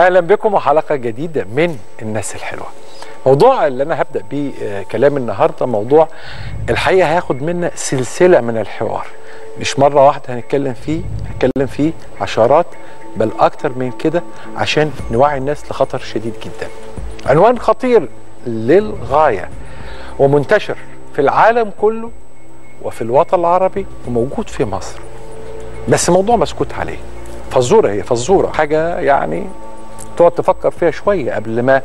اهلا بكم وحلقه جديده من الناس الحلوه موضوع اللي انا هبدا بيه آه، كلام النهارده موضوع الحقيقه هياخد منا سلسله من الحوار مش مره واحده هنتكلم فيه هنتكلم فيه عشرات بل اكتر من كده عشان نوعي الناس لخطر شديد جدا عنوان خطير للغايه ومنتشر في العالم كله وفي الوطن العربي وموجود في مصر بس موضوع مسكوت عليه فزوره هي فزوره حاجه يعني تقعد تفكر فيها شويه قبل ما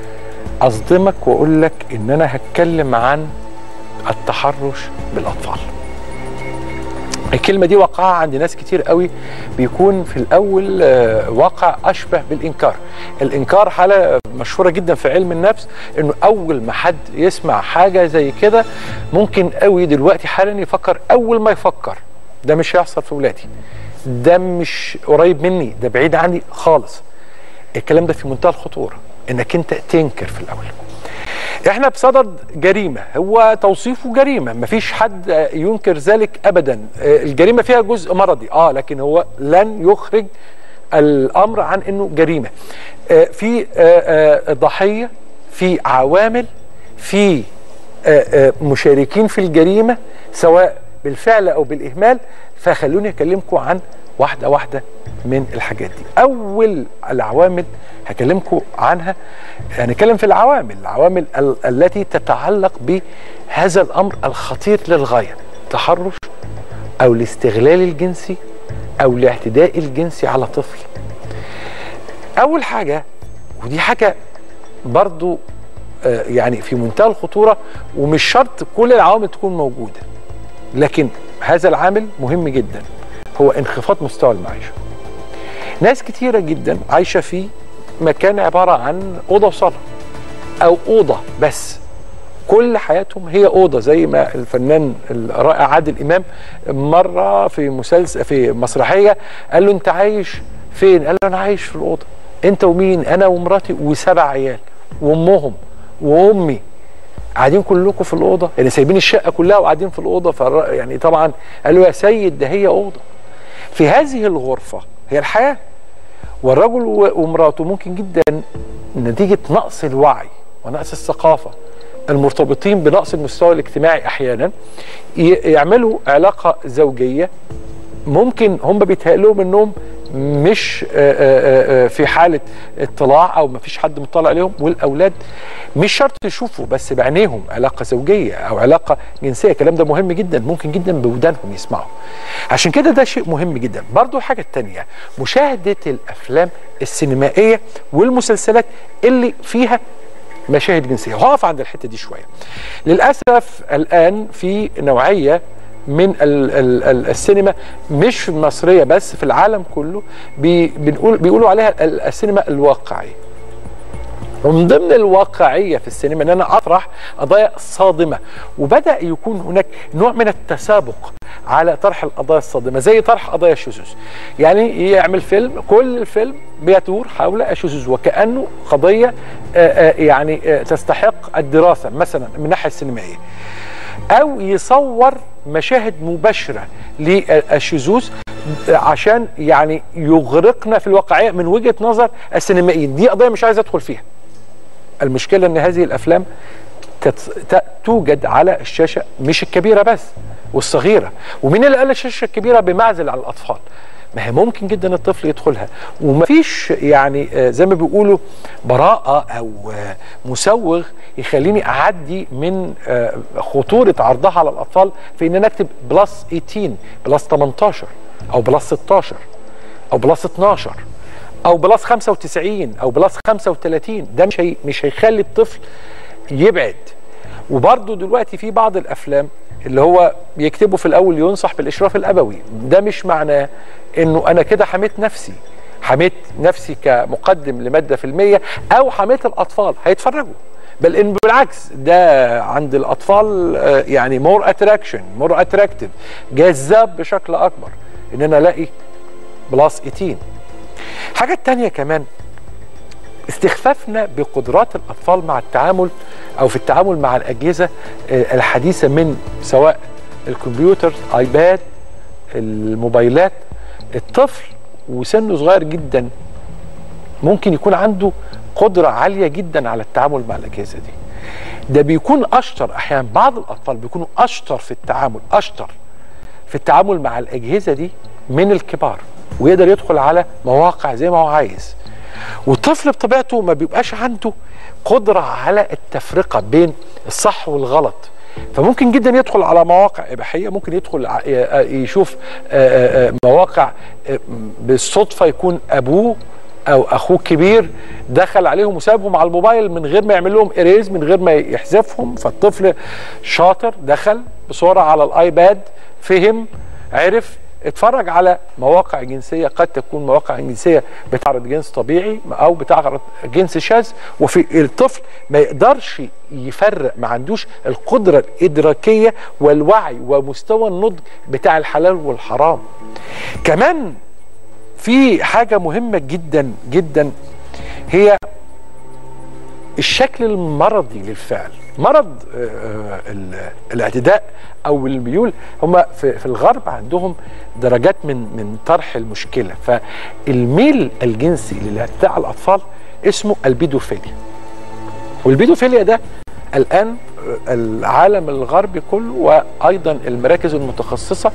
اصدمك واقول لك ان انا هتكلم عن التحرش بالاطفال الكلمه دي وقعها عند ناس كتير قوي بيكون في الاول آه، واقع اشبه بالانكار الانكار حاله مشهوره جدا في علم النفس انه اول ما حد يسمع حاجه زي كده ممكن قوي دلوقتي حالا يفكر اول ما يفكر ده مش هيحصل في ولادي ده مش قريب مني ده بعيد عني خالص الكلام ده في منتهى الخطوره انك انت تنكر في الاول احنا بصدد جريمه هو توصيفه جريمه مفيش حد ينكر ذلك ابدا الجريمه فيها جزء مرضي اه لكن هو لن يخرج الامر عن انه جريمه آه، في آه، آه، ضحيه في عوامل في آه، آه، مشاركين في الجريمه سواء بالفعل او بالاهمال فخلوني اكلمكم عن واحده واحده من الحاجات دي اول العوامل هكلمكم عنها هنتكلم في العوامل العوامل ال- التي تتعلق بهذا الامر الخطير للغايه تحرش او الاستغلال الجنسي او الاعتداء الجنسي على طفل اول حاجه ودي حاجه برضو آه، يعني في منتهى الخطوره ومش شرط كل العوامل تكون موجوده لكن هذا العامل مهم جدا هو انخفاض مستوى المعيشه ناس كتيره جدا عايشه في مكان عباره عن اوضه وصاله او اوضه بس كل حياتهم هي اوضه زي ما الفنان الرائع عادل امام مره في مسلسل في مسرحيه قال له انت عايش فين؟ قال له انا عايش في الاوضه انت ومين؟ انا ومراتي وسبع عيال وامهم وامي قاعدين كلكم في الاوضه يعني سايبين الشقه كلها وقاعدين في الاوضه فالر- يعني طبعا قال له يا سيد ده هي اوضه في هذه الغرفه هي الحياه والرجل و- ومراته ممكن جدا نتيجه نقص الوعي ونقص الثقافه المرتبطين بنقص المستوى الاجتماعي احيانا ي- يعملوا علاقه زوجيه ممكن هم بيتهيألهم انهم مش آه، آه، آه، في حاله اطلاع او ما فيش حد مطلع عليهم والاولاد مش شرط يشوفوا بس بعينيهم علاقه زوجيه او علاقه جنسيه الكلام ده مهم جدا ممكن جدا بودانهم يسمعوا عشان كده ده شيء مهم جدا برضو الحاجه الثانيه مشاهده الافلام السينمائيه والمسلسلات اللي فيها مشاهد جنسيه وهقف عند الحته دي شويه للاسف الان في نوعيه من ال ال ال السينما مش مصريه بس في العالم كله بي بنقول بيقولوا عليها ال- السينما الواقعيه ومن ضمن الواقعيه في السينما ان انا اطرح قضايا صادمه وبدا يكون هناك نوع من التسابق على طرح القضايا الصادمه زي طرح قضايا الشذوذ يعني يعمل فيلم كل الفيلم بيدور حول الشذوذ وكانه قضيه آه، آه، يعني آه، تستحق الدراسه مثلا من الناحيه السينمائيه او يصور مشاهد مباشره للشذوذ عشان يعني يغرقنا في الواقعيه من وجهه نظر السينمائيين دي قضيه مش عايز ادخل فيها المشكله ان هذه الافلام تت- ت- توجد على الشاشه مش الكبيره بس والصغيره ومين اللي قال الشاشه الكبيره بمعزل على الاطفال ما هي ممكن جدا الطفل يدخلها ومفيش يعني آه، زي ما بيقولوا براءة أو آه، مسوغ يخليني أعدي من آه، خطورة عرضها على الأطفال في إن أنا أكتب بلس 18 بلس 18 أو بلس 16 أو بلس 12 او بلس 95 او بلس 35 ده مش هي مش هيخلي الطفل يبعد وبرضه دلوقتي في بعض الافلام اللي هو يكتبوا في الاول ينصح بالاشراف الابوي ده مش معناه انه انا كده حميت نفسي حميت نفسي كمقدم لماده فيلميه او حميت الاطفال هيتفرجوا بل ان بالعكس ده عند الاطفال آه، يعني مور اتراكشن مور اتراكتيف جذاب بشكل اكبر ان انا الاقي بلس 18 حاجة تانية كمان استخفافنا بقدرات الأطفال مع التعامل أو في التعامل مع الأجهزة آه، الحديثة من سواء الكمبيوتر ايباد الموبايلات الطفل وسنه صغير جدا ممكن يكون عنده قدره عاليه جدا على التعامل مع الاجهزه دي ده بيكون اشطر احيانا بعض الاطفال بيكونوا اشطر في التعامل اشطر في التعامل مع الاجهزه دي من الكبار ويقدر يدخل على مواقع زي ما هو عايز والطفل بطبيعته ما بيبقاش عنده قدره على التفرقه بين الصح والغلط فممكن جدا يدخل على مواقع اباحيه ممكن يدخل ع- ي- يشوف آه، آه، مواقع آه، بالصدفه يكون ابوه او اخوه الكبير دخل عليهم وسابهم على الموبايل من غير ما يعمل لهم اريز من غير ما يحذفهم فالطفل شاطر دخل بسرعه على الايباد فهم عرف اتفرج على مواقع جنسيه قد تكون مواقع جنسيه بتعرض جنس طبيعي او بتعرض جنس شاذ وفي الطفل ما يقدرش يفرق ما عندوش القدره الادراكيه والوعي ومستوى النضج بتاع الحلال والحرام كمان في حاجه مهمه جدا جدا هي الشكل المرضي للفعل مرض آه، آه، ال- الاعتداء او الميول هم في, في الغرب عندهم درجات من من طرح المشكله فالميل الجنسي للاعتداء على الاطفال اسمه البيدوفيليا والبيدوفيليا ده الان آه، العالم الغربي كله وايضا المراكز المتخصصه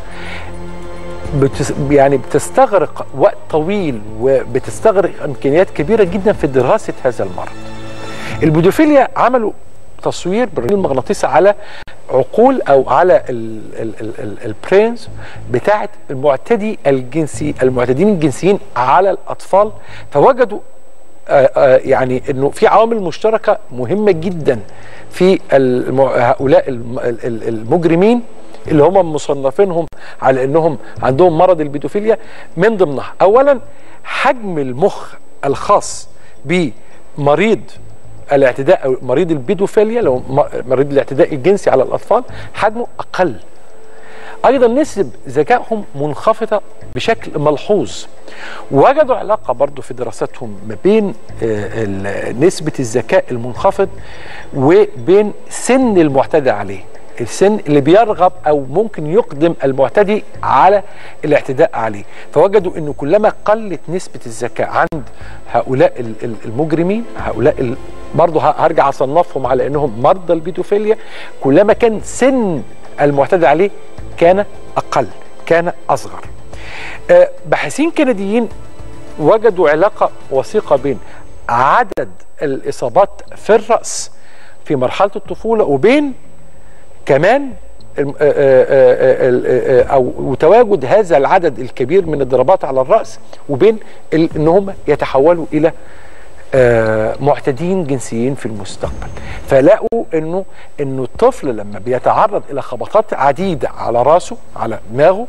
بتس يعني بتستغرق وقت طويل وبتستغرق امكانيات كبيره جدا في دراسه هذا المرض. البودوفيليا عملوا تصوير بالرنين المغناطيسي على عقول او على ال- ال- ال- ال- البرينز بتاعه المعتدي الجنسي المعتدين الجنسيين على الاطفال فوجدوا آه، آه، يعني انه في عوامل مشتركه مهمه جدا في الم- هؤلاء الم- ال- ال- المجرمين اللي هم مصنفينهم على انهم عندهم مرض البيدوفيليا من ضمنها اولا حجم المخ الخاص بمريض الاعتداء او مريض البيدوفيليا لو م- مريض الاعتداء الجنسي على الاطفال حجمه اقل ايضا نسب ذكائهم منخفضه بشكل ملحوظ وجدوا علاقه برضو في دراستهم ما بين آه، ال- نسبه الذكاء المنخفض وبين سن المعتدى عليه السن اللي بيرغب او ممكن يقدم المعتدي على الاعتداء عليه فوجدوا انه كلما قلت نسبه الذكاء عند هؤلاء ال- ال- المجرمين هؤلاء ال- برضه ه- هرجع اصنفهم على انهم مرضى البيدوفيليا كلما كان سن المعتدى عليه كان اقل كان اصغر آه، باحثين كنديين وجدوا علاقه وثيقه بين عدد الاصابات في الراس في مرحله الطفوله وبين كمان الم- آه، آه، آه، آه، آه، او وتواجد هذا العدد الكبير من الضربات على الراس وبين ال- ان هم يتحولوا الى آه، معتدين جنسيين في المستقبل فلقوا انه انه الطفل لما بيتعرض الى خبطات عديده على راسه على دماغه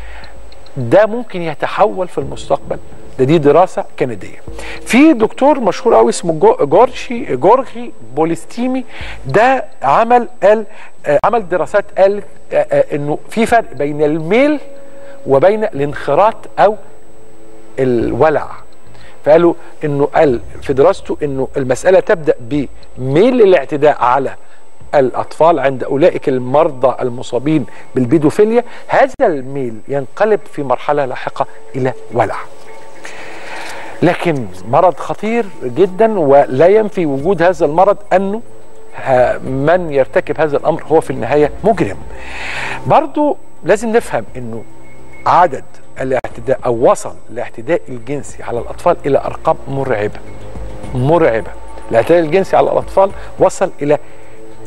ده ممكن يتحول في المستقبل ده دي دراسه كنديه في دكتور مشهور قوي اسمه جو- جورشي جورغي بوليستيمي ده عمل قال آه، عمل دراسات قال آه، آه، انه في فرق بين الميل وبين الانخراط او الولع فقالوا انه قال في دراسته انه المساله تبدا بميل الاعتداء على الاطفال عند اولئك المرضى المصابين بالبيدوفيليا هذا الميل ينقلب في مرحله لاحقه الى ولع لكن مرض خطير جدا ولا ينفي وجود هذا المرض انه ها- من يرتكب هذا الامر هو في النهايه مجرم برضو لازم نفهم انه عدد الاعتداء او وصل الاعتداء الجنسي على الاطفال الى ارقام مرعبه مرعبه الاعتداء الجنسي على الاطفال وصل الى 30%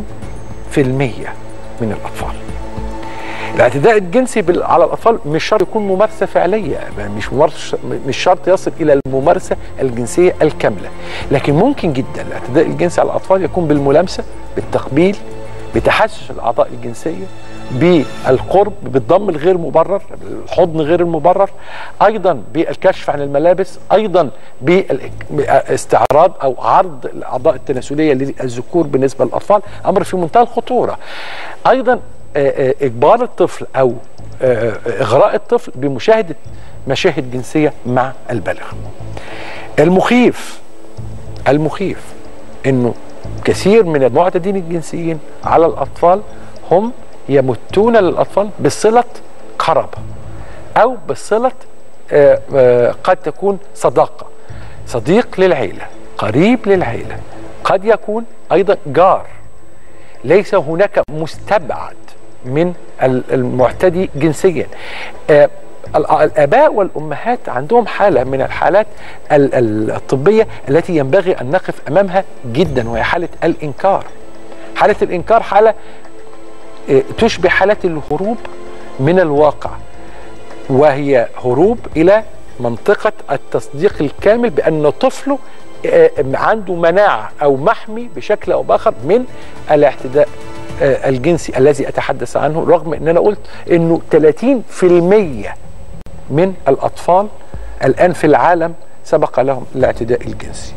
من الاطفال الاعتداء الجنسي بال- على الاطفال مش شرط يكون ممارسه فعليه مش ممارسه مش شرط يصل الى الممارسه الجنسيه الكامله لكن ممكن جدا الاعتداء الجنسي على الاطفال يكون بالملامسه بالتقبيل بتحسس الاعضاء الجنسيه بالقرب بالضم الغير مبرر الحضن غير المبرر ايضا بالكشف عن الملابس ايضا بالاستعراض او عرض الاعضاء التناسليه للذكور بالنسبه للاطفال امر في منتهى الخطوره ايضا آه، آه، اجبار الطفل او آه، آه، اغراء الطفل بمشاهده مشاهد جنسيه مع البالغ المخيف المخيف انه كثير من المعتدين الجنسيين على الاطفال هم يمتون للاطفال بصله قرابه او بصله آه، آه، قد تكون صداقه صديق للعيله قريب للعيله قد يكون ايضا جار ليس هناك مستبعد من المعتدي جنسيا آه الاباء والامهات عندهم حاله من الحالات الطبيه التي ينبغي ان نقف امامها جدا وهي حاله الانكار حاله الانكار حاله تشبه حاله الهروب من الواقع وهي هروب الى منطقه التصديق الكامل بان طفله عنده مناعه او محمي بشكل او باخر من الاعتداء الجنسي الذي اتحدث عنه رغم ان انا قلت انه 30% من الاطفال الان في العالم سبق لهم الاعتداء الجنسي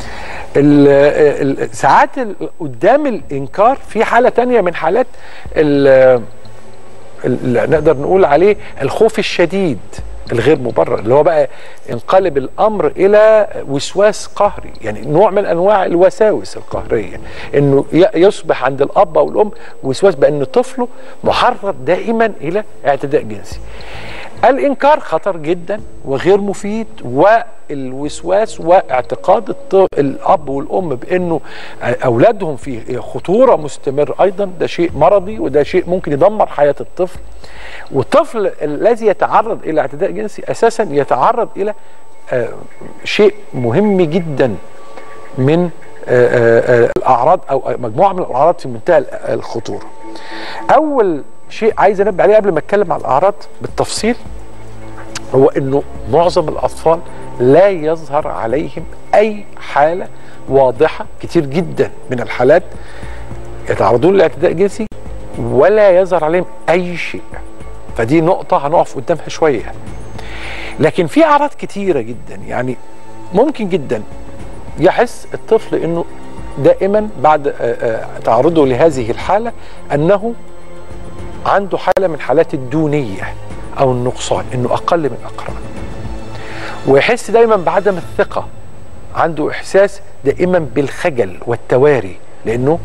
ساعات قدام الانكار في حاله تانية من حالات نقدر نقول عليه الخوف الشديد الغير مبرر اللي هو بقى انقلب الامر الى وسواس قهري يعني نوع من انواع الوساوس القهريه انه يصبح عند الاب او الام وسواس بان طفله محرض دائما الى اعتداء جنسي الانكار خطر جدا وغير مفيد والوسواس واعتقاد الاب والام بانه اولادهم في خطوره مستمر ايضا ده شيء مرضي وده شيء ممكن يدمر حياه الطفل والطفل الذي يتعرض الى اعتداء جنسي اساسا يتعرض الى شيء مهم جدا من الاعراض او مجموعه من الاعراض في منتهى الخطوره اول شيء عايز انبه عليه قبل ما اتكلم عن الاعراض بالتفصيل هو انه معظم الاطفال لا يظهر عليهم اي حاله واضحه كتير جدا من الحالات يتعرضون لاعتداء جنسي ولا يظهر عليهم اي شيء فدي نقطه هنقف قدامها شويه لكن في اعراض كتيره جدا يعني ممكن جدا يحس الطفل انه دائما بعد تعرضه لهذه الحاله انه عنده حاله من حالات الدونيه او النقصان انه اقل من اقرانه ويحس دايما بعدم الثقه عنده احساس دائما بالخجل والتواري لانه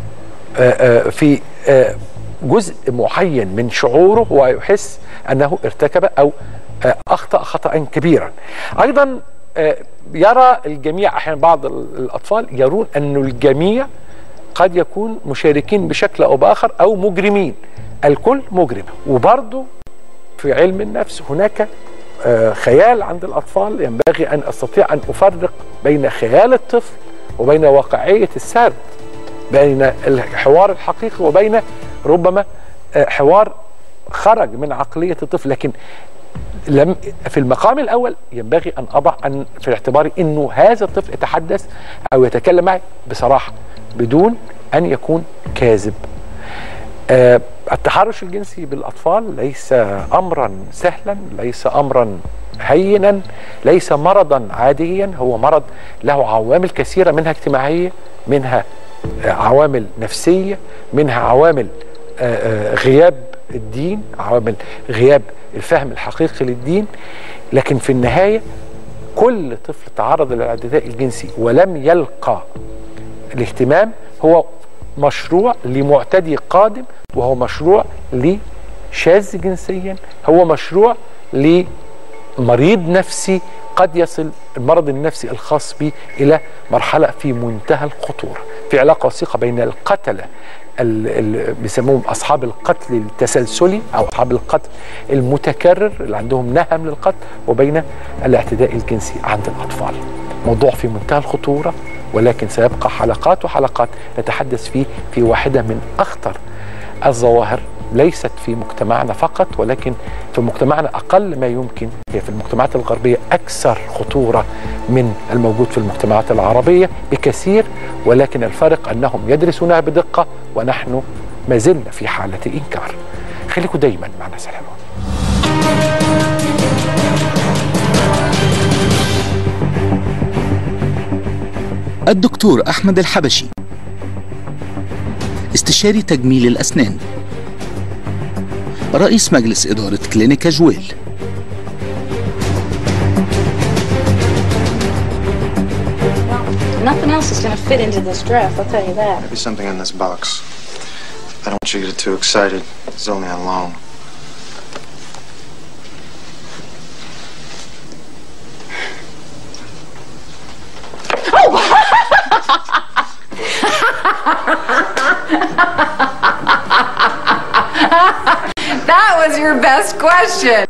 في جزء معين من شعوره هو يحس انه ارتكب او اخطا خطا كبيرا ايضا يرى الجميع احيانا بعض الاطفال يرون ان الجميع قد يكون مشاركين بشكل او باخر او مجرمين الكل مجرم وبرضه في علم النفس هناك خيال عند الاطفال ينبغي ان استطيع ان افرق بين خيال الطفل وبين واقعيه السرد بين الحوار الحقيقي وبين ربما حوار خرج من عقليه الطفل لكن لم في المقام الاول ينبغي ان اضع أن في اعتباري انه هذا الطفل يتحدث او يتكلم معي بصراحه بدون ان يكون كاذب أه التحرش الجنسي بالاطفال ليس امرا سهلا ليس امرا هينا ليس مرضا عاديا هو مرض له عوامل كثيره منها اجتماعيه منها عوامل نفسيه منها عوامل غياب الدين عوامل غياب الفهم الحقيقي للدين لكن في النهايه كل طفل تعرض للاعتداء الجنسي ولم يلقى الاهتمام هو مشروع لمعتدي قادم وهو مشروع لشاذ جنسيا هو مشروع لمريض نفسي قد يصل المرض النفسي الخاص به الى مرحله في منتهى الخطوره في علاقه وثيقه بين القتله اللي بيسموهم اصحاب القتل التسلسلي او اصحاب القتل المتكرر اللي عندهم نهم للقتل وبين الاعتداء الجنسي عند الاطفال موضوع في منتهى الخطوره ولكن سيبقى حلقات وحلقات نتحدث فيه في واحده من اخطر الظواهر ليست في مجتمعنا فقط ولكن في مجتمعنا اقل ما يمكن هي في المجتمعات الغربيه اكثر خطوره من الموجود في المجتمعات العربيه بكثير ولكن الفرق انهم يدرسونها بدقه ونحن ما زلنا في حاله انكار. خليكم دايما معنا سلام. الدكتور احمد الحبشي استشاري تجميل الاسنان رئيس مجلس إدارة كلينيكا جويل Nothing else is going to fit into this dress, I'll tell you that. Maybe something in this box. I don't want you to get too excited. It's only on loan. That was your best question.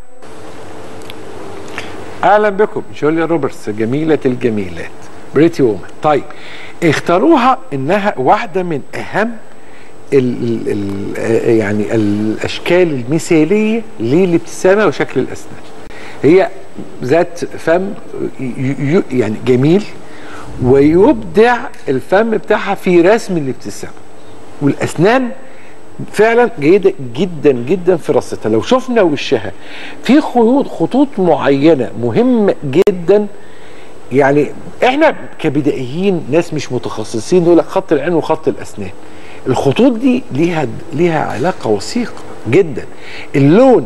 اهلا بكم جوليا روبرتس جميله الجميلات بريتي وومن طيب اختاروها انها واحده من اهم ال ال ال يعني الاشكال المثاليه للابتسامه وشكل الاسنان هي ذات فم ي- ي- يعني جميل ويبدع الفم بتاعها في رسم الابتسامه والاسنان فعلا جيده جدا جدا في رصتها لو شفنا وشها في خيوط خطوط معينه مهمه جدا يعني احنا كبدائيين ناس مش متخصصين نقول لك خط العين وخط الاسنان الخطوط دي ليها ليها علاقه وثيقه جدا اللون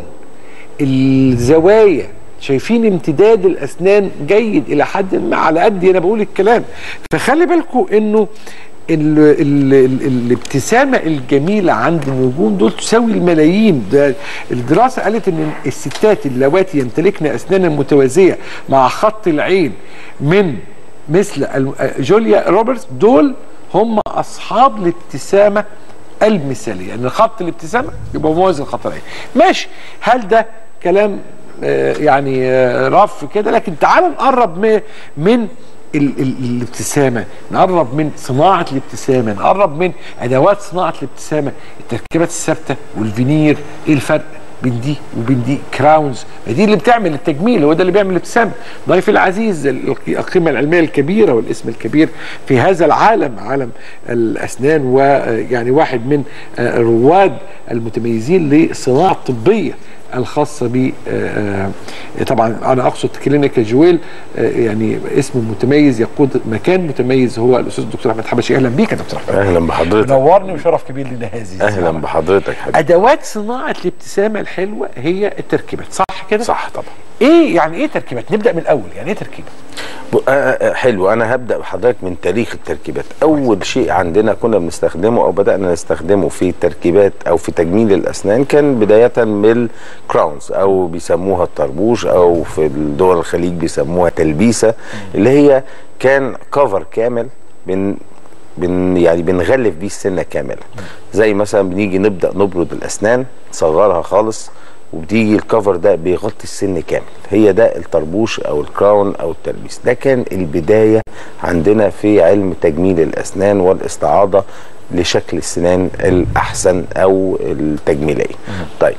الزوايا شايفين امتداد الاسنان جيد الى حد ما على قد انا بقول الكلام فخلي بالكم انه ال ال ال الابتسامه الجميله عند النجوم دول تساوي الملايين ده الدراسه قالت ان الستات اللواتي يمتلكن اسنانا متوازيه مع خط العين من مثل الم- جوليا روبرتس دول هم اصحاب الابتسامه المثاليه ان خط الابتسامه يبقى موازي لخط العين ماشي هل ده كلام آه، يعني آه، رف كده لكن تعالوا نقرب من من ال ال الابتسامه نقرب من صناعه الابتسامه نقرب من ادوات صناعه الابتسامه التركيبات الثابته والفينير ايه الفرق بين دي وبين دي كراونز ما دي اللي بتعمل التجميل هو ده اللي بيعمل الابتسامه ضيفي العزيز ال- القيمه العلميه الكبيره والاسم الكبير في هذا العالم عالم الاسنان ويعني واحد من آه، الرواد المتميزين للصناعه الطبيه الخاصة ب آه، آه، طبعا أنا أقصد كلينيكا جويل آه، يعني اسم متميز يقود مكان متميز هو الأستاذ الدكتور أحمد حبشي أهلا بيك يا دكتور أحمد اهلا بحضرتك نورني وشرف كبير لنا هذه اهلا الزيارة. بحضرتك حبيبي أدوات صناعة الابتسامة الحلوة هي التركيبات صح كده؟ صح طبعا إيه يعني إيه تركيبات؟ نبدأ من الأول يعني إيه تركيبة؟ ب- آه، آه، حلو انا هبدا بحضرتك من تاريخ التركيبات اول شيء عندنا كنا بنستخدمه او بدانا نستخدمه في التركيبات او في تجميل الاسنان كان بدايه بالكراونز او بيسموها الطربوش او في دول الخليج بيسموها تلبيسه اللي هي كان كفر كامل بن بن يعني بنغلف بيه السنه كامله زي مثلا بنيجي نبدا نبرد الاسنان نصغرها خالص وبتيجي الكفر ده بيغطي السن كامل هي ده الطربوش او الكراون او التلبيس ده كان البدايه عندنا في علم تجميل الاسنان والاستعاضه لشكل السنان الاحسن او التجميليه طيب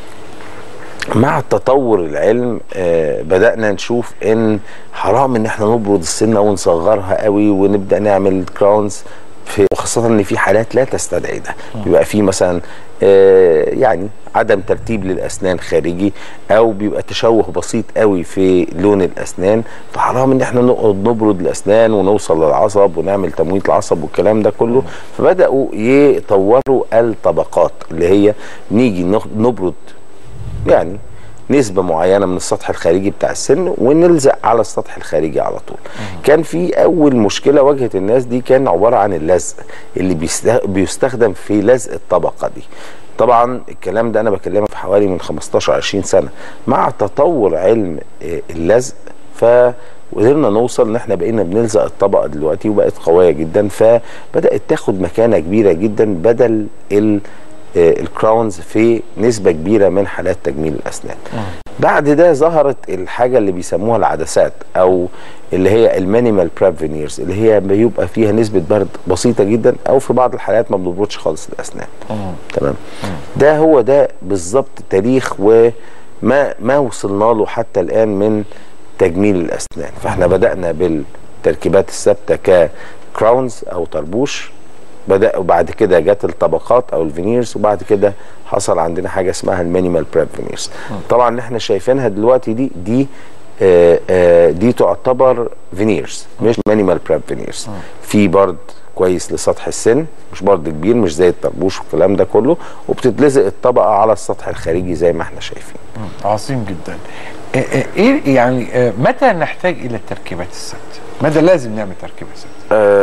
مع تطور العلم آه بدأنا نشوف ان حرام ان احنا نبرد السنة ونصغرها قوي ونبدأ نعمل كراونز في وخاصة ان في حالات لا تستدعي ده بيبقى في مثلا آه يعني عدم ترتيب للاسنان خارجي او بيبقى تشوه بسيط قوي في لون الاسنان فحرام ان احنا نقعد نبرد الاسنان ونوصل للعصب ونعمل تمويت العصب والكلام ده كله فبداوا يطوروا الطبقات اللي هي نيجي نخ- نبرد يعني نسبة معينة من السطح الخارجي بتاع السن ونلزق على السطح الخارجي على طول كان في أول مشكلة واجهت الناس دي كان عبارة عن اللزق اللي بيست- بيستخدم في لزق الطبقة دي طبعا الكلام ده أنا بكلمك في حوالي من 15 20 سنة مع تطور علم آه، اللزق ف وقدرنا نوصل ان احنا بقينا بنلزق الطبقه دلوقتي وبقت قويه جدا فبدات تاخد مكانه كبيره جدا بدل ال آه، الكراونز في نسبه كبيره من حالات تجميل الاسنان. بعد ده ظهرت الحاجه اللي بيسموها العدسات او اللي هي المينيمال بريب فينيرز اللي هي بيبقى فيها نسبه برد بسيطه جدا او في بعض الحالات ما بنبردش خالص الاسنان. تمام. ده هو ده بالظبط تاريخ وما ما وصلنا له حتى الان من تجميل الاسنان فاحنا بدانا بالتركيبات الثابته ككراونز او طربوش بدا وبعد كده جت الطبقات او الفينيرز وبعد كده حصل عندنا حاجه اسمها المينيمال بريب فينيرز طبعا اللي احنا شايفينها دلوقتي دي دي آه آه دي تعتبر فينيرز مش مينيمال بريب فينيرز في برد كويس لسطح السن مش برد كبير مش زي الطربوش والكلام ده كله وبتتلزق الطبقه على السطح الخارجي زي ما احنا شايفين عظيم جدا آه، آه، ايه يعني آه، متى نحتاج الى التركيبات الثابته؟ متى لازم نعمل تركيبه ثابته؟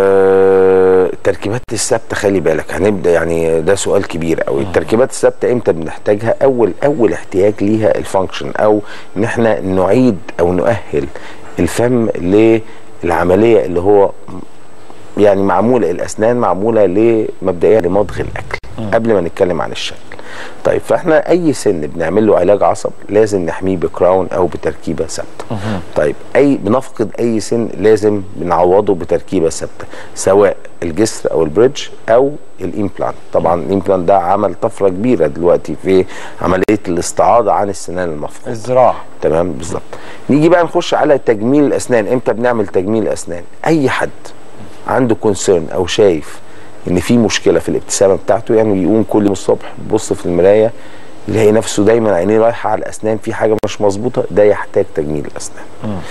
آه، التركيبات الثابته خلي بالك هنبدا يعني ده سؤال كبير قوي التركيبات الثابته امتى بنحتاجها اول اول احتياج ليها الفانكشن او ان احنا نعيد او نؤهل الفم للعمليه اللي هو يعني معموله الاسنان معموله ل- مبدئيا لمضغ الاكل قبل ما نتكلم عن الشكل طيب فاحنا اي سن بنعمل له علاج عصب لازم نحميه بكراون او بتركيبه ثابته طيب اي بنفقد اي سن لازم بنعوضه بتركيبه ثابته سواء الجسر او البريدج او الامبلانت طبعا الامبلانت ده عمل طفره كبيره دلوقتي في عمليه الاستعاضه عن السنان المفقوده الزراعه تمام بالظبط نيجي بقى نخش على تجميل الاسنان امتى بنعمل تجميل الاسنان اي حد عنده كونسيرن او شايف ان في مشكله في الابتسامه بتاعته يعني يقوم كل يوم الصبح يبص في المرايه يلاقي نفسه دايما عينيه رايحه على الاسنان في حاجه مش مظبوطه ده يحتاج تجميل الاسنان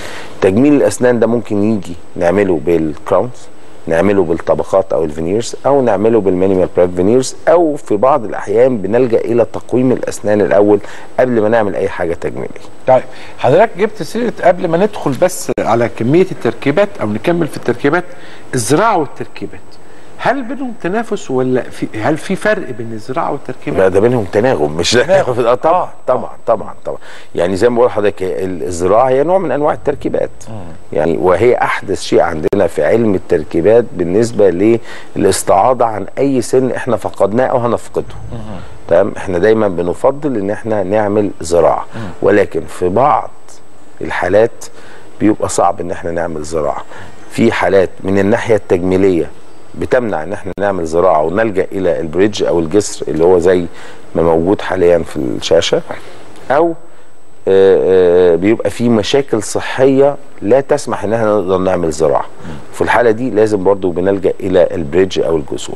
تجميل الاسنان ده ممكن يجي نعمله بالكراونز نعمله بالطبقات او الفينيرز او نعمله بالمينيمال برايف فينيرز او في بعض الاحيان بنلجا الى تقويم الاسنان الاول قبل ما نعمل اي حاجه تجميليه طيب حضرتك جبت سيره قبل ما ندخل بس على كميه التركيبات او نكمل في التركيبات الزراعه والتركيبات هل بينهم تنافس ولا في هل في فرق بين الزراعه لا والتركيبات؟ ده بينهم تناغم مش تناغم اه طبعا طبعا طبعا طبعا يعني زي ما بقول لحضرتك هي الزراعه هي نوع من انواع التركيبات يعني وهي احدث شيء عندنا في علم التركيبات بالنسبه للاستعاضه عن اي سن احنا فقدناه او هنفقده تمام احنا دايما بنفضل ان احنا نعمل زراعه ولكن في بعض الحالات بيبقى صعب ان احنا نعمل زراعه في حالات من الناحيه التجميليه بتمنع ان احنا نعمل زراعه ونلجا الى البريدج او الجسر اللي هو زي ما موجود حاليا في الشاشه او آه، آه، بيبقى في مشاكل صحيه لا تسمح ان احنا نقدر نعمل زراعه في الحاله دي لازم برضو بنلجا الى البريدج او الجسور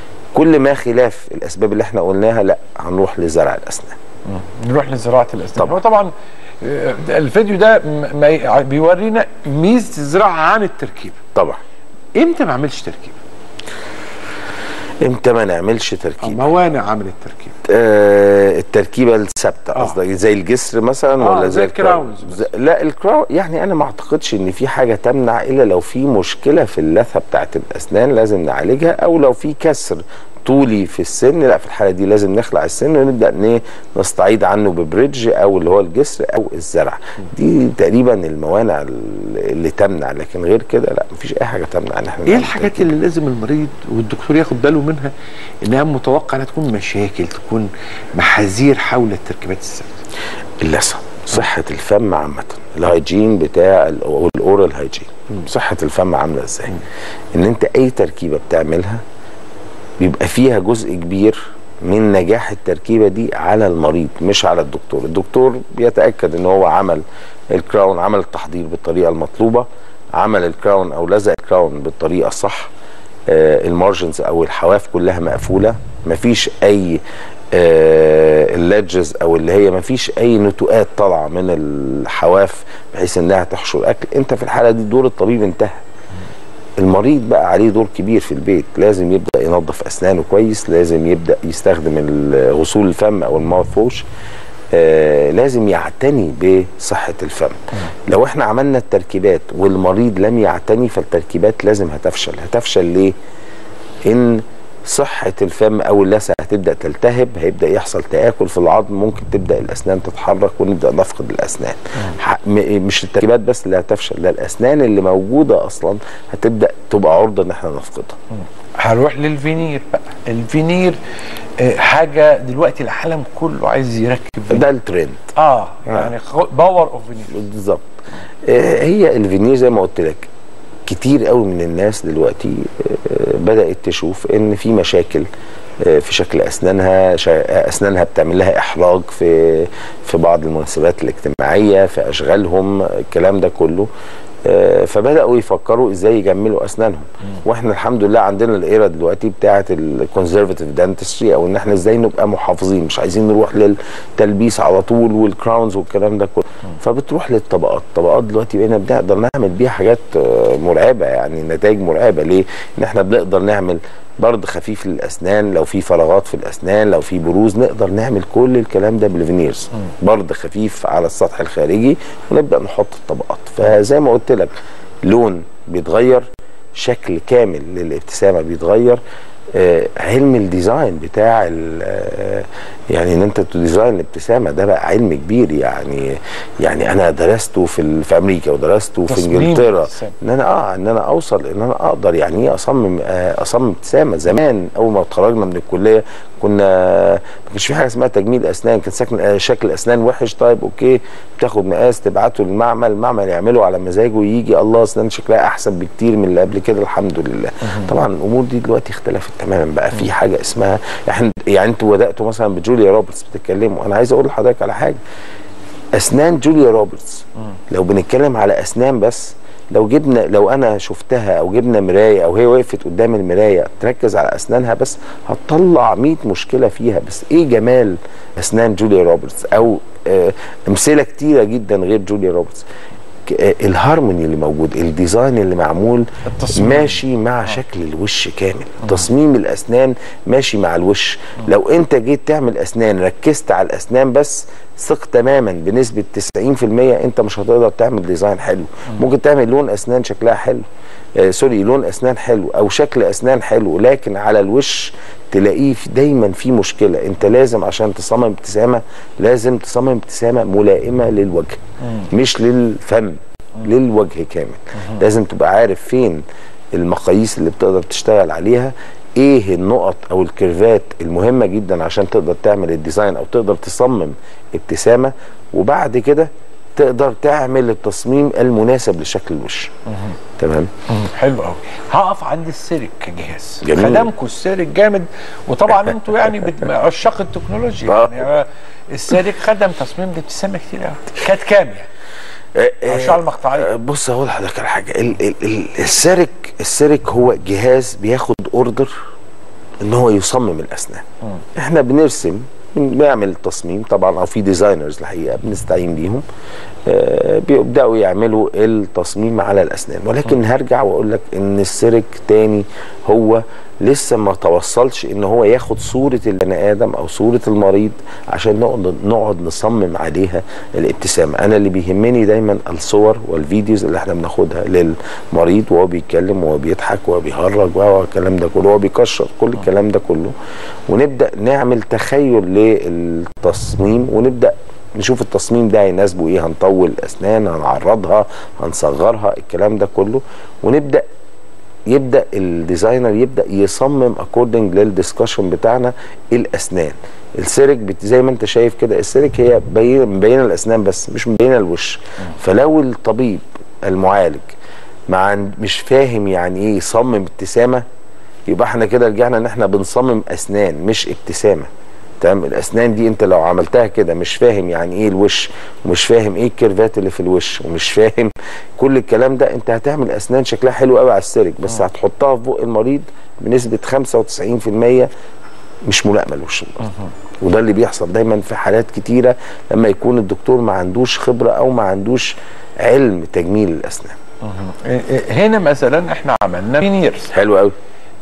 كل ما خلاف الاسباب اللي احنا قلناها لا هنروح لزرع الاسنان نروح لزراعه الاسنان طبعا. طبعا آه، الفيديو ده م- ما ي- بيورينا ميزه الزراعه عن التركيب طبعا امتى ما اعملش تركيب؟ امتى ما نعملش أو تركيب موانع عمل التركيب آه التركيبه الثابته آه. قصدك زي الجسر مثلا آه، ولا زي الكراونز زي لا الكراون يعني انا ما اعتقدش ان في حاجه تمنع الا لو في مشكله في اللثه بتاعت الاسنان لازم نعالجها او لو في كسر طولي في السن لا في الحاله دي لازم نخلع السن ونبدا ن- نستعيد عنه ببريدج او اللي هو الجسر او الزرع دي تقريبا الموانع اللي تمنع لكن غير كده لا مفيش اي حاجه تمنع ان احنا ايه نعمل الحاجات تركيب. اللي لازم المريض والدكتور ياخد باله منها انها متوقع انها تكون مشاكل تكون محاذير حول التركيبات الثابته اللثه صحه الفم عامه الهيجين بتاع ال- او الاورال هيجين صحه الفم عامله ازاي ان انت اي تركيبه بتعملها بيبقى فيها جزء كبير من نجاح التركيبه دي على المريض مش على الدكتور الدكتور بيتاكد ان هو عمل الكراون عمل التحضير بالطريقه المطلوبه عمل الكراون او لزق الكراون بالطريقه الصح آه المارجنز او الحواف كلها مقفوله مفيش اي آه الليدجز او اللي هي مفيش اي نتوءات طالعه من الحواف بحيث انها تحشر اكل انت في الحاله دي دور الطبيب انتهى المريض بقى عليه دور كبير في البيت لازم يبدا ينظف اسنانه كويس لازم يبدا يستخدم ال- غسول الفم او الماوث ووش آه لازم يعتني بصحه الفم لو احنا عملنا التركيبات والمريض لم يعتني فالتركيبات لازم هتفشل هتفشل ليه ان صحة الفم أو اللثة هتبدأ تلتهب هيبدأ يحصل تآكل في العظم ممكن تبدأ الأسنان تتحرك ونبدأ نفقد الأسنان ح- م- مش التركيبات بس اللي هتفشل ده الأسنان اللي موجودة أصلا هتبدأ تبقى عرضة إن احنا نفقدها هنروح للفينير بقى الفينير آه، حاجه دلوقتي العالم كله عايز يركب فينير ده الترند اه يعني باور اوف فينير بالظبط آه، هي الفينير زي ما قلت لك كتير قوي من الناس دلوقتي آه، بدأت تشوف ان في مشاكل آه، في شكل اسنانها شا- اسنانها بتعمل لها احراج في في بعض المناسبات الاجتماعيه في اشغالهم الكلام ده كله آه، فبداوا يفكروا ازاي يجملوا اسنانهم واحنا الحمد لله عندنا الايرا دلوقتي بتاعه الكونزرفاتيف دانتستري او ان احنا ازاي نبقى محافظين مش عايزين نروح للتلبيس على طول والكراونز والكلام ده كله فبتروح للطبقات الطبقات دلوقتي بقينا بنقدر نعمل بيها حاجات آه، مرعبه يعني نتائج مرعبه ليه ان احنا بنقدر نعمل برد خفيف للاسنان لو في فراغات في الاسنان لو في بروز نقدر نعمل كل الكلام ده بالفينيرز برد خفيف على السطح الخارجي ونبدا نحط الطبقات فزي ما قلت لك لون بيتغير شكل كامل للابتسامه بيتغير آه، علم الديزاين بتاع ال- آه، يعني ان انت تديزاين الابتسامه ده بقى علم كبير يعني يعني انا درسته في ال- في امريكا ودرسته في تصميم انجلترا الابتسامة. ان انا اه ان انا اوصل ان انا اقدر يعني ايه اصمم آه اصمم ابتسامه زمان اول ما اتخرجنا من الكليه كنا ما كانش في حاجه اسمها تجميل اسنان كان ساكن آه شكل اسنان وحش طيب اوكي بتاخد مقاس تبعته للمعمل المعمل يعمله على مزاجه يجي الله اسنان شكلها احسن بكتير من اللي قبل كده الحمد لله طبعا الامور دي دلوقتي اختلفت تماما بقى في حاجه اسمها احنا يعني انتوا بداتوا مثلا بجوليا روبرتس بتتكلموا انا عايز اقول لحضرتك على حاجه اسنان جوليا روبرتس لو بنتكلم على اسنان بس لو جبنا لو انا شفتها او جبنا مرايه او هي وقفت قدام المرايه تركز على اسنانها بس هتطلع 100 مشكله فيها بس ايه جمال اسنان جوليا روبرتس او آه امثله كتيره جدا غير جوليا روبرتس ك- آه، الهارموني اللي موجود الديزاين اللي معمول التصميم. ماشي مع شكل الوش كامل تصميم الاسنان ماشي مع الوش لو انت جيت تعمل اسنان ركزت على الاسنان بس ثق تماما بنسبه 90% انت مش هتقدر تعمل ديزاين حلو ممكن تعمل لون اسنان شكلها حلو آه سوري لون اسنان حلو او شكل اسنان حلو لكن على الوش تلاقيه في- دايما في مشكله انت لازم عشان تصمم ابتسامه لازم تصمم ابتسامه ملائمه للوجه مش للفم للوجه كامل لازم تبقى عارف فين المقاييس اللي بتقدر تشتغل عليها ايه النقط او الكيرفات المهمه جدا عشان تقدر تعمل الديزاين او تقدر تصمم ابتسامه وبعد كده تقدر تعمل التصميم المناسب لشكل الوش تمام حلو قوي هقف عند السيرك كجهاز جميل. خدمكم السيرك جامد وطبعا انتوا يعني بت- عشاق التكنولوجيا آه. يعني آه، السيرك خدم تصميم الابتسامه كتير قوي كانت كام يعني آه، آه، عشان المقطعية. آه، بص اقول لحضرتك على حاجه ال ال ال السيرك السيرك هو جهاز بياخد اوردر ان هو يصمم الاسنان احنا بنرسم بن- بنعمل تصميم طبعا او في ديزاينرز الحقيقه بنستعين بيهم آه، بيبداوا يعملوا التصميم على الاسنان ولكن هرجع واقول لك ان السيرك تاني هو لسه ما توصلش ان هو ياخد صوره البني ادم او صوره المريض عشان نقعد نقعد نصمم عليها الابتسامه انا اللي بيهمني دايما الصور والفيديوز اللي احنا بناخدها للمريض وهو بيتكلم وهو بيضحك وهو بيهرج وهو الكلام ده كله وهو بيكشر كل الكلام ده كله ونبدا نعمل تخيل للتصميم ونبدا نشوف التصميم ده هيناسبه ايه هنطول الاسنان هنعرضها هنصغرها الكلام ده كله ونبدا يبدا الديزاينر يبدا يصمم اكوردنج للدiscussion بتاعنا الاسنان السيرك بت- زي ما انت شايف كده السيرك هي بين- مبينه الاسنان بس مش مبينه الوش فلو الطبيب المعالج مع مش فاهم يعني ايه يصمم ابتسامه يبقى احنا كده رجعنا ان احنا بنصمم اسنان مش ابتسامه تمام الاسنان دي انت لو عملتها كده مش فاهم يعني ايه الوش ومش فاهم ايه الكيرفات اللي في الوش ومش فاهم كل الكلام ده انت هتعمل اسنان شكلها حلو قوي على السيرك بس هتحطها في بق المريض بنسبه 95% مش ملائمه لوش المريض وده اللي بيحصل دايما في حالات كتيره لما يكون الدكتور ما عندوش خبره او ما عندوش علم تجميل الاسنان إيه- إيه، هنا مثلا احنا عملنا فينيرز حلو قوي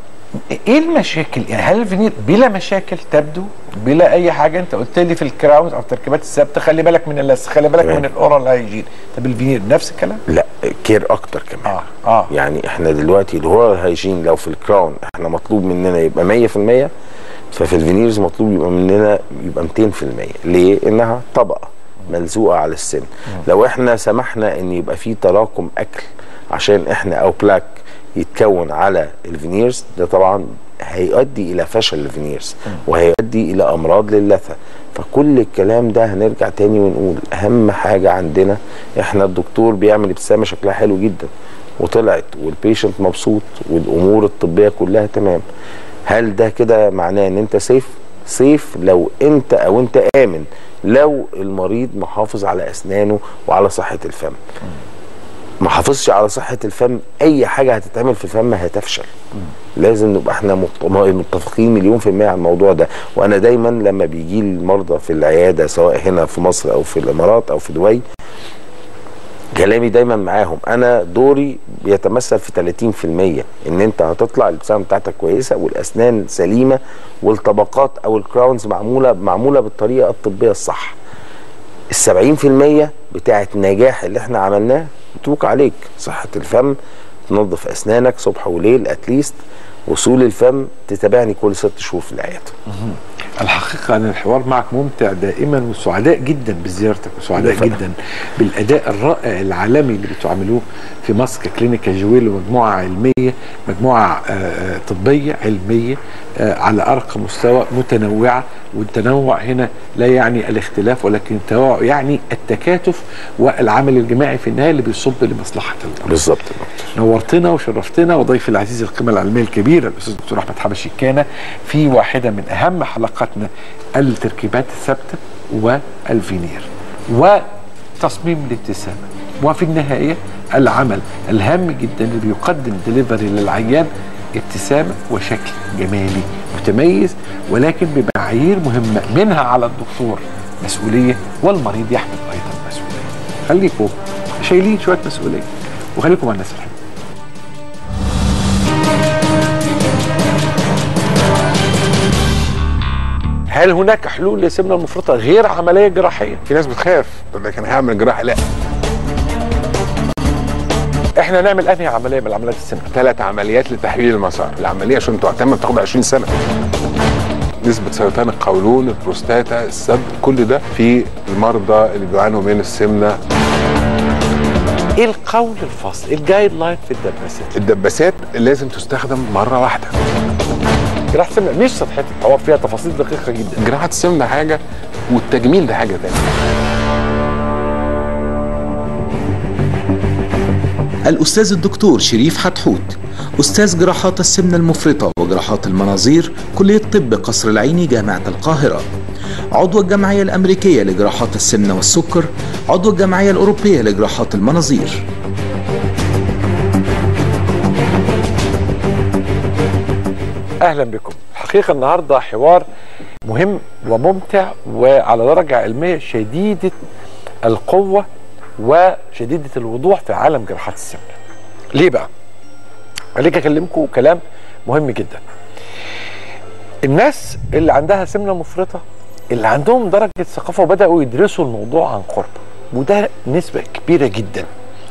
ايه المشاكل يعني هل الفينير بلا مشاكل تبدو بلا اي حاجه انت قلت لي في الكراونز او التركيبات الثابته خلي بالك من اللثه خلي بالك تمام. من الاورال هايجين طب الفينير نفس الكلام لا كير اكتر كمان اه اه يعني احنا دلوقتي اللي هو الهيجين لو في الكراون احنا مطلوب مننا يبقى 100% ففي الفينيرز مطلوب يبقى مننا يبقى 200% ليه؟ انها طبقه ملزوقه على السن لو احنا سمحنا ان يبقى في تراكم اكل عشان احنا او بلاك يتكون على الفينيرز ده طبعا هيؤدي الى فشل الفينيرز وهيؤدي الى امراض للثه فكل الكلام ده هنرجع تاني ونقول اهم حاجه عندنا احنا الدكتور بيعمل ابتسامه شكلها حلو جدا وطلعت والبيشنت مبسوط والامور الطبيه كلها تمام هل ده كده معناه ان انت سيف سيف لو انت او انت امن لو المريض محافظ على اسنانه وعلى صحه الفم ما حافظش على صحه الفم اي حاجه هتتعمل في الفم هتفشل لازم نبقى احنا مت- متفقين مليون في المية على الموضوع ده وانا دايما لما بيجي لي المرضى في العياده سواء هنا في مصر او في الامارات او في دبي كلامي دايما معاهم انا دوري بيتمثل في 30% ان انت هتطلع الابتسامه بتاعتك كويسه والاسنان سليمه والطبقات او الكراونز معموله معموله بالطريقه الطبيه الصح ال 70% بتاعت نجاح اللي احنا عملناه مبروك عليك صحه الفم تنظف اسنانك صبح وليل اتليست وصول الفم تتابعني كل ست شهور في العياده الحقيقة أن الحوار معك ممتع دائما وسعداء جدا بزيارتك وسعداء بالفعل. جدا بالأداء الرائع العالمي اللي بتعملوه في مصر ككلينيكا جويل ومجموعة علمية مجموعة آه، آه، طبية علمية آه، على أرقى مستوى متنوعة والتنوع هنا لا يعني الاختلاف ولكن التنوع يعني التكاتف والعمل الجماعي في النهاية اللي بيصب لمصلحة الأمة بالظبط نورتنا وشرفتنا وضيفي العزيز القيمة العلمية الكبيرة الأستاذ الدكتور أحمد حبشي كان في واحدة من أهم حلقاتنا التركيبات الثابتة والفينير وتصميم الابتسامة وفي النهاية العمل الهام جدا اللي بيقدم دليفري للعيان ابتسامة وشكل جمالي متميز ولكن بمعايير مهمة منها على الدكتور مسؤولية والمريض يحمل أيضا مسؤولية خليكم شايلين شوية مسؤولية وخليكم مع الناس الحلوة هل هناك حلول للسمنه المفرطه غير عمليه جراحيه؟ في ناس بتخاف تقول لك انا هعمل جراحه لا احنا نعمل انهي عمليه من عمليات السمنه؟ ثلاث عمليات لتحويل المسار العمليه عشان تعتمد تاخد 20 سنه نسبة سرطان القولون، البروستاتا، الثدي، كل ده في المرضى اللي بيعانوا من السمنة، ايه القول الفصل؟ الجايد لاين في الدباسات؟ الدباسات لازم تستخدم مرة واحدة. جراحه السمنه مش سطحيه الحوار فيها تفاصيل دقيقه جدا جراحة السمنة حاجة والتجميل ده حاجة تانية. الأستاذ الدكتور شريف حتحوت أستاذ جراحات السمنة المفرطة وجراحات المناظير كلية طب قصر العيني جامعة القاهرة عضو الجمعية الأمريكية لجراحات السمنة والسكر عضو الجمعية الأوروبية لجراحات المناظير اهلا بكم الحقيقه النهارده حوار مهم وممتع وعلى درجه علميه شديده القوه وشديده الوضوح في عالم جراحات السمنه ليه بقى خليك اكلمكم كلام مهم جدا الناس اللي عندها سمنه مفرطه اللي عندهم درجه ثقافه وبداوا يدرسوا الموضوع عن قرب وده نسبه كبيره جدا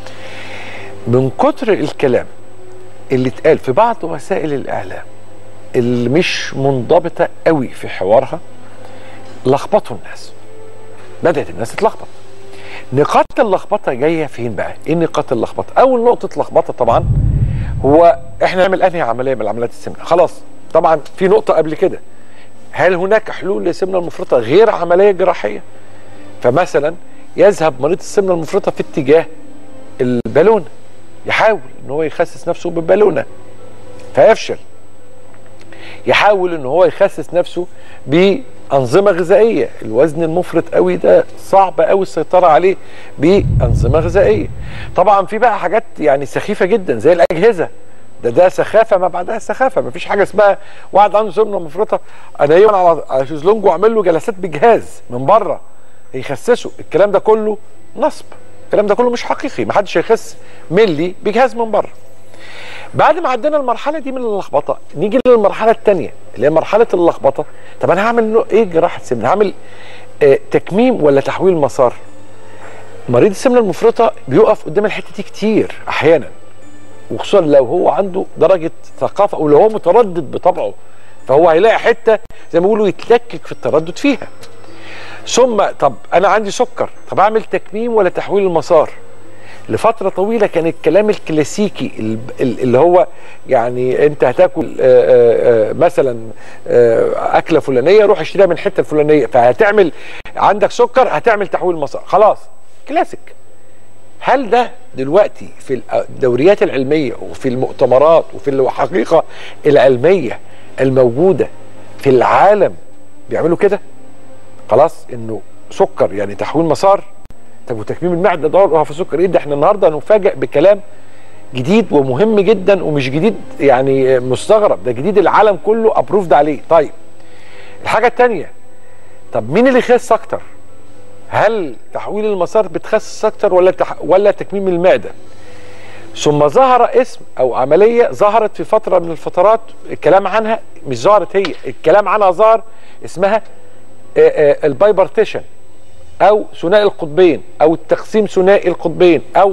من كتر الكلام اللي اتقال في بعض وسائل الاعلام اللي مش منضبطه قوي في حوارها لخبطوا الناس بدات الناس تتلخبط نقاط اللخبطه جايه فين بقى ايه نقاط اللخبطه اول نقطه لخبطه طبعا هو احنا نعمل انهي عمليه من عمليات السمنه خلاص طبعا في نقطه قبل كده هل هناك حلول للسمنه المفرطه غير عمليه جراحيه فمثلا يذهب مريض السمنه المفرطه في اتجاه البالونه يحاول ان هو يخسس نفسه بالبالونه فيفشل يحاول ان هو يخسس نفسه بانظمه غذائيه الوزن المفرط قوي ده صعب قوي السيطره عليه بانظمه غذائيه طبعا في بقى حاجات يعني سخيفه جدا زي الاجهزه ده ده سخافه ما بعدها سخافه ما فيش حاجه اسمها واحد عنده سمنه مفرطه انا يوم على على شيزلونج واعمل له جلسات بجهاز من بره يخسسه الكلام ده كله نصب الكلام ده كله مش حقيقي ما حدش هيخس ملي بجهاز من بره بعد ما عدينا المرحله دي من اللخبطه نيجي للمرحله الثانيه اللي هي مرحله اللخبطه طب انا هعمل له ايه جراحه سمنه هعمل آه تكميم ولا تحويل مسار مريض السمنه المفرطه بيقف قدام الحته دي كتير احيانا وخصوصا لو هو عنده درجه ثقافه ولو هو متردد بطبعه فهو هيلاقي حته زي ما بيقولوا يتلكك في التردد فيها ثم طب انا عندي سكر طب اعمل تكميم ولا تحويل المسار لفتره طويله كان الكلام الكلاسيكي ال- ال- اللي هو يعني انت هتاكل آه، آه، آه، مثلا آه، اكله فلانيه روح اشتريها من الحته الفلانيه فهتعمل عندك سكر هتعمل تحويل مسار خلاص كلاسيك هل ده دلوقتي في الدوريات العلميه وفي المؤتمرات وفي الحقيقه العلميه الموجوده في العالم بيعملوا كده خلاص انه سكر يعني تحويل مسار طب وتكميم المعده ده هو في سكر ايه ده احنا النهارده هنفاجئ بكلام جديد ومهم جدا ومش جديد يعني مستغرب ده جديد العالم كله ابروفد عليه طيب الحاجه الثانيه طب مين اللي يخس اكتر هل تحويل المسار بتخسس اكتر ولا تح... ولا تكميم المعده ثم ظهر اسم او عمليه ظهرت في فتره من الفترات الكلام عنها مش ظهرت هي الكلام عنها ظهر اسمها آه، آه، البايبرتيشن او ثنائي القطبين او التقسيم ثنائي القطبين او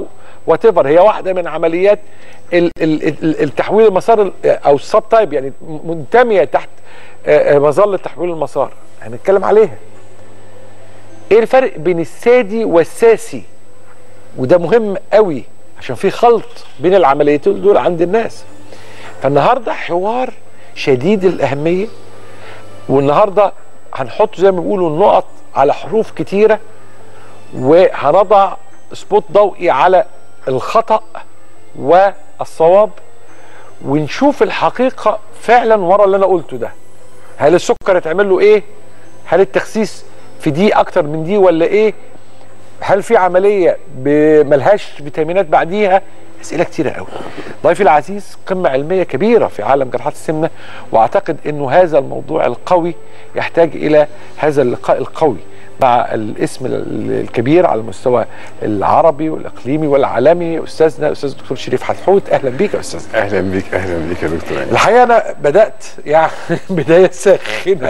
وات هي واحده من عمليات ال- ال- ال- التحويل المسار ال- او السب تايب يعني منتميه تحت آه، آه، مظله تحويل المسار هنتكلم عليها ايه الفرق بين السادي والساسي وده مهم قوي عشان في خلط بين العمليتين دول عند الناس فالنهارده حوار شديد الاهميه والنهارده هنحط زي ما بيقولوا النقط على حروف كتيره وهنضع سبوت ضوئي على الخطا والصواب ونشوف الحقيقه فعلا ورا اللي انا قلته ده هل السكر يتعمل له ايه هل التخسيس في دي اكتر من دي ولا ايه هل في عمليه ب- ملهاش فيتامينات بعديها اسئله كتيره قوي ضيفي العزيز قمه علميه كبيره في عالم جراحات السمنه واعتقد انه هذا الموضوع القوي يحتاج الى هذا اللقاء القوي مع الاسم ال- الكبير على المستوى العربي والاقليمي والعالمي استاذنا الاستاذ الدكتور شريف حتحوت اهلا بيك يا استاذ اهلا بيك اهلا بيك يا دكتور أيمن. الحقيقه انا بدات يعني بدايه ساخنه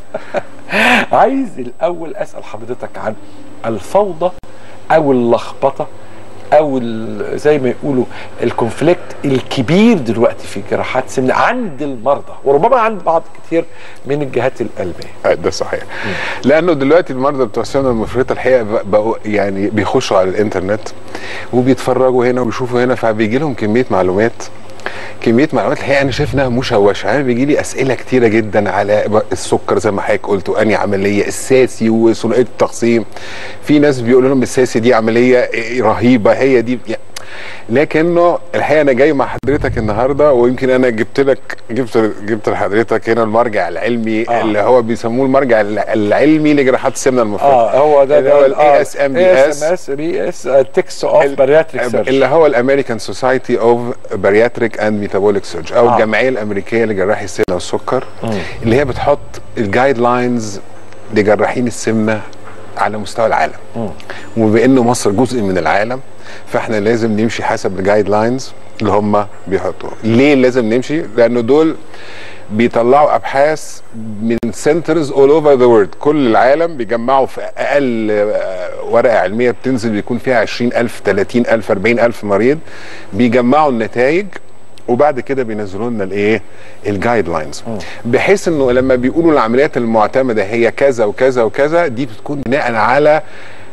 عايز الاول اسال حضرتك عن الفوضى او اللخبطه او ال- زي ما يقولوا الكونفليكت الكبير دلوقتي في جراحات السمنه عند المرضى وربما عند بعض كتير من الجهات القلبيه آه، ده صحيح لانه دلوقتي المرضى بتوع السمنه المفرطه الحقيقه بق- بقوا يعني بيخشوا على الانترنت وبيتفرجوا هنا وبيشوفوا هنا فبيجي لهم كميه معلومات كميه معلومات الحقيقه انا شايف انها مشوشه انا بيجي لي اسئله كتيره جدا على ب- السكر زي ما حضرتك قلت واني عمليه الساسي وثنائيه التقسيم في ناس بيقولوا لهم الساسي دي عمليه إيه رهيبه هي دي يعني لكنه الحقيقه انا جاي مع حضرتك النهارده ويمكن انا جبت لك جبت جبت لحضرتك هنا المرجع العلمي آه. آه. اللي هو بيسموه المرجع الع- العلمي لجراحات السمنه المفرطه اه هو ده اللي هو الاي اس ام بي اس اس بي اس تكست اوف بارياتريك اللي سيرجري هو الامريكان سوسايتي اوف بارياتريك اند ميتابوليك سيرج او آه. آه. الجمعيه الامريكيه لجراحي السمنه والسكر اللي هي بتحط الجايد لاينز لجراحين السمنه على مستوى العالم وبما انه مصر جزء من العالم فاحنا لازم نمشي حسب الجايد لاينز اللي هم بيحطوها ليه لازم نمشي لانه دول بيطلعوا ابحاث من سنترز اول اوفر ذا وورلد كل العالم بيجمعوا في اقل آه، ورقه علميه بتنزل بيكون فيها 20000 30000 40000 مريض بيجمعوا النتائج وبعد كده بينزلوا لنا الايه الجايد لاينز بحيث انه لما بيقولوا العمليات المعتمده هي كذا وكذا وكذا دي بتكون بناء على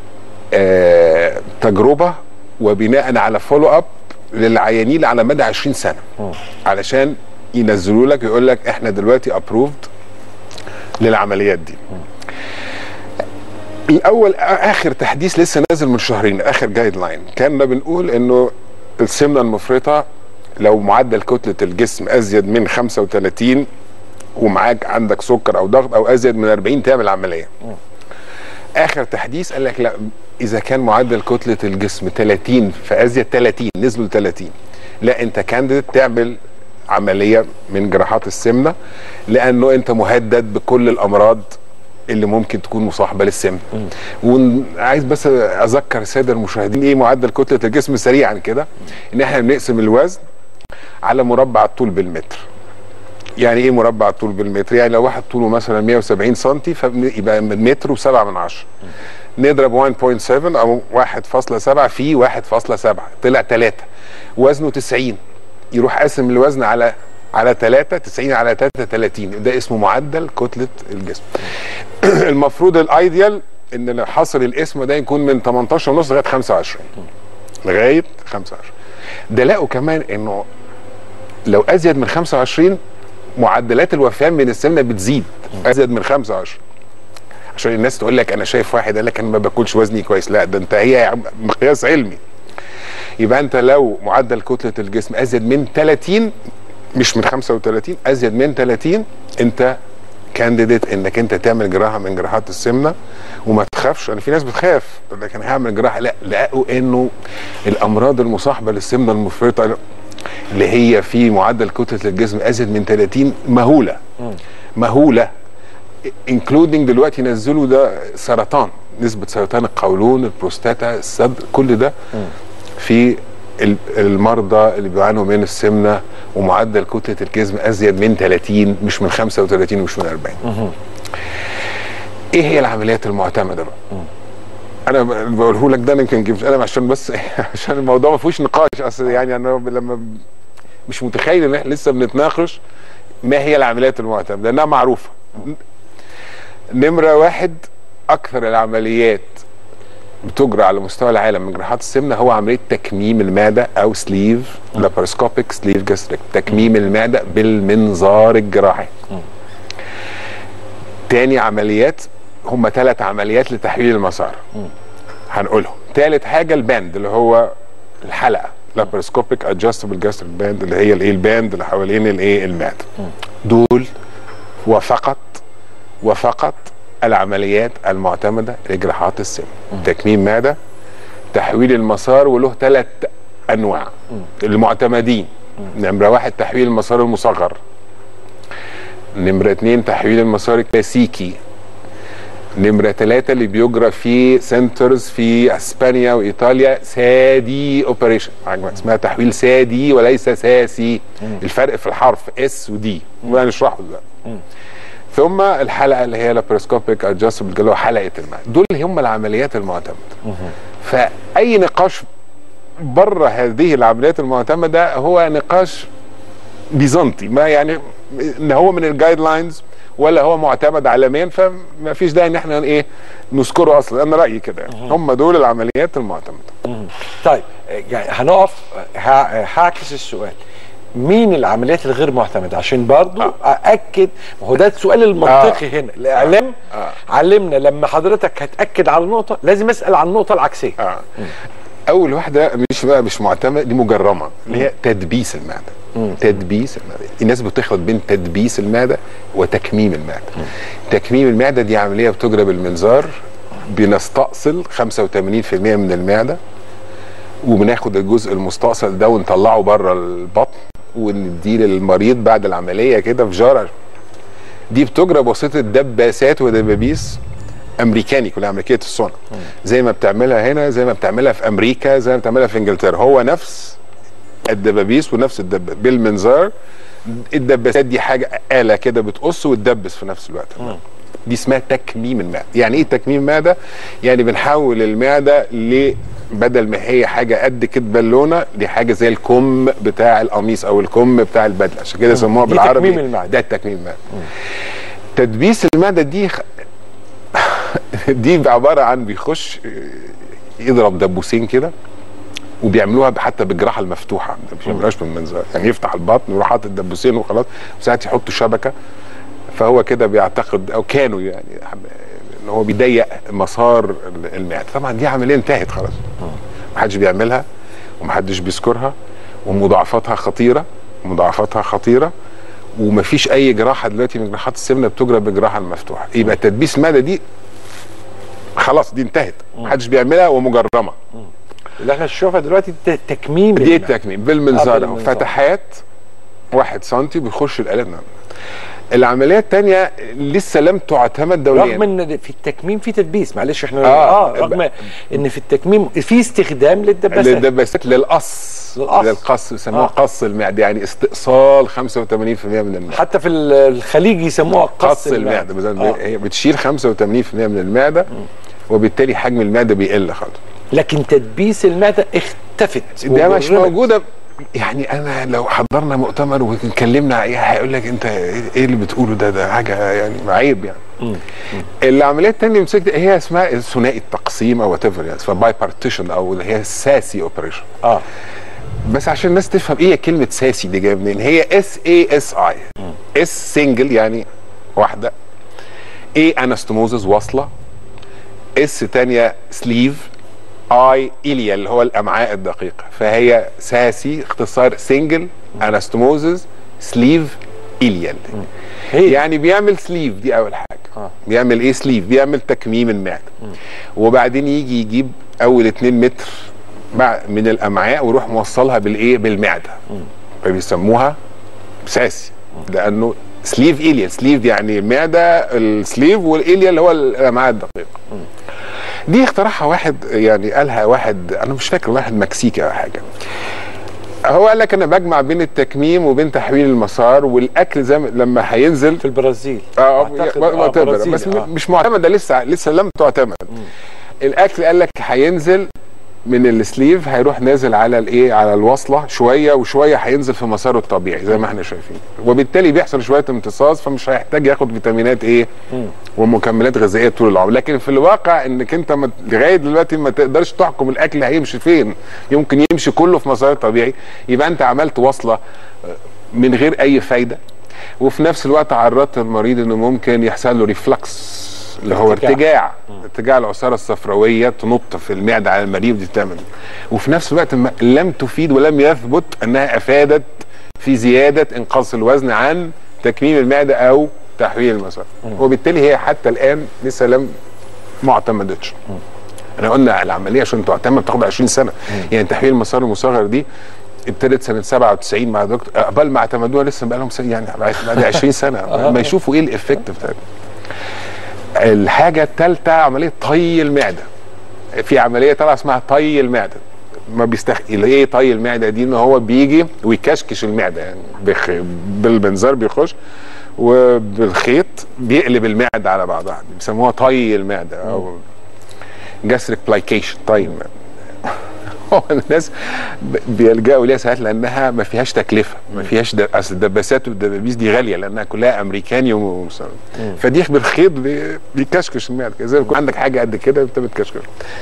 آه تجربه وبناء على فولو اب للعيانين على مدى 20 سنه علشان ينزلوا لك يقول لك احنا دلوقتي ابروفد للعمليات دي الاول اخر تحديث لسه نازل من شهرين اخر جايد لاين كنا بنقول انه السمنه المفرطه لو معدل كتله الجسم ازيد من 35 ومعاك عندك سكر او ضغط او ازيد من 40 تعمل عمليه اخر تحديث قال لك لا اذا كان معدل كتله الجسم 30 فازيد 30 نزلوا ل 30 لا انت كانديديت تعمل عمليه من جراحات السمنه لانه انت مهدد بكل الامراض اللي ممكن تكون مصاحبه للسمنه وعايز بس اذكر الساده المشاهدين ايه معدل كتله الجسم سريعا كده ان احنا بنقسم الوزن على مربع الطول بالمتر يعني ايه مربع الطول بالمتر يعني لو واحد طوله مثلا 170 سم فيبقى متر و7 من عشرة نضرب 1.7 او 1.7 في 1.7 طلع 3 وزنه 90 يروح قاسم الوزن على على 3 90 على 3 30 ده اسمه معدل كتله الجسم المفروض الايديال ان لو حصل الاسم ده يكون من 18 ونص لغايه 25 لغايه 25 ده لقوا كمان انه لو ازيد من 25 معدلات الوفاه من السمنه بتزيد ازيد من 25 عشان الناس تقول لك انا شايف واحد قال لك انا ما باكلش وزني كويس لا ده انت هي مقياس علمي يبقى انت لو معدل كتله الجسم ازيد من 30 مش من 35 ازيد من 30 انت كانديديت انك انت تعمل جراحه من جراحات السمنه وما تخافش انا في ناس بتخاف تقول لك انا هعمل جراحه لا لقوا انه الامراض المصاحبه للسمنه المفرطه اللي هي في معدل كتله الجسم ازيد من 30 مهوله مهوله انكلودنج دلوقتي نزلوا ده سرطان نسبه سرطان القولون البروستاتا الصدر كل ده في ال- المرضى اللي بيعانوا من السمنه ومعدل كتله الجسم ازيد من 30 مش من 35 ومش من 40 ايه هي العمليات المعتمده بقى انا بقوله لك ده أنا يمكن جبت انا عشان بس عشان الموضوع ما فيهوش نقاش اصل يعني انا لما مش متخيل ان احنا لسه بنتناقش ما هي العمليات المعتمده لانها معروفه نمره واحد اكثر العمليات بتجرى على مستوى العالم من جراحات السمنه هو عمليه تكميم المعده او سليف لابارسكوبيك سليف جاستريك تكميم المعده بالمنظار الجراحي تاني عمليات هم ثلاث عمليات لتحويل المسار هنقولهم ثالث حاجه الباند اللي هو الحلقه لابارسكوبيك ادجستبل جاستريك باند اللي هي الايه الباند اللي حوالين الايه المعده دول وفقط وفقط العمليات المعتمده لجراحات السمن تكميم معده تحويل المسار وله ثلاث انواع المعتمدين نمره واحد تحويل المسار المصغر نمره اثنين تحويل المسار الكلاسيكي نمرة ثلاثة اللي بيجرى في سنترز في اسبانيا وايطاليا سادي اوبريشن اسمها تحويل سادي وليس ساسي الفرق في الحرف اس ودي وهنشرحه دلوقتي ثم الحلقه اللي هي لابروسكوبيك ادجستبل اللي هو حلقه الماء دول هم العمليات المعتمده فاي نقاش بره هذه العمليات المعتمده هو نقاش بيزنطي ما يعني ان هو من الجايد لاينز ولا هو معتمد عالميا فما فيش داعي ان احنا ايه نذكره اصلا انا رايي كده يعني. هم دول العمليات المعتمده طيب يعني هنقف ه- هعكس السؤال مين العمليات الغير معتمده عشان برضو آه. ااكد ما هو ده السؤال المنطقي هنا الاعلام آه. علمنا لما حضرتك هتاكد على نقطه لازم اسال عن النقطه العكسيه آه. اول واحده مش بقى مش معتمده دي مجرمه اللي هي تدبيس المعده تدبيس المعده الناس بتخلط بين تدبيس المعده وتكميم المعده تكميم المعده دي عمليه بتجرى بالمنظار بنستأصل 85% من المعده وبناخد الجزء المستأصل ده ونطلعه بره البطن ونديه للمريض بعد العمليه كده في جار دي بتجرى بواسطه دباسات ودبابيس امريكاني كلها امريكيه الصنع زي ما بتعملها هنا زي ما بتعملها في امريكا زي ما بتعملها في انجلترا هو نفس الدبابيس ونفس الدب بالمنظار الدباسات دي حاجه اله كده بتقص وتدبس في نفس الوقت دي اسمها تكميم المعده يعني ايه تكميم معده يعني بنحول المعده ل بدل ما هي حاجه قد كده بالونه دي حاجه زي الكم بتاع القميص او الكم بتاع البدله عشان كده يسموها دي بالعربي تكميم المعدة. ده التكميم المعده تدبيس المعده دي خ- دي عباره عن بيخش يضرب دبوسين كده وبيعملوها حتى بالجراحه المفتوحه ما بيعملوهاش بالمنظار يعني يفتح البطن ويروح حاطط الدبوسين وخلاص وساعات يحطوا شبكه فهو كده بيعتقد او كانوا يعني ان هو بيضيق مسار المعده طبعا دي عمليه انتهت خلاص محدش بيعملها ومحدش بيذكرها ومضاعفاتها خطيره مضاعفاتها خطيره ومفيش اي جراحه دلوقتي من جراحات السمنه بتجرى بالجراحه المفتوحه يبقى تدبيس المعده دي خلاص دي انتهت محدش بيعملها ومجرمه اللي احنا نشوفها دلوقتي ت- تكميم دي المعدة. التكميم بالمنظار آه، اهو بالمنظار. فتحات واحد سنتي بيخش الالات نعم. العمليه الثانيه لسه لم تعتمد دوليا رغم ان في التكميم في تدبيس معلش احنا آه. اه, رغم ان في التكميم في استخدام للدباسات للدباسات للقص للقص. للقص يسموها آه. آه. قص المعده يعني استئصال 85% من المعده حتى في ال- الخليج يسموها قص, قص المعده مثلا آه. هي بتشيل 85% من المعده وبالتالي حجم المعده بيقل خالص لكن تدبيس المعده اختفت ده مش وجرمت. موجوده يعني انا لو حضرنا مؤتمر واتكلمنا عليها هيقول لك انت ايه اللي بتقوله ده ده حاجه يعني عيب يعني العمليه الثانيه مسكت هي اسمها ثنائي التقسيم او وات ايفر يعني اسمها باي بارتيشن او اللي هي ساسي اوبريشن اه بس عشان الناس تفهم ايه كلمه ساسي دي جايه منين هي اس اي اس اي اس سنجل يعني واحده اي انستموزز واصله اس تانية سليف اي ايليا اللي هو الامعاء الدقيقه فهي ساسي اختصار سنجل انستموزز سليف ايليال هي يعني بيعمل سليف دي اول حاجه آه. بيعمل ايه سليف بيعمل تكميم المعده وبعدين يجي يجيب اول 2 متر مع- من الامعاء ويروح موصلها بالايه بالمعده فبيسموها ساسي لانه سليف ايليا سليف يعني المعده السليف والايليا اللي هو الامعاء الدقيقه دي اخترعها واحد يعني قالها واحد انا مش فاكر واحد مكسيكي او حاجه هو قال لك انا بجمع بين التكميم وبين تحويل المسار والاكل زي ما- لما هينزل في البرازيل اه أعتقد معتبر برازيلي، بس آه. مش معتمده لسه لسه لم تعتمد الاكل قال لك هينزل من السليف هيروح نازل على الايه على الوصله شويه وشويه هينزل في مساره الطبيعي زي ما احنا شايفين وبالتالي بيحصل شويه امتصاص فمش هيحتاج ياخد فيتامينات ايه ومكملات غذائيه طول العمر لكن في الواقع انك انت ما لغايه دلوقتي ما تقدرش تحكم الاكل هيمشي فين يمكن يمشي كله في مساره الطبيعي يبقى انت عملت وصله آه، من غير اي فايده وفي نفس الوقت عرضت المريض انه ممكن يحصل له ريفلكس اللي هو ارتجاع. ارتجاع ارتجاع العصاره الصفراويه تنط في المعده على المريض دي تعمل وفي نفس الوقت ما- لم تفيد ولم يثبت انها افادت في زياده انقاص الوزن عن تكميم المعده او تحويل المسار وبالتالي هي حتى الان لسه لم ما اعتمدتش احنا قلنا العمليه عشان تعتمد بتاخد 20 سنه يعني تحويل المسار المصغر دي ابتدت سنه 97 مع دكتور قبل ما اعتمدوها لسه بقى لهم سنة يعني بعد 20 سنه ما يشوفوا ايه الافكت بتاعها الحاجه الثالثه عمليه طي المعده في عمليه طالعه اسمها طي المعده ما بيستخ ايه طي المعده دي ان هو بيجي ويكشكش المعده يعني بخ... بالبنزار بيخش وبالخيط بيقلب المعده على بعضها بيسموها طي المعده او جاستريك بلايكيشن طي المعده هو الناس ب- بيلجأوا ليها ساعات لانها ما فيهاش تكلفه ما فيهاش د... اصل الدباسات والدبابيس دي غاليه لانها كلها امريكاني ومصنع فدي بالخيط بي... بيكشكش المعده كده زي ما يكون عندك حاجه قد كده انت بتكشكش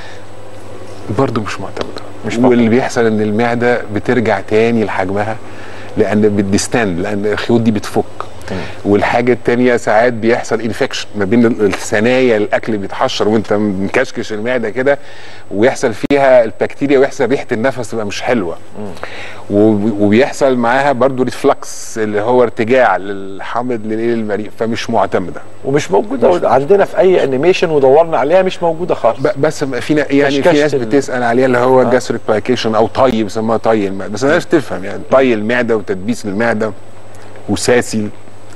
برضه مش معتمده مش واللي بيحصل ان المعده بترجع تاني لحجمها لان بتستند لان الخيوط دي بتفك والحاجه التانية ساعات بيحصل انفكشن ما بين ال- الثنايا الاكل اللي بيتحشر وانت مكشكش المعده كده ويحصل فيها البكتيريا ويحصل ريحه النفس تبقى مش حلوه وب- وبيحصل معاها برضو ريفلكس اللي هو ارتجاع للحامض للمريء فمش معتمده ومش موجوده عندنا في اي انيميشن ودورنا عليها مش موجوده خالص ب- بس في نا- يعني في كشكشة ناس ال- بتسال عليها اللي هو جاستريك بايكيشن او طي بيسموها طي المعده بس الناس تفهم يعني طي المعده وتدبيس المعده وساسي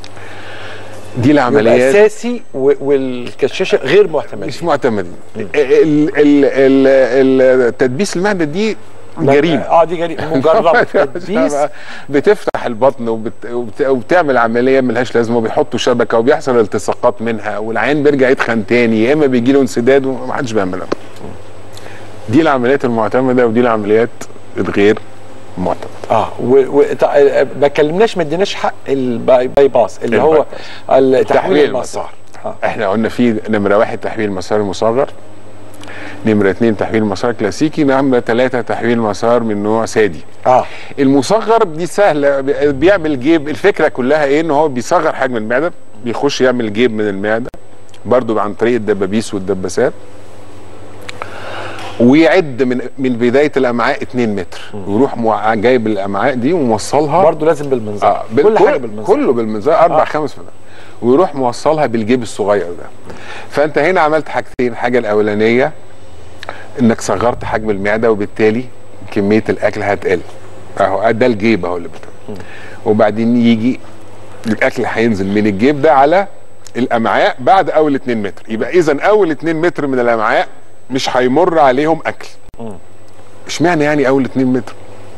دي يبقى العمليات اساسي و- والكشاشه غير معتمده مش معتمدين ال- ال- ال- ال- تدبيس المعده دي جريمه اه دي جريمه مجرد تدبيس بتفتح البطن وبت... وبت... وبتعمل عمليه ملهاش لازمه وبيحطوا شبكه وبيحصل التصاقات منها والعين بيرجع يتخن تاني يا اما بيجي له انسداد ومحدش بيعملها. دي العمليات المعتمده ودي العمليات الغير معتمده. اه و... و... تع- ما كلمناش ما اديناش حق الباي باي باس اللي هو الباي التحويل المسار آه. احنا قلنا في نمره واحد تحويل مسار مصغر نمره اثنين تحويل مسار كلاسيكي نمره ثلاثه تحويل مسار من نوع سادي. اه المصغر دي سهله بي- بيعمل جيب الفكره كلها ايه ان هو بيصغر حجم المعده بيخش يعمل جيب من المعده برضو عن طريق الدبابيس والدباسات ويعد من من بدايه الامعاء 2 متر ويروح مع- جايب الامعاء دي وموصلها برضه لازم بالمنظار آه بال- كل حاجه بالمنظار كله بالمنظار اربع آه. آه. خمس فدان ويروح موصلها بالجيب الصغير ده فانت هنا عملت حاجتين الحاجه الاولانيه انك صغرت حجم المعده وبالتالي كميه الاكل هتقل اهو ده الجيب اهو اللي بتاع وبعدين يجي الاكل هينزل من الجيب ده على الامعاء بعد اول 2 متر يبقى اذا اول 2 متر من الامعاء مش هيمر عليهم اكل اشمعنى يعني اول 2 متر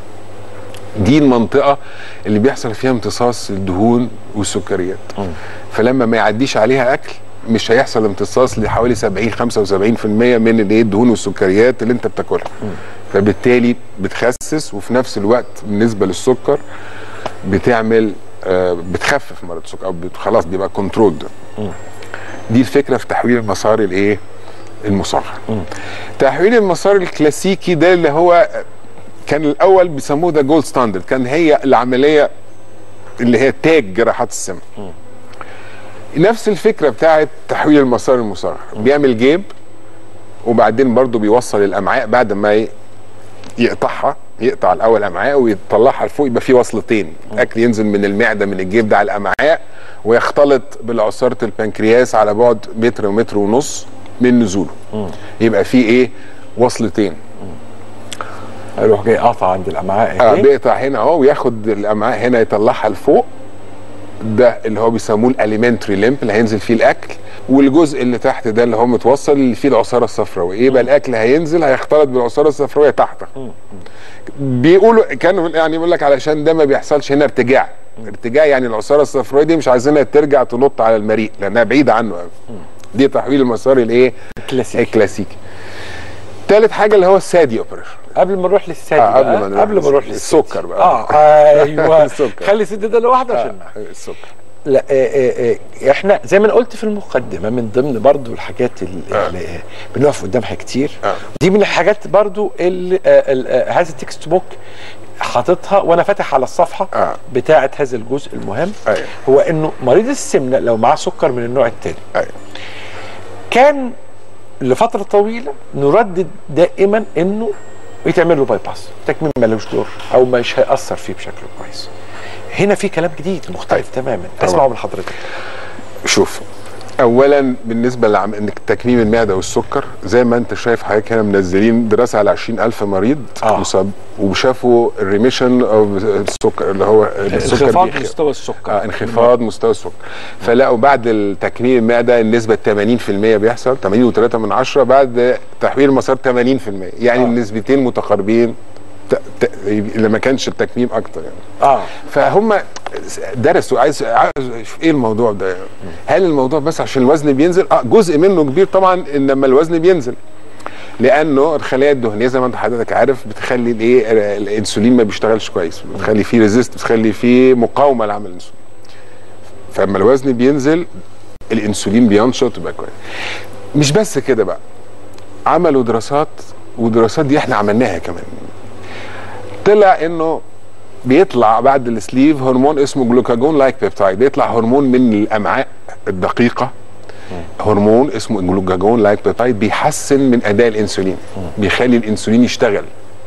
دي المنطقه اللي بيحصل فيها امتصاص الدهون والسكريات فلما ما يعديش عليها اكل مش هيحصل امتصاص لحوالي 70 75% من الايه الدهون والسكريات اللي انت بتاكلها فبالتالي بتخسس وفي نفس الوقت بالنسبه للسكر بتعمل آه بتخفف مرض السكر او بت- خلاص بيبقى كنترول ده دي الفكره في تحويل المسار الايه المصغر تحويل المسار الكلاسيكي ده اللي هو كان الاول بيسموه ده جولد ستاندرد كان هي العمليه اللي هي تاج جراحات السمنه نفس الفكره بتاعت تحويل المسار المصغر بيعمل جيب وبعدين برضو بيوصل الامعاء بعد ما ي- يقطعها يقطع الاول امعاء ويطلعها لفوق يبقى في وصلتين الاكل ينزل من المعده من الجيب ده على الامعاء ويختلط بالعصاره البنكرياس على بعد متر ومتر ونص من نزوله يبقى في ايه وصلتين يروح جاي قاطع عند الامعاء اه اهي بيقطع هنا اهو وياخد الامعاء هنا يطلعها لفوق ده اللي هو بيسموه الاليمنتري ليمب اللي هينزل فيه الاكل والجزء اللي تحت ده اللي هو متوصل اللي فيه العصاره الصفراويه يبقى الاكل هينزل هيختلط بالعصاره الصفراويه تحت بيقولوا كانوا يعني يقول لك علشان ده ما بيحصلش هنا ارتجاع ارتجاع يعني العصاره الصفراويه دي مش عايزينها ترجع تنط على المريء لانها بعيده عنه قوي دي تحويل المسار الايه الكلاسيكي. الكلاسيكي تالت حاجه اللي هو السادي اوبريشن قبل ما نروح للسادي آه، قبل بقى، ما نروح قبل ما نروح للسادي. للسادي. السكر بقى. اه ايوه السكر. خلي السادي ده لوحده عشان نعرف. السكر لا آه آه آه احنا زي ما انا قلت في المقدمه من ضمن برضو الحاجات اللي اللي بنقف قدامها كتير آه. دي من الحاجات برضو اللي آه ال- آه هذا التكست بوك حاططها وانا فاتح على الصفحه آه. بتاعه هذا الجزء المهم أيوة. هو انه مريض السمنه لو معاه سكر من النوع الثاني أيوة. كان لفتره طويله نردد دائما انه يتعمل له باي باس تكميم ملوش دور او مش هياثر فيه بشكل كويس هنا في كلام جديد مختلف تماما اسمعوا من حضرتك شوف اولا بالنسبه لعم انك تكميم المعده والسكر زي ما انت شايف حضرتك هنا منزلين دراسه على 20000 مريض آه. مصاب وشافوا الريميشن او السكر اللي هو السكر انخفاض بيخ- مستوى السكر آه انخفاض مستوى السكر فلقوا بعد التكميم المعده النسبه 80% بيحصل 80 و3 من عشرة بعد تحويل المسار 80% يعني آه. آه. النسبتين متقاربين ت... ت... اللي ما كانش التكميم اكتر يعني اه فهم درسوا عايز عايز أشوف ايه الموضوع ده هل الموضوع بس عشان الوزن بينزل اه جزء منه كبير طبعا ان لما الوزن بينزل لانه الخلايا الدهنيه زي ما انت حضرتك عارف بتخلي الايه الانسولين ما بيشتغلش كويس بتخلي فيه ريزيست بتخلي فيه مقاومه لعمل الانسولين فلما الوزن بينزل الانسولين بينشط ويبقى كويس مش بس كده بقى عملوا دراسات والدراسات دي احنا عملناها كمان طلع انه بيطلع بعد السليف هرمون اسمه جلوكاجون لايك بيبتايد بيطلع هرمون من الامعاء الدقيقه هرمون اسمه جلوكاجون لايك بيبتايد بيحسن من اداء الانسولين بيخلي الانسولين يشتغل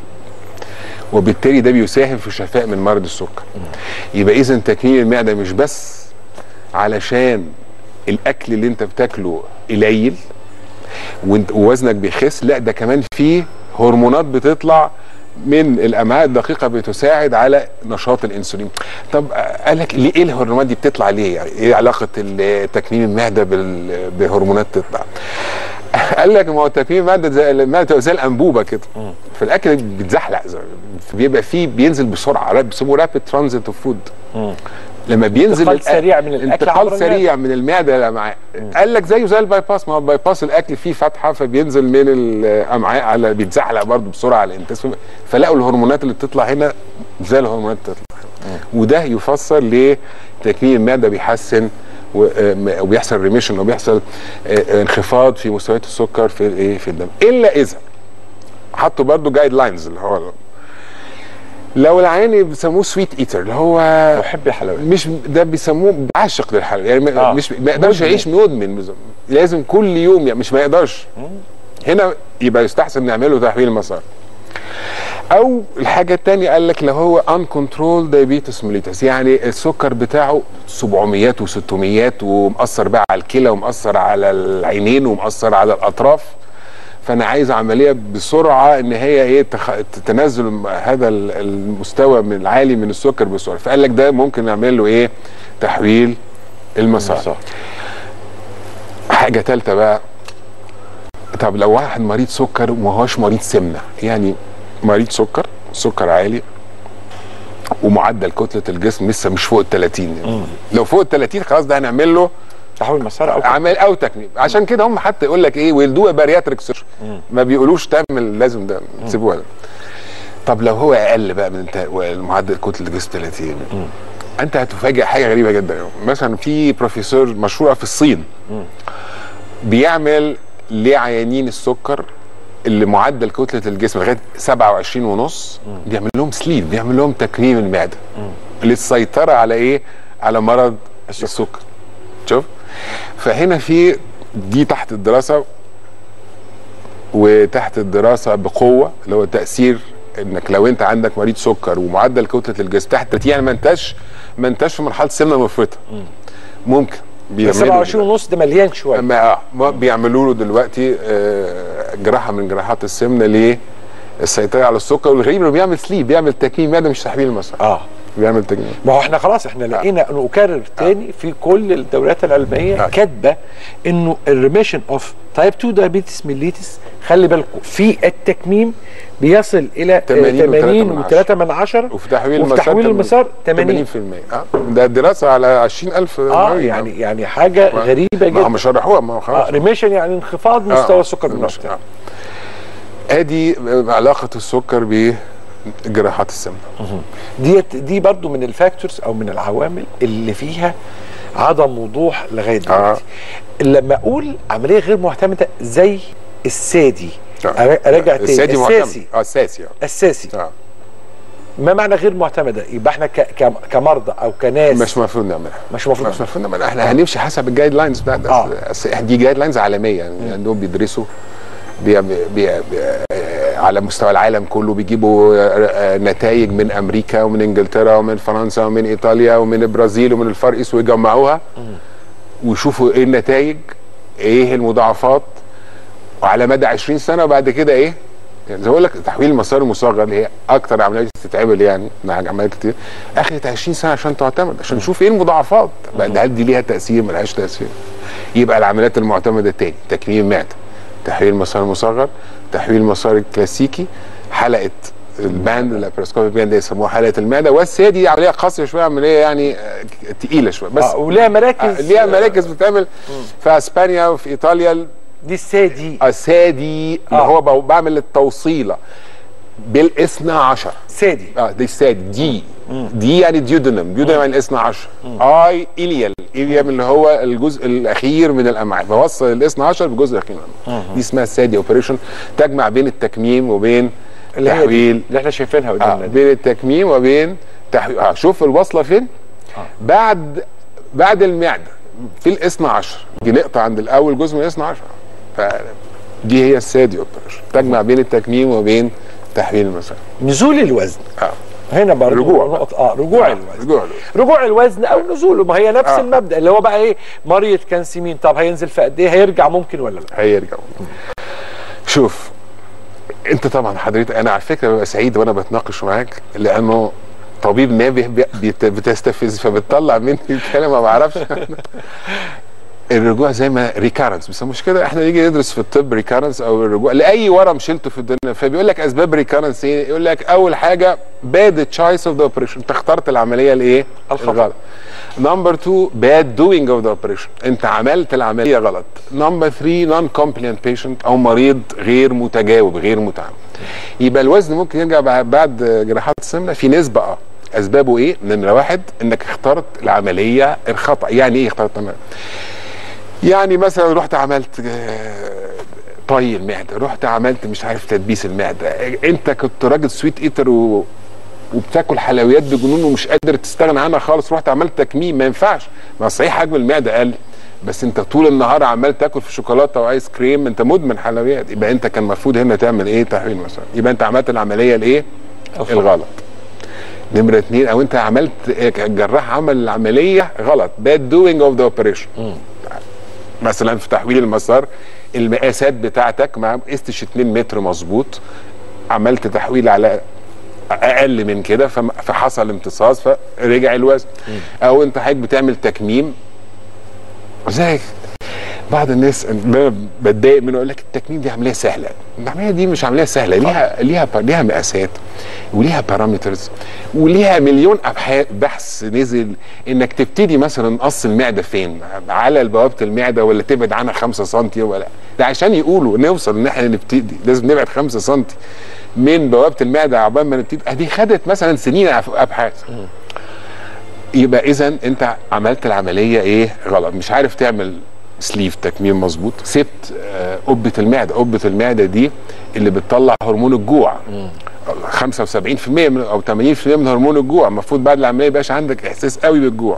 وبالتالي ده بيساهم في الشفاء من مرض السكر يبقى اذا تكميم المعده مش بس علشان الاكل اللي انت بتاكله قليل وانت ووزنك بيخس لا ده كمان فيه هرمونات بتطلع من الامعاء الدقيقه بتساعد على نشاط الانسولين طب قال لك ليه ايه الهرمونات دي بتطلع ليه يعني ايه علاقه ال- تكميم المعده بال- بهرمونات تطلع قال لك ما هو تكميم المعده زي المعده زي الانبوبه كده فالاكل بيتزحلق زي- بيبقى فيه بينزل بسرعه راب- بيسموه رابid ترانزيت اوف فود لما بينزل انتقال الأ- سريع من الأكل انتقال عبر المعدة. سريع من المعده للامعاء قال لك زيه زي الباي باس ما هو الباي باس الاكل فيه فتحه فبينزل من الامعاء على بيتزحلق برضه بسرعه على الانتستين فلقوا الهرمونات اللي بتطلع هنا زي الهرمونات اللي بتطلع هنا وده يفسر ليه تكميم المعده بيحسن و- آم، وبيحصل ريميشن وبيحصل آه، آه، انخفاض في مستويات السكر في الايه في الدم الا اذا حطوا برضه جايد لاينز اللي هو لو العيان بيسموه سويت ايتر اللي هو محب الحلويات مش ده بيسموه عاشق للحلويات يعني ما آه. مش ما يقدرش مدمن. يعيش مدمن بز- لازم كل يوم يعني مش ما يقدرش هنا يبقى يستحسن نعمله تحويل مسار او الحاجه الثانيه قال لك لو هو ان كنترول دايابيتس ميليتس يعني السكر بتاعه 700 و600 ومأثر بقى على الكلى ومأثر على العينين ومأثر على الاطراف فانا عايز عمليه بسرعه ان هي ايه تخ... تنزل م- هذا ال- المستوى من العالي من السكر بسرعه فقال لك ده ممكن نعمل له ايه تحويل المسار المسار. حاجه ثالثه بقى طب لو واحد مريض سكر وما هوش مريض سمنه يعني مريض سكر سكر عالي ومعدل كتله الجسم لسه مش فوق ال 30 يعني. لو فوق ال 30 خلاص ده هنعمل له تحويل مسار او عمل او تكميم عشان كده هم حتى يقول لك ايه ويل دو بارياتريك سيرجري ما بيقولوش تعمل لازم ده سيبوها ده. طب لو هو اقل بقى من انت معدل كتله الجسم 30 انت هتفاجئ حاجه غريبه جدا مثلا في بروفيسور مشهوره في الصين بيعمل لعيانين السكر اللي معدل كتله الجسم لغايه 27 ونص بيعمل لهم سليب بيعمل لهم تكميم المعده للسيطره على ايه على مرض السكر شوف فهنا في دي تحت الدراسه وتحت الدراسه بقوه اللي هو تاثير انك لو انت عندك مريض سكر ومعدل كتله الجسم تحت 30 يعني ما انتش ما انتش في مرحله سمنه مفرطه ممكن بيعملوا 27 ونص ده مليان شويه ما آه، ما بيعملوا له دلوقتي آه، جراحه من جراحات السمنه ليه؟ السيطره على السكر والغريب انه بيعمل سليب بيعمل تكميم معده مش تحويل مسار اه بيعمل تكميم ما هو احنا خلاص احنا لقينا انه اكرر تاني في كل الدورات العلميه آه. كاتبه انه الريميشن اوف تايب 2 دايابيتس ميليتس خلي بالكم في التكميم بيصل الى 80 و3 80 و3 من عشرة وفي تحويل وفي المسار تحويل المسار 80 80% اه ده دراسه على 20000 اه مريض. يعني يعني حاجه غريبه ما هم جدا شرحوها ما هو اه خلاص ريميشن يعني انخفاض مستوى السكر من بالنص. النقطة. آه. ادي علاقه السكر بجراحات السمنه ديت دي برضو من الفاكتورز او من العوامل اللي فيها عدم وضوح لغايه دلوقتي لما اقول عمليه غير معتمده زي السادي أرا- اراجع تاني السادي معتمد اساسي اه اساسي اه اساسي آه. ما معنى غير معتمده يبقى احنا ك... ك... كمرضى او كناس مش المفروض نعملها مش المفروض مش المفروض نعملها احنا هنمشي حسب الجايد لاينز بتاعت آه. أصل إحنا دي جايد لاينز عالميه يعني عندهم بيدرسوا بي بي بي آه، على مستوى العالم كله بيجيبوا نتائج من امريكا ومن انجلترا ومن فرنسا ومن ايطاليا ومن البرازيل ومن الفار ايست ويجمعوها ويشوفوا ايه النتائج ايه المضاعفات وعلى مدى 20 سنه وبعد كده ايه يعني زي ما بقول لك تحويل المسار المصغر اللي هي اكتر عمليات بتتعمل يعني مع عمليات كتير اخذت 20 سنه عشان تعتمد عشان نشوف ايه المضاعفات بقى ده هل دي ليها تاثير ملهاش تاثير يبقى العمليات المعتمده تاني تكميم المعده تحويل المسار المصغر تحويل المسار الكلاسيكي حلقه الباند الابراسكوبيك باند اللي يسموها حلقه المعده والسي دي عمليه قاسيه شويه عمليه يعني آه، تقيله شويه بس آه وليها مراكز آه، ليها مراكز بتتعمل في اسبانيا وفي ايطاليا دي السادي السادي اللي آه. هو ب- بعمل التوصيله بالاثنى عشر سادي اه دي السادي دي دي يعني ديودنم ديودنم يعني الاثنى عشر اي اليال اليام اللي هو الجزء الاخير من الامعاء بوصل الاثنى عشر بالجزء الاخير من الامعاء دي اسمها السادي اوبريشن تجمع بين التكميم وبين اللي هي دي تحويل اللي احنا شايفينها آه قدامنا دي بين التكميم وبين تحويل آه شوف الوصله فين بعد بعد المعده في الاثنى عشر دي نقطه عند الاول جزء من الاثنى عشر فدي هي السادي اوبريشن تجمع بين التكميم وبين تحويل المسار نزول الوزن اه هنا برضه رجوع. نقطة اه رجوع آه، الوزن رجوع الوزن. رجوع الوزن او نزوله ما هي نفس آه. المبدا اللي هو بقى ايه مريض كان سمين طب هينزل في قد ايه هيرجع ممكن ولا لا هيرجعوا شوف انت طبعا حضرتك انا على فكره ببقى سعيد وانا بتناقش معاك لانه طبيب نابه بي- بيت- بتستفز فبتطلع مني الكلام ما بعرفش الرجوع زي ما ريكارنس بس مش كده احنا نيجي ندرس في الطب ريكارنس او الرجوع لاي ورم شلته في الدنيا فبيقول لك اسباب ريكارنس ايه يقول لك اول حاجه باد تشايس اوف ذا اوبريشن انت اخترت العمليه الايه الخطأ. الغلط نمبر 2 باد دوينج اوف ذا اوبريشن انت عملت العمليه غلط نمبر 3 نون كومبلينت بيشنت او مريض غير متجاوب غير متعاون يبقى الوزن ممكن يرجع بعد- بعد جراحات السمنه في نسبه اه اسبابه ايه؟ نمره واحد انك اخترت العمليه الخطا يعني ايه اخترت العملية؟ يعني مثلا رحت عملت آه، طي المعده رحت عملت مش عارف تدبيس المعده انت كنت راجل سويت ايتر و وبتاكل حلويات بجنون ومش قادر تستغنى عنها خالص رحت عملت تكميم ما ينفعش ما صحيح حجم المعده قل بس انت طول النهار عمال تاكل في شوكولاته وايس كريم انت مدمن حلويات يبقى انت كان المفروض هنا تعمل ايه تحويل مثلا يبقى انت عملت العمليه الايه الغلط نمره اتنين او انت عملت الجراح عمل العمليه غلط باد دوينج اوف ذا اوبريشن مثلا في تحويل المسار المقاسات بتاعتك ما قستش 2 متر مظبوط عملت تحويل على اقل من كده فم- فحصل امتصاص فرجع الوزن او انت حضرتك بتعمل تكميم زي بعض الناس اللي انا بتضايق منه يقول لك التكميم دي عمليه سهله العمليه دي مش عمليه سهله ليها ليها ليها مقاسات وليها بارامترز وليها مليون ابحاث بحث نزل انك تبتدي مثلا قص المعده فين على بوابه المعده ولا تبعد عنها 5 سم ولا ده عشان يقولوا نوصل ان احنا نبتدي لازم نبعد 5 سم من بوابه المعده عقبال ما نبتدي دي خدت مثلا سنين ابحاث يبقى اذا انت عملت العمليه ايه غلط مش عارف تعمل سليف تكميم مظبوط سبت آه، قبه المعده قبه المعده دي اللي بتطلع هرمون الجوع 75% من او 80% من هرمون الجوع المفروض بعد العمليه يبقاش عندك احساس قوي بالجوع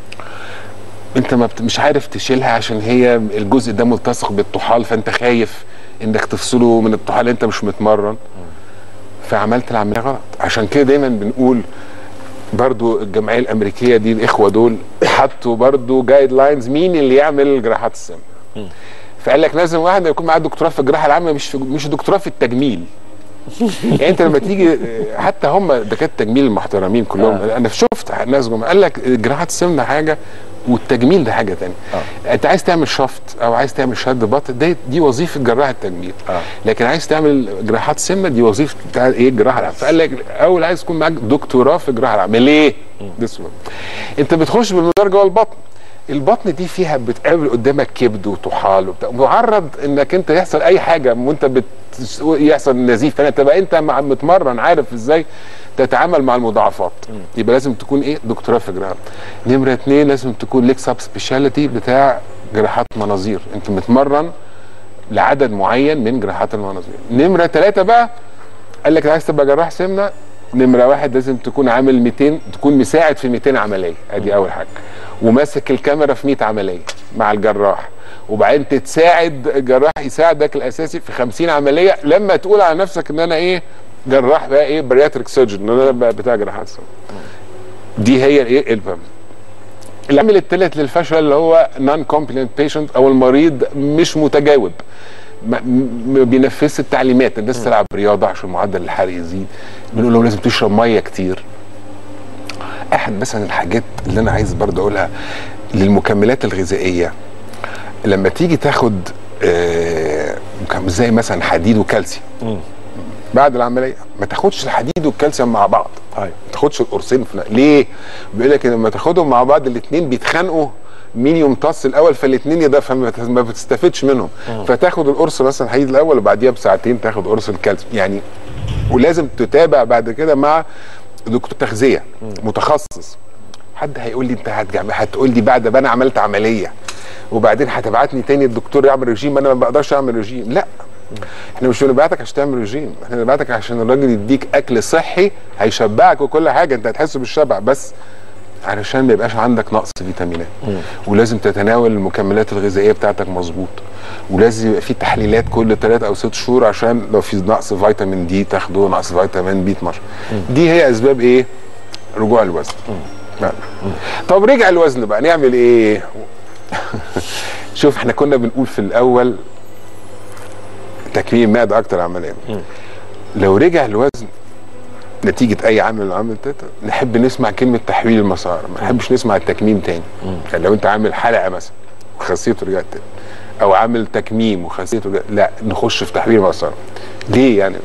انت ما بت... مش عارف تشيلها عشان هي الجزء ده ملتصق بالطحال فانت خايف انك تفصله من الطحال انت مش متمرن فعملت العمليه غلط عشان كده دايما بنقول برضو الجمعيه الامريكيه دي الاخوه دول حطوا برضو جايد لاينز مين اللي يعمل جراحات السمنه فقال لك لازم واحد يكون معاه دكتوراه في الجراحه العامه مش في مش دكتوراه في التجميل يعني انت لما تيجي حتى هم دكاتره التجميل المحترمين كلهم آه. انا شفت ناس جم قال لك جراحات السمنه حاجه والتجميل ده حاجه ثانيه آه. انت عايز تعمل شفط او عايز تعمل شد بطن دي دي وظيفه جراح التجميل آه. لكن عايز تعمل جراحات سمنه دي وظيفه بتاع ايه الجراحه العامه فقال لك اول عايز يكون معاك دكتوراه في الجراحه العامه ليه؟ ده السؤال. انت بتخش بالمدار جوه البطن البطن دي فيها بتقابل قدامك كبد وطحال وبتاع معرض انك انت يحصل اي حاجه وانت بت يحصل نزيف فانت تبقى انت مع متمرن عارف ازاي تتعامل مع المضاعفات يبقى لازم تكون ايه دكتوراه في جراحه نمره اتنين لازم تكون ليك سب سبيشاليتي بتاع جراحات مناظير انت متمرن لعدد معين من جراحات المناظير نمره ثلاثه بقى قال لك عايز تبقى جراح سمنه نمره واحد لازم تكون عامل 200 تكون مساعد في 200 عمليه ادي اول حاجه وماسك الكاميرا في 100 عمليه مع الجراح وبعدين تتساعد جراح يساعدك الاساسي في 50 عمليه لما تقول على نفسك ان انا ايه جراح بقى ايه برياتريك سيرجن ان انا بقى بتاع جراحات سمنة. دي هي الايه البم العامل الثالث للفشل اللي هو نون كومبلينت بيشنت او المريض مش متجاوب ما ما بينفذش التعليمات الناس تلعب رياضه عشان معدل الحرق يزيد بنقول لهم لازم تشرب ميه كتير احد مثلا الحاجات اللي انا عايز برضه اقولها للمكملات الغذائيه لما تيجي تاخد آه مكمل زي مثلا حديد وكالسيوم بعد العمليه ما تاخدش الحديد والكالسيوم مع بعض أيوة. ما تاخدش القرصين في ليه؟ بيقول لك لما تاخدهم مع بعض الاثنين بيتخانقوا مين يمتص الاول فالاثنين يضاف فما بت- ما بتستفدش منهم فتاخد القرص مثلا الحديد الاول وبعديها بساعتين تاخد قرص الكالسيوم يعني ولازم تتابع بعد كده مع دكتور تغذيه متخصص حد هيقول لي انت هتجمع هتقول لي بعد ما انا عملت عمليه وبعدين هتبعتني تاني الدكتور يعمل رجيم انا ما بقدرش اعمل رجيم لا احنا مش بنبعتك عشان تعمل رجيم احنا بنبعتك عشان الراجل يديك اكل صحي هيشبعك وكل حاجه انت هتحس بالشبع بس علشان ما يبقاش عندك نقص فيتامينات ولازم تتناول المكملات الغذائيه بتاعتك مظبوط ولازم يبقى في تحليلات كل 3 او 6 شهور عشان لو في نقص فيتامين دي تاخده نقص فيتامين بي 12 دي هي اسباب ايه رجوع الوزن بقى. طب رجع الوزن بقى نعمل ايه شوف احنا كنا بنقول في الاول تكميم معده اكتر عمليه لو رجع الوزن نتيجة أي عامل من العوامل التالتة نحب نسمع كلمة تحويل المسار ما نحبش نسمع التكميم تاني يعني لو أنت عامل حلقة مثلا وخسيته رجعت تاني أو عامل تكميم وخسيته رجعت لا نخش في تحويل مسار ليه يعني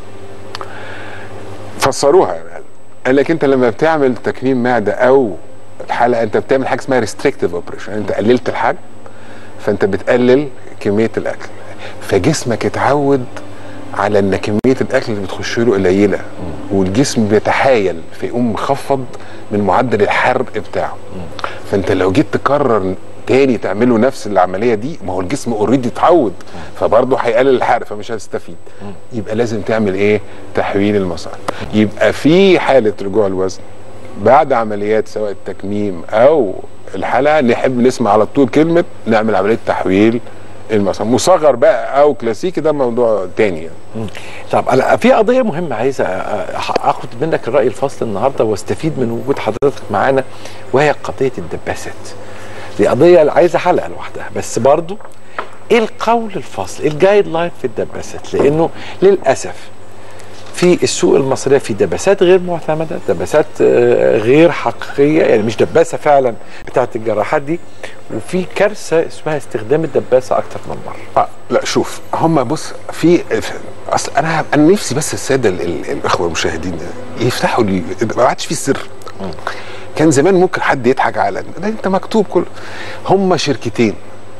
فسروها يعني قال لك أنت لما بتعمل تكميم معدة أو الحلقة أنت بتعمل حاجة اسمها ريستريكتيف اوبريشن أنت قللت الحجم فأنت بتقلل كمية الأكل فجسمك اتعود على ان كميه الاكل اللي بتخش له قليله والجسم بيتحايل فيقوم مخفض من معدل الحرق بتاعه فانت لو جيت تكرر تاني تعمله نفس العمليه دي ما هو الجسم اوريدي اتعود فبرضه هيقلل الحرق فمش هتستفيد يبقى لازم تعمل ايه تحويل المسار يبقى في حاله رجوع الوزن بعد عمليات سواء التكميم او الحلقه نحب نسمع على طول كلمه نعمل عمليه تحويل المسار مصغر بقى او كلاسيكي ده موضوع تاني يعني. طب انا في قضيه مهمه عايز أ- أ- اخد منك الراي الفصل النهارده واستفيد من وجود حضرتك معانا وهي قضيه الدباسات دي قضيه عايزه حلقه لوحدها بس برضو ايه القول الفصل إيه الجايد لاين في الدباسات لانه للاسف في السوق المصريه في دباسات غير معتمده دباسات آه، غير حقيقيه يعني مش دباسه فعلا بتاعت الجراحات دي وفي كارثه اسمها استخدام الدباسه اكتر من مره آه لا شوف هم بص في اصل انا انا نفسي بس الساده ال- ال- الاخوه المشاهدين يفتحوا لي ما عادش في سر كان زمان ممكن حد يضحك على ده انت مكتوب كله هم شركتين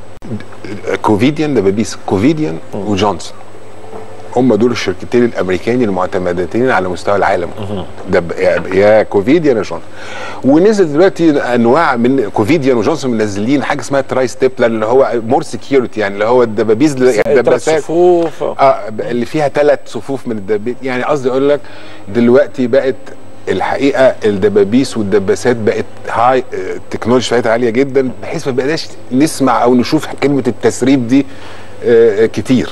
كوفيديان دبابيس كوفيديان وجونسون هم دول الشركتين الامريكاني المعتمدتين على مستوى العالم دب يا, يا كوفيديان يا جونسون ونزل دلوقتي انواع من كوفيديان وجونسون منزلين حاجه اسمها تراي ستيبلر اللي هو مور سكيورتي يعني اللي هو الدبابيس ثلاث الدباسات صفوف اه ب- اللي فيها ثلاث صفوف من الدبابيس يعني قصدي اقول لك دلوقتي بقت الحقيقه الدبابيس والدباسات بقت هاي آه، التكنولوجيا بتاعتها عاليه جدا بحيث ما بقناش نسمع او نشوف كلمه التسريب دي آه، آه، كتير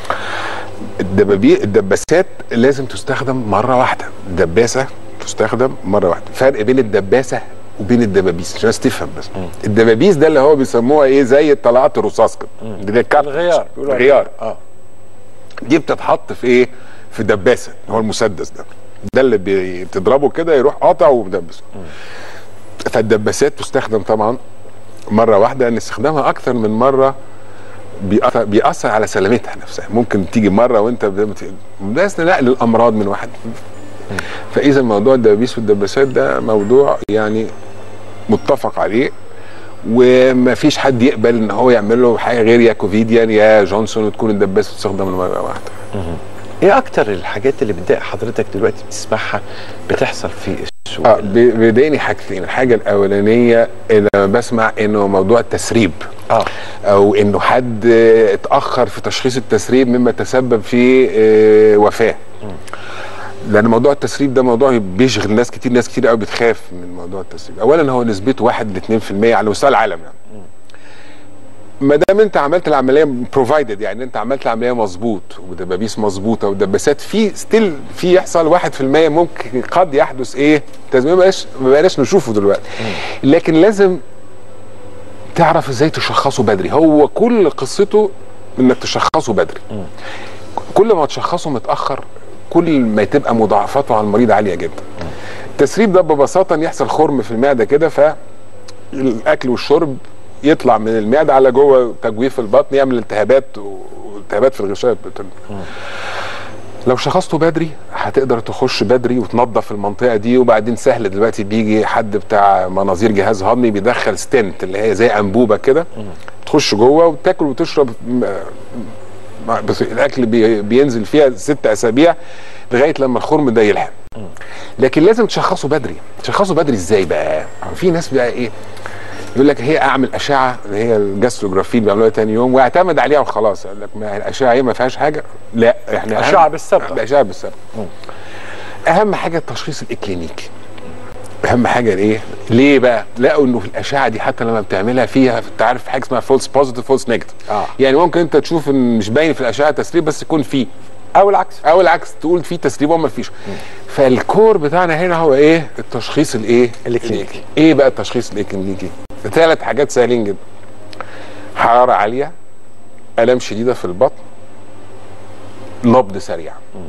الدبابي الدباسات لازم تستخدم مره واحده الدباسه تستخدم مره واحده فرق بين الدباسه وبين الدبابيس عشان الناس تفهم بس الدبابيس ده اللي هو بيسموها ايه زي طلعات الرصاص كده دي الكارت الغيار بيقولوا عليه. غيار اه دي بتتحط في ايه في دباسه هو المسدس ده ده اللي بي- بتضربه كده يروح قاطع ومدبس فالدباسات تستخدم طبعا مره واحده ان استخدامها اكثر من مره بيأثر, بيأثر على سلامتها نفسها ممكن تيجي مره وانت بت- بس نقل الامراض من واحد فاذا موضوع الدبابيس والدباسات ده موضوع يعني متفق عليه وما فيش حد يقبل ان هو يعمل له حاجه غير يا كوفيديان يا جونسون وتكون الدباسه بتستخدم لمره واحده ايه اكتر الحاجات اللي بتضايق حضرتك دلوقتي بتسمعها بتحصل في السوق اه بي- بيضايقني حاجتين الحاجه الاولانيه اللي لما بسمع انه موضوع التسريب اه او انه حد آه، اتاخر في تشخيص التسريب مما تسبب في آه، وفاه لان موضوع التسريب ده موضوع بيشغل ناس كتير ناس كتير قوي بتخاف من موضوع التسريب اولا هو نسبته 1 ل 2% على مستوى العالم يعني ما دام انت عملت العمليه بروفايدد يعني انت عملت العمليه مظبوط ودبابيس مظبوطه ودباسات في ستيل في يحصل 1% ممكن قد يحدث ايه تزميل ما بقاش ما بقناش نشوفه دلوقتي لكن لازم تعرف ازاي تشخصه بدري هو كل قصته انك تشخصه بدري كل ما تشخصه متاخر كل ما تبقى مضاعفاته على المريض عاليه جدا التسريب ده ببساطه ان يحصل خرم في المعده كده فالاكل والشرب يطلع من المعده على جوه تجويف البطن يعمل التهابات والتهابات في الغشاء بت- لو شخصته بدري هتقدر تخش بدري وتنظف المنطقه دي وبعدين سهل دلوقتي بيجي حد بتاع مناظير جهاز هضمي بيدخل ستنت اللي هي زي انبوبه كده تخش جوه وتاكل وتشرب م- مع- بس الاكل بي بينزل فيها ست اسابيع لغايه لما الخرم ده يلحم لكن لازم تشخصه بدري تشخصه بدري ازاي بقى في ناس بقى ايه يقول لك هي اعمل اشعه اللي هي الجاستروجرافي اللي بيعملوها تاني يوم واعتمد عليها وخلاص يقول لك ما الاشعه هي ما فيهاش حاجه لا احنا أهم- أشعة بالسبق. اشعه بالسبق اهم حاجه التشخيص الاكلينيكي اهم حاجه الايه ليه بقى لقوا انه في الاشعه دي حتى لما بتعملها فيها انت عارف حاجه اسمها فولس بوزيتيف فولس نيجاتيف آه. يعني ممكن انت تشوف ان مش باين في الاشعه تسريب بس يكون فيه او العكس او العكس تقول في تسريب وما فيش فالكور بتاعنا هنا هو ايه التشخيص الايه الإكلينيكي. ايه بقى التشخيص الاكلينيكي ثلاث حاجات سهلين جدا حراره عاليه الام شديده في البطن نبض سريع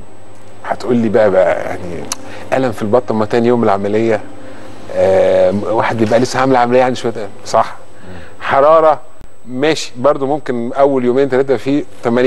هتقول لي بقى بقى يعني الم في البطن ما تاني يوم العمليه آه واحد بيبقى لسه عامل عمليه يعني شويه ألم. صح حراره ماشي برضو ممكن اول يومين ثلاثه في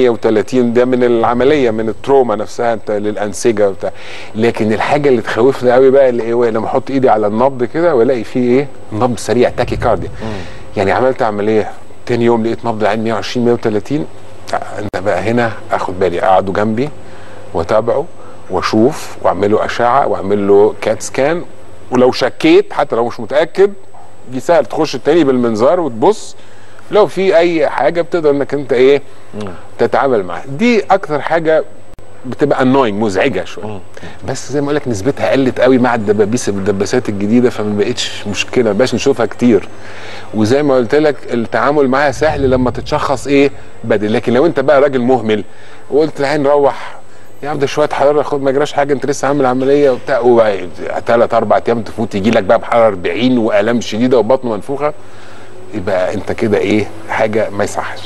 38 ده من العمليه من التروما نفسها انت للانسجه وبتاع لكن الحاجه اللي تخوفنا قوي بقى اللي ايه لما احط ايدي على النبض كده والاقي فيه ايه نبض سريع تاكي كارديا يعني عملت عمليه تاني يوم لقيت نبض العين 120 130 انا بقى هنا اخد بالي اقعدوا جنبي واتابعه واشوف واعمل له اشعه واعمل له كات سكان ولو شكيت حتى لو مش متاكد دي سهل تخش تاني بالمنظار وتبص لو في اي حاجه بتقدر انك انت ايه تتعامل معاها دي اكتر حاجه بتبقى انوينج مزعجه شويه بس زي ما اقول لك نسبتها قلت قوي مع الدبابيس الدباسات الجديده فما بقتش مشكله ما بقاش نشوفها كتير وزي ما قلت لك التعامل معاها سهل لما تتشخص ايه بدري لكن لو انت بقى راجل مهمل وقلت العين روح يا عم ده شويه حراره خد ما جراش حاجه انت لسه عامل عمليه وبتاع ثلاث اربع ايام تفوت يجي لك بقى بحراره 40 والام شديده وبطن منفوخه يبقى انت كده ايه حاجه ما يصحش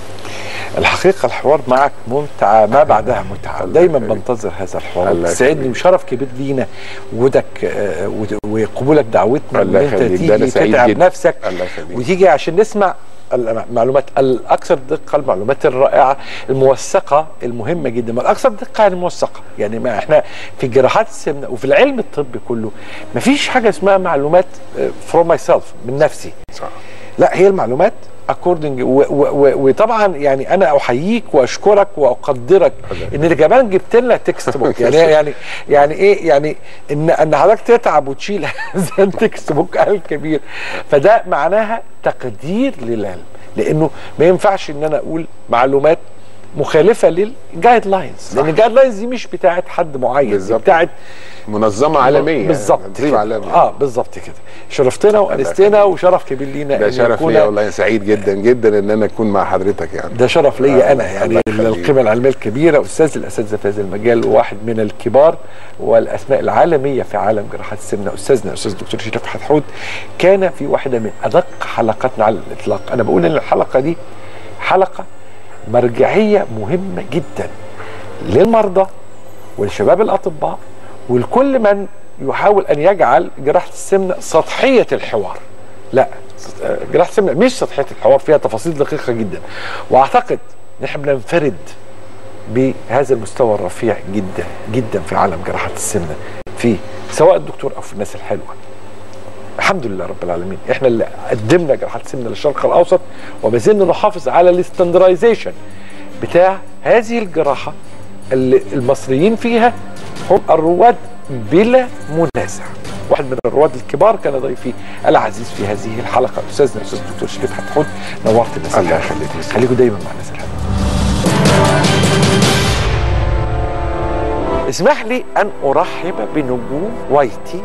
الحقيقه الحوار معك ممتع ما بعدها متعه دايما بنتظر هذا الحوار الله بتسعدني يخليك. وشرف كبير لينا وجودك آه، ود- وقبولك دعوتنا الله ان انت يخليك. ده أنا تيجي سعيد تتعب جدا. نفسك الله يخليك. وتيجي عشان نسمع المعلومات الاكثر دقه المعلومات الرائعه الموثقه المهمه جدا ما الاكثر دقه يعني الموثقه يعني ما احنا في جراحات السمنه وفي العلم الطبي كله ما فيش حاجه اسمها معلومات فروم ماي سيلف من نفسي صح لا هي المعلومات اكوردنج وطبعا يعني انا احييك واشكرك واقدرك ان كمان جبت لنا تكست بوك يعني يعني يعني ايه يعني ان ان حضرتك تتعب وتشيل هذا التكست بوك الكبير فده معناها تقدير للعلم لانه ما ينفعش ان انا اقول معلومات مخالفه للجايد لاينز لان الجايد لاينز دي مش بتاعت حد معين دي بالظبط. بتاعت منظمه عالميه بالظبط تنظيم كده. عالمي اه بالظبط كده شرفتنا وانستنا يخليك. وشرف كبير لينا ده إن شرف يكون- ليا والله سعيد جدا جدا ان انا اكون مع حضرتك يعني ده شرف ليا انا يعني الله يخليك. القيمه العلميه الكبيره استاذ الاساتذه في هذا المجال وواحد من الكبار والاسماء العالميه في عالم جراحات السمنه استاذنا الاستاذ الدكتور شريف حتحوت كان في واحده من ادق حلقاتنا على الاطلاق انا بقول ان الحلقه دي حلقه مرجعيه مهمه جدا للمرضى ولشباب الاطباء ولكل من يحاول ان يجعل جراحه السمنه سطحيه الحوار لا جراحه السمنه مش سطحيه الحوار فيها تفاصيل دقيقه جدا واعتقد نحن بننفرد بهذا المستوى الرفيع جدا جدا في عالم جراحه السمنه في سواء الدكتور او في الناس الحلوه الحمد لله رب العالمين احنا اللي قدمنا جراحات السمنه للشرق الاوسط وما زلنا نحافظ على الاستندرايزيشن بتاع هذه الجراحه اللي المصريين فيها هم الرواد بلا منازع واحد من الرواد الكبار كان ضيفي العزيز في هذه الحلقه استاذنا الاستاذ الدكتور شريف حتحوت نورت الناس الله يخليك. خليكم دايما مع الناس الحلوه اسمح لي ان ارحب بنجوم وايتي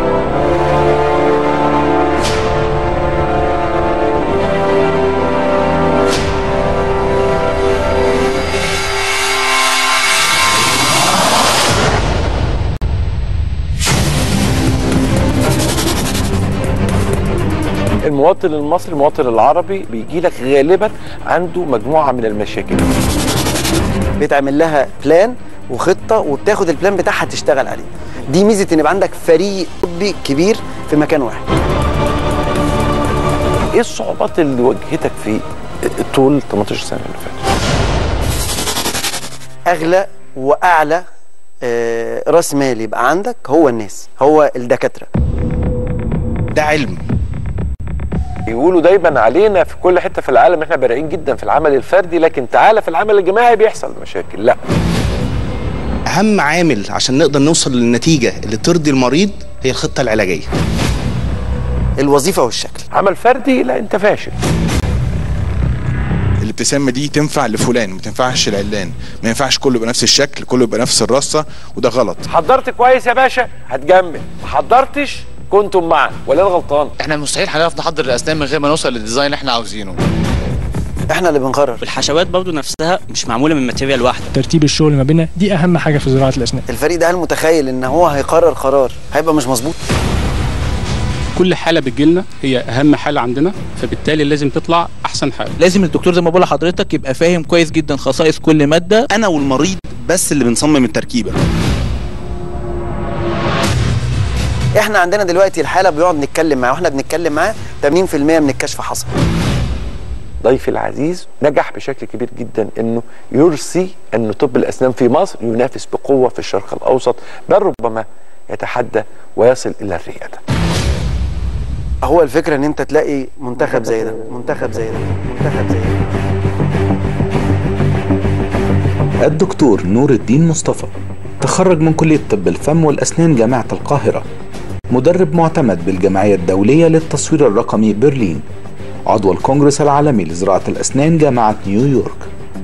المواطن المصري المواطن العربي بيجي لك غالبا عنده مجموعه من المشاكل بيتعمل لها بلان وخطه وبتاخد البلان بتاعها تشتغل عليه دي ميزه ان يبقى عندك فريق طبي كبير في مكان واحد ايه الصعوبات اللي واجهتك في طول 18 سنه اللي فاتت اغلى واعلى آه، راس مال يبقى عندك هو الناس هو الدكاتره ده علم يقولوا دايما علينا في كل حته في العالم احنا بارعين جدا في العمل الفردي لكن تعالى في العمل الجماعي بيحصل مشاكل لا اهم عامل عشان نقدر نوصل للنتيجه اللي ترضي المريض هي الخطه العلاجيه الوظيفه والشكل عمل فردي لا انت فاشل الابتسامه دي تنفع لفلان ما تنفعش لعلان ما ينفعش كله يبقى نفس الشكل كله يبقى نفس الرصه وده غلط حضرت كويس يا باشا هتجمل ما حضرتش كنتم معا ولا انا غلطان احنا مستحيل هنعرف نحضر الاسنان من غير ما نوصل للديزاين اللي احنا عاوزينه احنا اللي بنقرر الحشوات برضو نفسها مش معموله من ماتيريال واحده ترتيب الشغل ما بيننا دي اهم حاجه في زراعه الاسنان الفريق ده هل متخيل ان هو هيقرر قرار هيبقى مش مظبوط كل حاله بتجيلنا هي اهم حاله عندنا فبالتالي لازم تطلع احسن حاله لازم الدكتور زي ما بقول لحضرتك يبقى فاهم كويس جدا خصائص كل ماده انا والمريض بس اللي بنصمم التركيبه احنا عندنا دلوقتي الحاله بيقعد نتكلم معاه واحنا بنتكلم معاه 80% من الكشف حصل ضيفي العزيز نجح بشكل كبير جدا انه يرسي ان طب الاسنان في مصر ينافس بقوه في الشرق الاوسط بل ربما يتحدى ويصل الى الرياده هو الفكره ان انت تلاقي منتخب زي ده منتخب زي ده منتخب زي ده الدكتور نور الدين مصطفى تخرج من كلية طب الفم والأسنان جامعة القاهرة مدرب معتمد بالجمعية الدولية للتصوير الرقمي برلين عضو الكونغرس العالمي لزراعة الأسنان جامعة نيويورك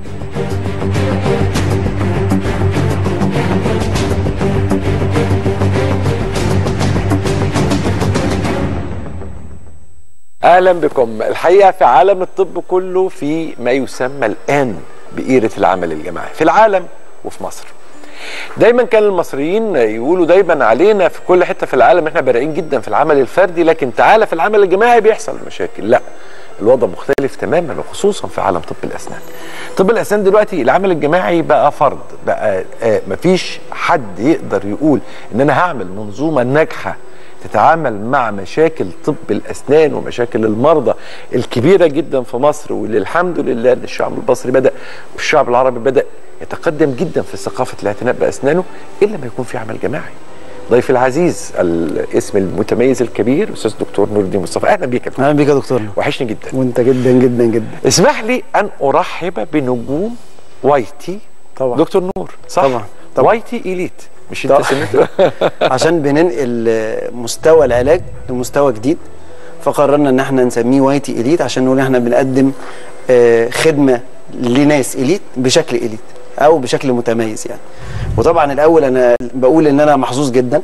اهلا بكم الحقيقه في عالم الطب كله في ما يسمى الان بإيرة العمل الجماعي في العالم وفي مصر دايما كان المصريين يقولوا دايما علينا في كل حته في العالم احنا بارعين جدا في العمل الفردي لكن تعالى في العمل الجماعي بيحصل مشاكل لا الوضع مختلف تماما وخصوصا في عالم طب الاسنان طب الاسنان دلوقتي العمل الجماعي بقى فرض بقى آه مفيش حد يقدر يقول ان انا هعمل منظومه ناجحه تتعامل مع مشاكل طب الاسنان ومشاكل المرضى الكبيره جدا في مصر واللي الحمد لله ان الشعب المصري بدا والشعب العربي بدا يتقدم جدا في ثقافه الاعتناء باسنانه الا ما يكون في عمل جماعي. ضيفي العزيز الاسم المتميز الكبير استاذ دكتور نور الدين مصطفى اهلا بيك اهلا بيك يا دكتور وحشني جدا وانت جدا جدا جدا اسمح لي ان ارحب بنجوم وايتي طبعا دكتور نور صح طبعا طبعا وايتي اليت مش انت سميته عشان بننقل مستوى العلاج لمستوى جديد فقررنا ان احنا نسميه وايتي اليت عشان نقول احنا بنقدم خدمه لناس اليت بشكل اليت او بشكل متميز يعني وطبعا الاول انا بقول ان انا محظوظ جدا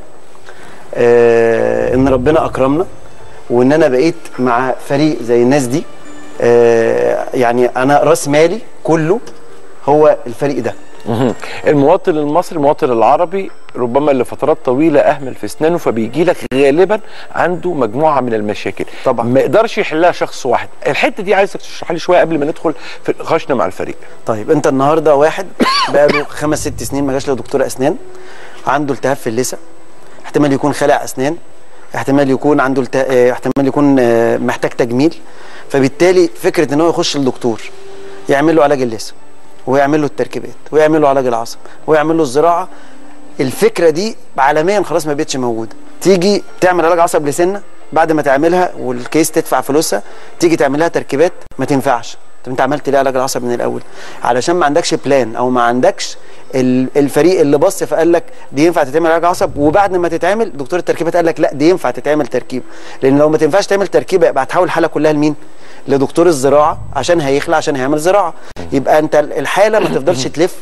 ان ربنا اكرمنا وان انا بقيت مع فريق زي الناس دي يعني انا راس مالي كله هو الفريق ده المواطن المصري المواطن العربي ربما لفترات طويله اهمل في اسنانه فبيجي لك غالبا عنده مجموعه من المشاكل طبعا ما يقدرش يحلها شخص واحد الحته دي عايزك تشرح لي شويه قبل ما ندخل في نقاشنا مع الفريق طيب انت النهارده واحد بقاله خمس ست سنين ما جاش لدكتور اسنان عنده التهاب في اللثه احتمال يكون خلع اسنان احتمال يكون عنده الت... احتمال يكون محتاج تجميل فبالتالي فكره ان هو يخش للدكتور يعمل له علاج اللثه ويعمل له التركيبات ويعمل له علاج العصب ويعمل له الزراعه الفكره دي عالميا خلاص ما بقتش موجوده تيجي تعمل علاج عصب لسنه بعد ما تعملها والكيس تدفع فلوسها تيجي تعملها تركيبات ما تنفعش طب انت عملت ليه علاج العصب من الاول علشان ما عندكش بلان او ما عندكش ال- الفريق اللي بص فقال لك دي ينفع تتعمل علاج عصب وبعد ما تتعمل دكتور التركيبات قال لك لا دي ينفع تتعمل تركيب لان لو ما تنفعش تعمل تركيبه يبقى هتحول الحاله كلها لمين لدكتور الزراعه عشان هيخلع عشان هيعمل زراعه يبقى انت الحاله ما تفضلش تلف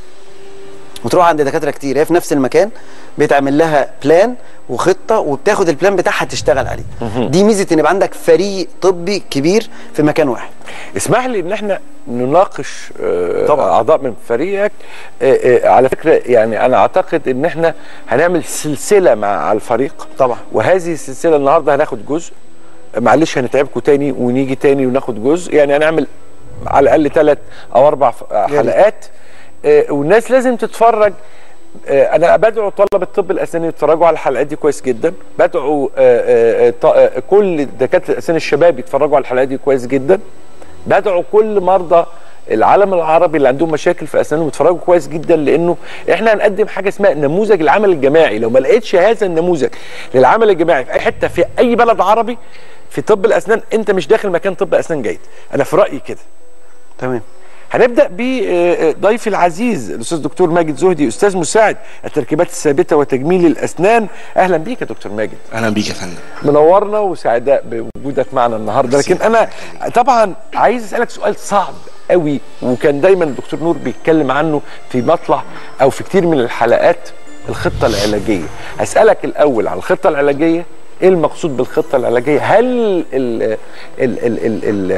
وتروح عند دكاتره كتير هي في نفس المكان بيتعمل لها بلان وخطه وبتاخد البلان بتاعها تشتغل عليه مهم. دي ميزه ان يبقى عندك فريق طبي كبير في مكان واحد اسمح لي ان احنا نناقش آه، طبعا اعضاء من فريقك آه، آه، على فكره يعني انا اعتقد ان احنا هنعمل سلسله مع الفريق طبعا وهذه السلسله النهارده هناخد جزء معلش هنتعبكم تاني ونيجي تاني وناخد جزء يعني هنعمل على الاقل ثلاث او اربع ف- حلقات آه، والناس لازم تتفرج آه، انا بدعو طلبه الطب الاسنان يتفرجوا على الحلقات دي كويس جدا بدعو آه، آه، آه، ط- آه، كل دكاتره الاسنان الشباب يتفرجوا على الحلقات دي كويس جدا بدعو كل مرضى العالم العربي اللي عندهم مشاكل في اسنانهم يتفرجوا كويس جدا لانه احنا هنقدم حاجه اسمها نموذج العمل الجماعي لو ما لقيتش هذا النموذج للعمل الجماعي في اي حته في اي بلد عربي في طب الاسنان انت مش داخل مكان طب اسنان جيد انا في رايي كده تمام هنبدا بضيفي العزيز الاستاذ دكتور ماجد زهدي استاذ مساعد التركيبات الثابته وتجميل الاسنان اهلا بيك يا دكتور ماجد اهلا بيك يا فندم منورنا وسعداء بوجودك معنا النهارده لكن انا طبعا عايز اسالك سؤال صعب قوي وكان دايما الدكتور نور بيتكلم عنه في مطلع او في كتير من الحلقات الخطه العلاجيه هسالك الاول على الخطه العلاجيه ايه المقصود بالخطه العلاجيه هل ال ال ال ال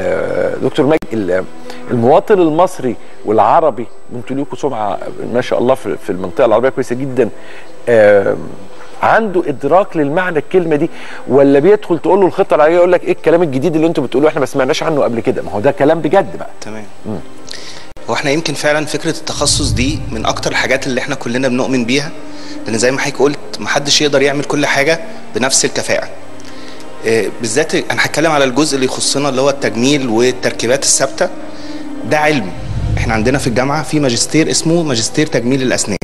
ال دكتور ماجد ال- المواطن المصري والعربي انتوا ليكوا سمعه ما شاء الله في في المنطقه العربيه كويسه جدا آم، عنده ادراك للمعنى الكلمه دي ولا بيدخل تقول له الخطه العلاجيه يقول لك ايه الكلام الجديد اللي انتوا بتقولوه احنا ما سمعناش عنه قبل كده ما هو ده كلام بجد بقى تمام هو احنا يمكن فعلا فكره التخصص دي من اكتر الحاجات اللي احنا كلنا بنؤمن بيها لان زي ما حضرتك قلت محدش يقدر يعمل كل حاجه بنفس الكفاءه آه، بالذات انا هتكلم على الجزء اللي يخصنا اللي هو التجميل والتركيبات الثابته ده علم احنا عندنا في الجامعه في ماجستير اسمه ماجستير تجميل الاسنان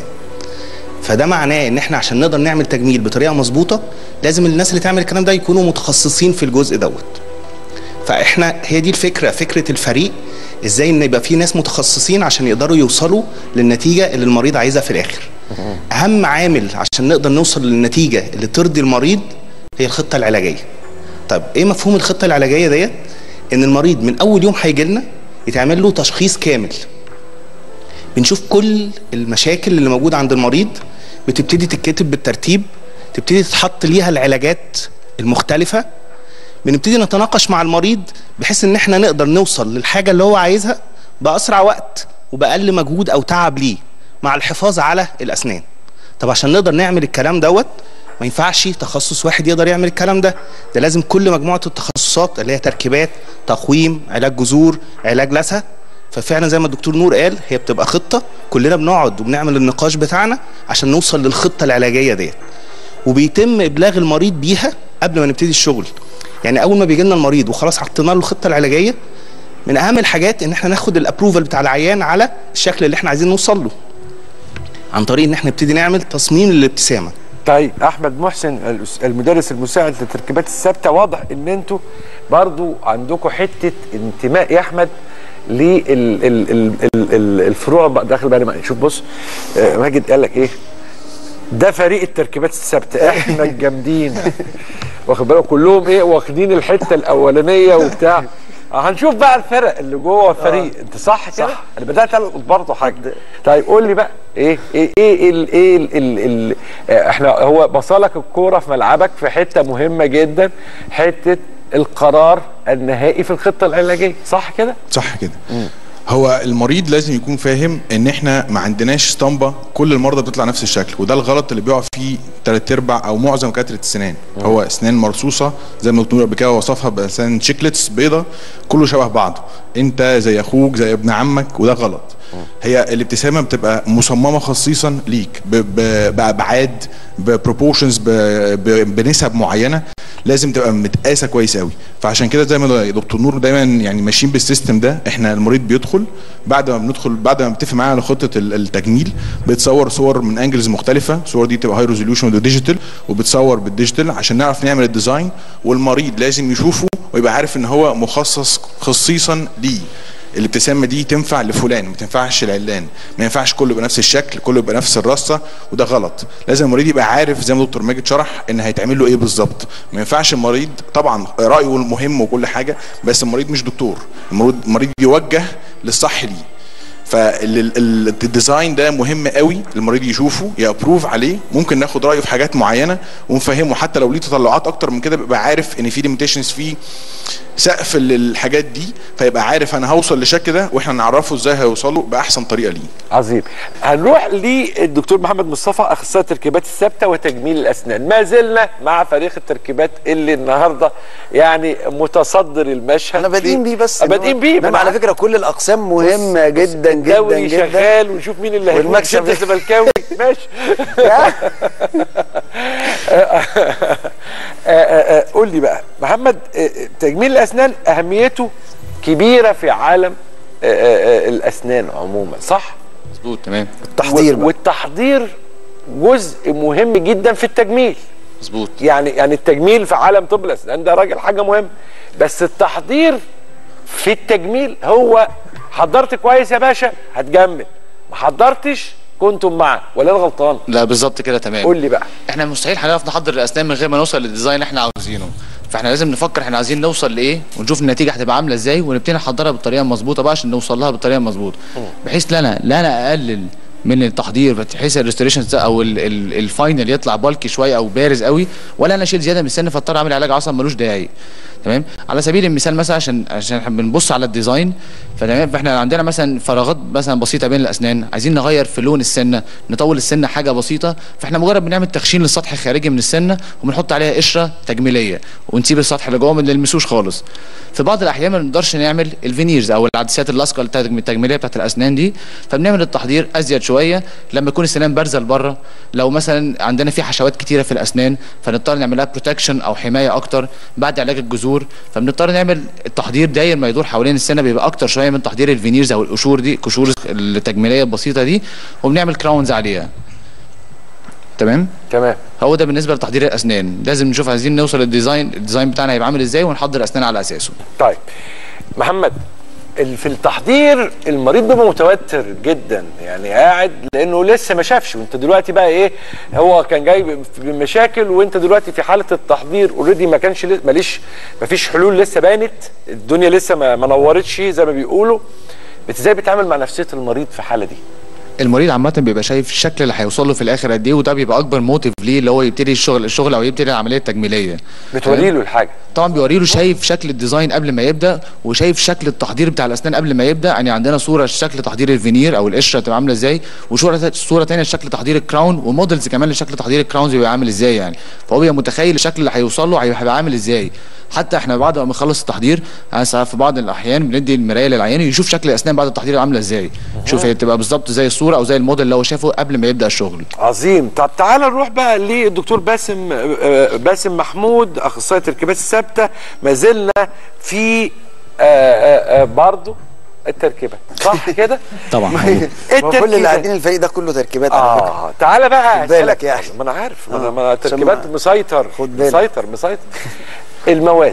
فده معناه ان احنا عشان نقدر نعمل تجميل بطريقه مظبوطه لازم الناس اللي تعمل الكلام ده يكونوا متخصصين في الجزء دوت فاحنا هي دي الفكره فكره الفريق ازاي ان يبقى في ناس متخصصين عشان يقدروا يوصلوا للنتيجه اللي المريض عايزها في الاخر اهم عامل عشان نقدر نوصل للنتيجه اللي ترضي المريض هي الخطه العلاجيه طب ايه مفهوم الخطه العلاجيه ديت ان المريض من اول يوم هيجي لنا يتعمل له تشخيص كامل بنشوف كل المشاكل اللي موجوده عند المريض بتبتدي تتكتب بالترتيب تبتدي تتحط ليها العلاجات المختلفه بنبتدي نتناقش مع المريض بحيث ان احنا نقدر نوصل للحاجه اللي هو عايزها باسرع وقت وباقل مجهود او تعب ليه مع الحفاظ على الاسنان طب عشان نقدر نعمل الكلام دوت ما ينفعش تخصص واحد يقدر يعمل الكلام ده ده لازم كل مجموعه التخصصات اللي هي تركيبات تقويم علاج جذور علاج لثه ففعلا زي ما الدكتور نور قال هي بتبقى خطه كلنا بنقعد وبنعمل النقاش بتاعنا عشان نوصل للخطه العلاجيه ديت وبيتم ابلاغ المريض بيها قبل ما نبتدي الشغل يعني اول ما بيجي لنا المريض وخلاص حطينا له الخطه العلاجيه من اهم الحاجات ان احنا ناخد الابروفال بتاع العيان على الشكل اللي احنا عايزين نوصل له عن طريق ان احنا نبتدي نعمل تصميم للابتسامه طيب احمد محسن الأس- المدرس المساعد للتركيبات الثابته واضح ان انتوا برضو عندكم حته انتماء يا احمد للفروع داخل بقى لما- شوف بص آه، ماجد قال لك ايه ده فريق التركيبات الثابته احنا الجامدين واخد بالك كلهم ايه واخدين الحته الاولانيه وبتاع آه، هنشوف بقى الفرق اللي جوه الفريق انت صح كده انا بدات القط برضه حاجه طيب قول لي بقى ايه ايه ايه ال ايه ال ال ال آه، احنا هو بصلك الكوره في ملعبك في حته مهمه جدا حته القرار النهائي في الخطه العلاجيه صح كده صح كده هو المريض لازم يكون فاهم ان احنا ما عندناش اسطمبه كل المرضى بتطلع نفس الشكل وده الغلط اللي بيقع فيه ثلاث ارباع او معظم دكاتره السنان هو اسنان مرصوصه زي ما الدكتور قبل كده وصفها باسنان شيكلتس بيضه كله شبه بعضه انت زي اخوك زي ابن عمك وده غلط هي الابتسامه بتبقى مصممه خصيصا ليك ب- ب- بابعاد ببروبورشنز بنسب معينه لازم تبقى متقاسه كويس قوي فعشان كده زي ما دكتور نور دايما يعني ماشيين بالسيستم ده احنا المريض بيدخل بعد ما بندخل بعد ما بنتفق معاه على خطه ال- التجميل بتصور صور من انجلز مختلفه الصور دي بتبقى هاي ريزوليوشن وديجيتال وبتصور بالديجيتال عشان نعرف نعمل الديزاين والمريض لازم يشوفه ويبقى عارف ان هو مخصص خصيصا ليه الابتسامه دي تنفع لفلان ما تنفعش لعلان ما ينفعش كله يبقى نفس الشكل كله يبقى نفس الرصه وده غلط لازم المريض يبقى عارف زي ما دكتور ماجد شرح ان هيتعمل له ايه بالظبط ما ينفعش المريض طبعا رايه مهم وكل حاجه بس المريض مش دكتور المريض المريض يوجه للصح ليه فالديزاين ده مهم قوي المريض يشوفه يابروف عليه ممكن ناخد رايه في حاجات معينه ونفهمه حتى لو ليه تطلعات اكتر من كده بيبقى عارف ان في ليميتيشنز في سقف للحاجات دي فيبقى عارف انا هوصل للشكل ده واحنا نعرفه ازاي هيوصله باحسن طريقه ليه عظيم هنروح للدكتور محمد مصطفى اخصائي التركيبات الثابته وتجميل الاسنان ما زلنا مع فريق التركيبات اللي النهارده يعني متصدر المشهد احنا بادئين بيه بس بادئين بيه انما على فكره كل الاقسام مهمه جدا جدا الدوري جدا شغال ونشوف مين اللي هيكون والمكسب شد زملكاوي ماشي قول لي بقى محمد آه، تجميل الاسنان اهميته كبيره في عالم آه، آه، آه، الاسنان عموما صح مظبوط تمام التحضير والتحضير جزء مهم جدا في التجميل مظبوط يعني يعني التجميل في عالم طب الاسنان ده راجل حاجه مهمه بس التحضير في التجميل هو حضرت كويس يا باشا هتجمل ما حضرتش كنتم معه ولا انا غلطان لا بالظبط كده تمام قول لي بقى احنا مستحيل هنعرف نحضر الاسنان من غير ما نوصل للديزاين اللي احنا عاوزينه فاحنا لازم نفكر احنا عايزين نوصل لايه ونشوف النتيجه هتبقى عامله ازاي ونبتدي نحضرها بالطريقه المظبوطه بقى عشان نوصل لها بالطريقه المظبوطه بحيث لا انا لا انا اقلل من التحضير بحيث الريستوريشن ده او ال- ال- الفاينل يطلع بالكي شويه او بارز قوي ولا انا اشيل زياده من السن فاضطر اعمل علاج اصلا ملوش داعي تمام على سبيل المثال مثلا عشان عشان احنا بنبص على الديزاين فتمام فاحنا عندنا مثلا فراغات مثلا بسيطه بين الاسنان عايزين نغير في لون السنه نطول السنه حاجه بسيطه فاحنا مجرد بنعمل تخشين للسطح الخارجي من السنه وبنحط عليها قشره تجميليه ونسيب السطح اللي جوه ما نلمسوش خالص في بعض الاحيان ما نقدرش نعمل الفينيرز او العدسات اللاصقه التجم- التجميليه بتاعت الاسنان دي فبنعمل التحضير ازيد شويه لما يكون السنان بارزه لبره لو مثلا عندنا في حشوات كتيره في الاسنان فنضطر نعمل لها بروتكشن او حمايه اكتر بعد علاج الجذور فبنضطر نعمل التحضير داير ما يدور حوالين السنه بيبقى اكتر شويه من تحضير الفينيرز او القشور دي قشور التجميليه البسيطه دي وبنعمل كراونز عليها تمام تمام هو ده بالنسبه لتحضير الاسنان لازم نشوف عايزين نوصل للديزاين الديزاين بتاعنا هيبقى عامل ازاي ونحضر اسنان على اساسه طيب محمد ال- في التحضير المريض بيبقى متوتر جدا يعني قاعد لانه لسه ما شافش وانت دلوقتي بقى ايه هو كان جاي ب- بمشاكل وانت دلوقتي في حاله التحضير اوريدي ما كانش لس- ماليش ما فيش حلول لسه بانت الدنيا لسه ما, ما نورتش زي ما بيقولوا بت- ازاي بتتعامل مع نفسيه المريض في الحاله دي المريض عامه بيبقى شايف الشكل اللي هيوصل له في الاخر قد ايه وده بيبقى اكبر موتيف ليه اللي هو يبتدي الشغل الشغل او يبتدي العمليه التجميليه بتوري له الحاجه طبعا بيوري له شايف شكل الديزاين قبل ما يبدا وشايف شكل التحضير بتاع الاسنان قبل ما يبدا يعني عندنا صوره شكل تحضير الفينير او القشره تبقى عامله ازاي وصوره صوره ثانيه لشكل تحضير الكراون وموديلز كمان لشكل تحضير الكراونز بيبقى عامل ازاي يعني فهو بيبقى متخيل الشكل اللي هيوصل له هيبقى عامل ازاي حتى احنا بعد ما نخلص التحضير أنا ساعات في بعض الاحيان بندي المرايه للعيان يشوف شكل الاسنان بعد التحضير عامله ازاي شوف هي تبقى بالظبط زي الصوره او زي الموديل اللي هو شافه قبل ما يبدا الشغل عظيم طب تعالى نروح بقى للدكتور باسم آه، باسم محمود اخصائي التركيبات الثابته ما زلنا في آه، آه، آه، برضه التركيبات صح كده؟ طبعا إيه كل اللي التركيبات؟ قاعدين الفريق ده كله تركيبات على فكره اه تعالى بقى خد بالك أسألك يعني. حاجة. ما انا عارف ما انا آه، ما أنا عشان التركيبات ما- مسيطر خد بالك. مسيطر مسيطر المواد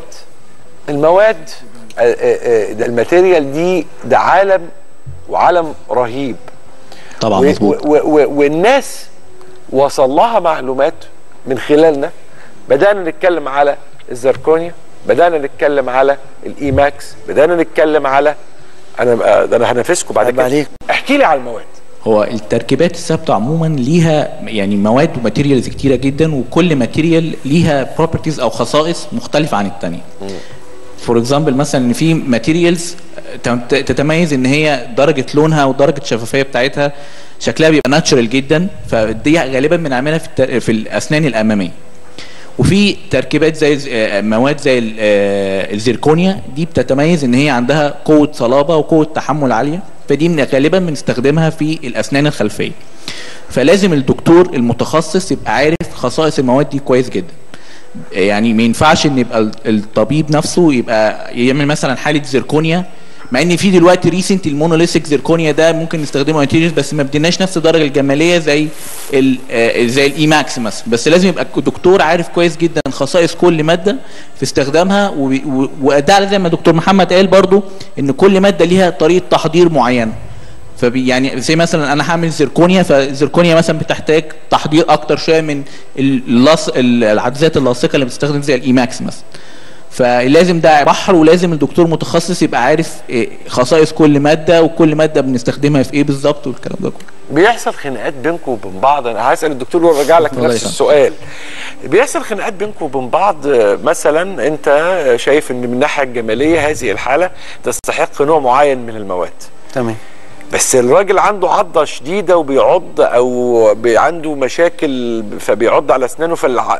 المواد آه، آه، آه، ده الماتيريال دي ده عالم وعالم رهيب طبعا و- مظبوط و- و- والناس وصل لها معلومات من خلالنا بدانا نتكلم على الزركونيا بدانا نتكلم على الاي ماكس بدانا نتكلم على انا ده انا هنافسكم بعد كده احكي لي على المواد هو التركيبات الثابته عموما ليها يعني مواد وماتيريالز كتيره جدا وكل ماتيريال ليها بروبرتيز او خصائص مختلفه عن الثانيه فور اكزامبل مثلا ان في ماتيريالز تتميز ان هي درجه لونها ودرجه الشفافيه بتاعتها شكلها بيبقى ناتشرال جدا فدي غالبا بنعملها في التر... في الاسنان الاماميه وفي تركيبات زي الز- آه، مواد زي ال- آه، الزيركونيا دي بتتميز ان هي عندها قوه صلابه وقوه تحمل عاليه فدي من غالبا بنستخدمها في الاسنان الخلفيه فلازم الدكتور المتخصص يبقى عارف خصائص المواد دي كويس جدا يعني ما ينفعش ان يبقى ال- الطبيب نفسه يبقى يعمل مثلا حاله زيركونيا مع ان في دلوقتي ريسنت المونوليثيك زيركونيا ده ممكن نستخدمه انتيريس بس ما بديناش نفس الدرجه الجماليه زي ال آه، زي الاي ماكس مثلا بس لازم يبقى الدكتور عارف كويس جدا خصائص كل ماده في استخدامها وبي- و- وده زي ما دكتور محمد قال برضو ان كل ماده ليها طريقه تحضير معينه فبي يعني زي مثلا انا هعمل زركونيا فالزركونيا مثلا بتحتاج تحضير اكتر شويه من اللص العدسات اللاصقه اللي بتستخدم زي الايماكس مثلا فلازم ده بحر ولازم الدكتور متخصص يبقى عارف إيه خصائص كل ماده وكل ماده بنستخدمها في ايه بالظبط والكلام ده كله بيحصل خناقات بينكم وبين بعض انا هسال الدكتور وارجع لك الله نفس يسلمك. السؤال بيحصل خناقات بينكم وبين بعض آه، مثلا انت شايف ان من الناحيه الجماليه هذه الحاله تستحق نوع معين من المواد تمام بس الراجل عنده عضه شديده وبيعض او بي- عنده مشاكل فبيعض على اسنانه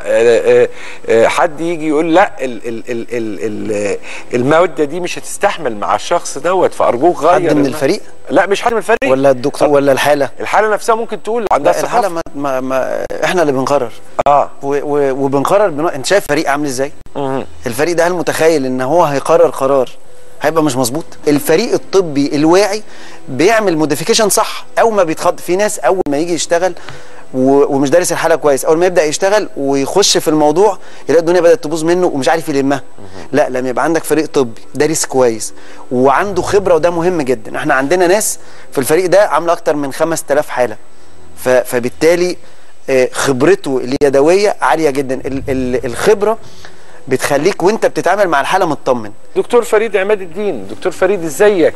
فحد يجي يقول لا ال ال ال ال ال الماده دي مش هتستحمل مع الشخص دوت فارجوك غير حد من المادة. الفريق لا مش حد من الفريق ولا الدكتور ولا الحاله الحاله نفسها ممكن تقول عندها لا الحاله ثقافه ما, ما, ما احنا اللي بنقرر اه و و وبنقرر بنو... انت شايف فريق عامل ازاي الفريق ده هل متخيل ان هو هيقرر قرار هيبقى مش مظبوط الفريق الطبي الواعي بيعمل موديفيكيشن صح اول ما بيتخض في ناس اول ما يجي يشتغل و... ومش دارس الحاله كويس اول ما يبدا يشتغل ويخش في الموضوع يلاقي الدنيا بدات تبوظ منه ومش عارف يلمها لا لما يبقى عندك فريق طبي دارس كويس وعنده خبره وده مهم جدا احنا عندنا ناس في الفريق ده عامله اكتر من 5000 حاله ف... فبالتالي آه، خبرته اليدويه عاليه جدا ال... ال... الخبره بتخليك وانت بتتعامل مع الحاله مطمن دكتور فريد عماد الدين دكتور فريد ازيك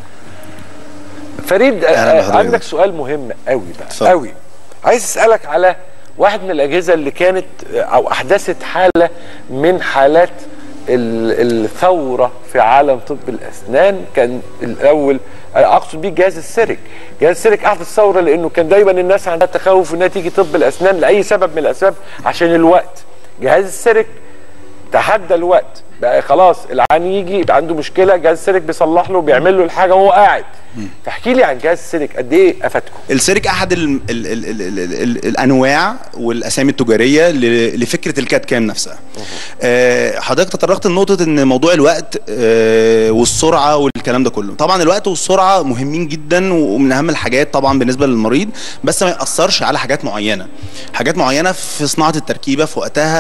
فريد أهلا آه، بحضرتك. عندك سؤال مهم قوي بقى اتفضل. قوي عايز اسالك على واحد من الاجهزه اللي كانت آه، او احدثت حاله من حالات ال- الثوره في عالم طب الاسنان كان الاول أنا اقصد بيه جهاز السيرك جهاز السيرك احدث ثوره لانه كان دايما الناس عندها تخوف انها تيجي طب الاسنان لاي سبب من الاسباب عشان الوقت جهاز السيرك تحدى الوقت بقى خلاص العيان يجي يبقى عنده مشكله جهاز السيرك بيصلح له بيعمل له الحاجه وهو قاعد فاحكي لي عن جهاز السيرك قد ايه افادكم السيرك احد ال ال ال ال ال ال ال الانواع والاسامي التجاريه ل- لفكره الكات كام نفسها آه، حضرتك تطرقت لنقطه ان موضوع الوقت آه، والسرعه والكلام ده كله طبعا الوقت والسرعه مهمين جدا ومن اهم الحاجات طبعا بالنسبه للمريض بس ما ياثرش على حاجات معينه حاجات معينه في صناعه التركيبه في وقتها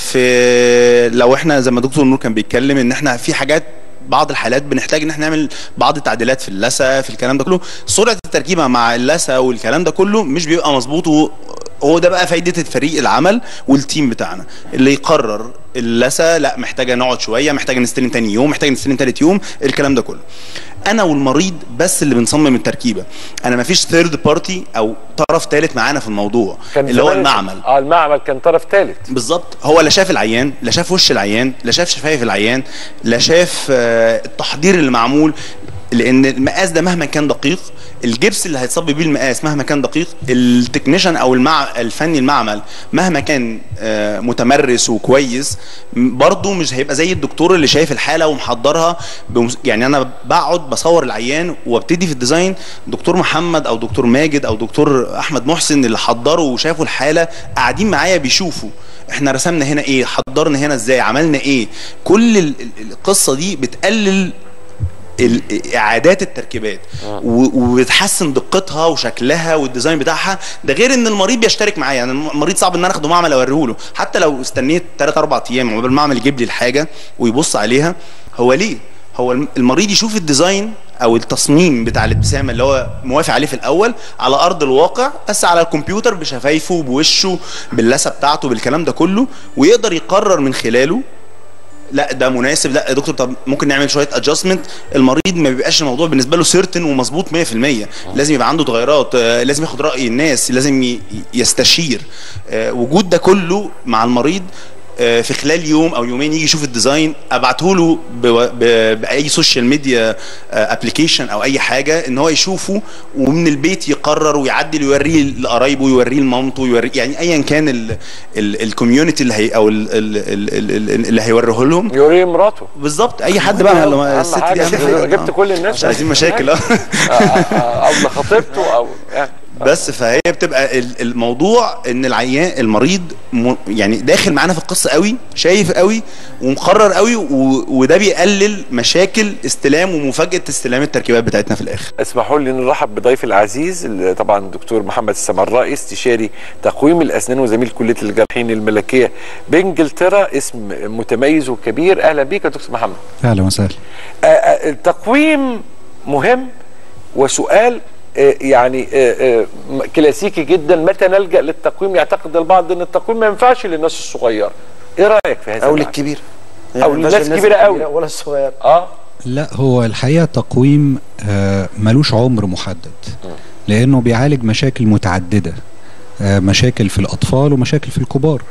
في لو احنا زي ما دكتور نور كان بيتكلم ان احنا في حاجات بعض الحالات بنحتاج ان احنا نعمل بعض التعديلات في اللثه في الكلام ده كله سرعه التركيبه مع اللثه والكلام ده كله مش بيبقى مظبوط و- هو ده بقى فايده فريق العمل والتيم بتاعنا اللي يقرر اللثه لا محتاجه نقعد شويه محتاجه نستلم تاني يوم محتاجه نستلم تالت يوم الكلام ده كله انا والمريض بس اللي بنصمم التركيبه انا مفيش ثيرد بارتي او طرف ثالث معانا في الموضوع اللي هو زمان- المعمل اه المعمل كان طرف ثالث بالظبط هو لا شاف العيان لا شاف وش العيان لا شاف شفايف العيان لا شاف آه، التحضير اللي معمول لان المقاس ده مهما كان دقيق الجبس اللي هيتصب بيه المقاس مهما كان دقيق التكنيشن او المع... الفني المعمل مهما كان آه، متمرس وكويس م- برضه مش هيبقى زي الدكتور اللي شايف الحاله ومحضرها بمس... يعني انا بقعد بصور العيان وابتدي في الديزاين دكتور محمد او دكتور ماجد او دكتور احمد محسن اللي حضروا وشافوا الحاله قاعدين معايا بيشوفوا احنا رسمنا هنا ايه حضرنا هنا ازاي عملنا ايه كل ال- ال- القصه دي بتقلل ال- اعادات التركيبات و- وبتحسن دقتها وشكلها والديزاين بتاعها ده غير ان المريض بيشترك معايا يعني المريض صعب ان انا اخده معمل اوريه له حتى لو استنيت 3 4 ايام عقبال المعمل يجيب لي الحاجه ويبص عليها هو ليه هو الم- المريض يشوف الديزاين او التصميم بتاع الابتسامه اللي هو موافق عليه في الاول على ارض الواقع بس على الكمبيوتر بشفايفه بوشه باللثه بتاعته بالكلام ده كله ويقدر يقرر من خلاله لا ده مناسب لا يا دكتور طب ممكن نعمل شويه ادجستمنت المريض ما بيبقاش الموضوع بالنسبه له سيرتن ومظبوط 100% لازم يبقى عنده تغيرات آه، لازم ياخد راي الناس لازم ي- يستشير آه، وجود ده كله مع المريض آه، في خلال يوم او يومين يجي يشوف الديزاين ابعته له بو- ب- باي سوشيال ميديا ابلكيشن او اي حاجه ان هو يشوفه ومن البيت يقرر ويعدل ويوريه لقرايبه ويوريه لمامته ويوريه يعني ايا كان الكوميونتي اللي هي او ال- ال- ال- ال- اللي هيوريه لهم يوريه مراته بالظبط اي حد بقى أهم لما الست دي حاجة اهم حاجه جبت آه. كل الناس مش عايزين مشاكل اه او لخطيبته او يعني بس فهي بتبقى ال- الموضوع ان العيان المريض م- يعني داخل معانا في القصه قوي شايف قوي ومقرر قوي و- وده بيقلل مشاكل استلام ومفاجاه استلام التركيبات بتاعتنا في الاخر اسمحوا لي نرحب بضيفي العزيز اللي طبعا الدكتور محمد السمرائي استشاري تقويم الاسنان وزميل كليه الجراحين الملكيه بانجلترا اسم متميز وكبير اهلا بيك يا دكتور محمد اهلا وسهلا آه، آه، التقويم مهم وسؤال آه، يعني آه، آه، م- كلاسيكي جدا متى نلجا للتقويم يعتقد البعض ان التقويم ما ينفعش للناس الصغيره ايه رايك في هذا او المعنى؟ للكبير او للناس الكبيره قوي ولا الصغير اه لا هو الحقيقه تقويم آه، ملوش عمر محدد لانه بيعالج مشاكل متعدده آه، مشاكل في الاطفال ومشاكل في الكبار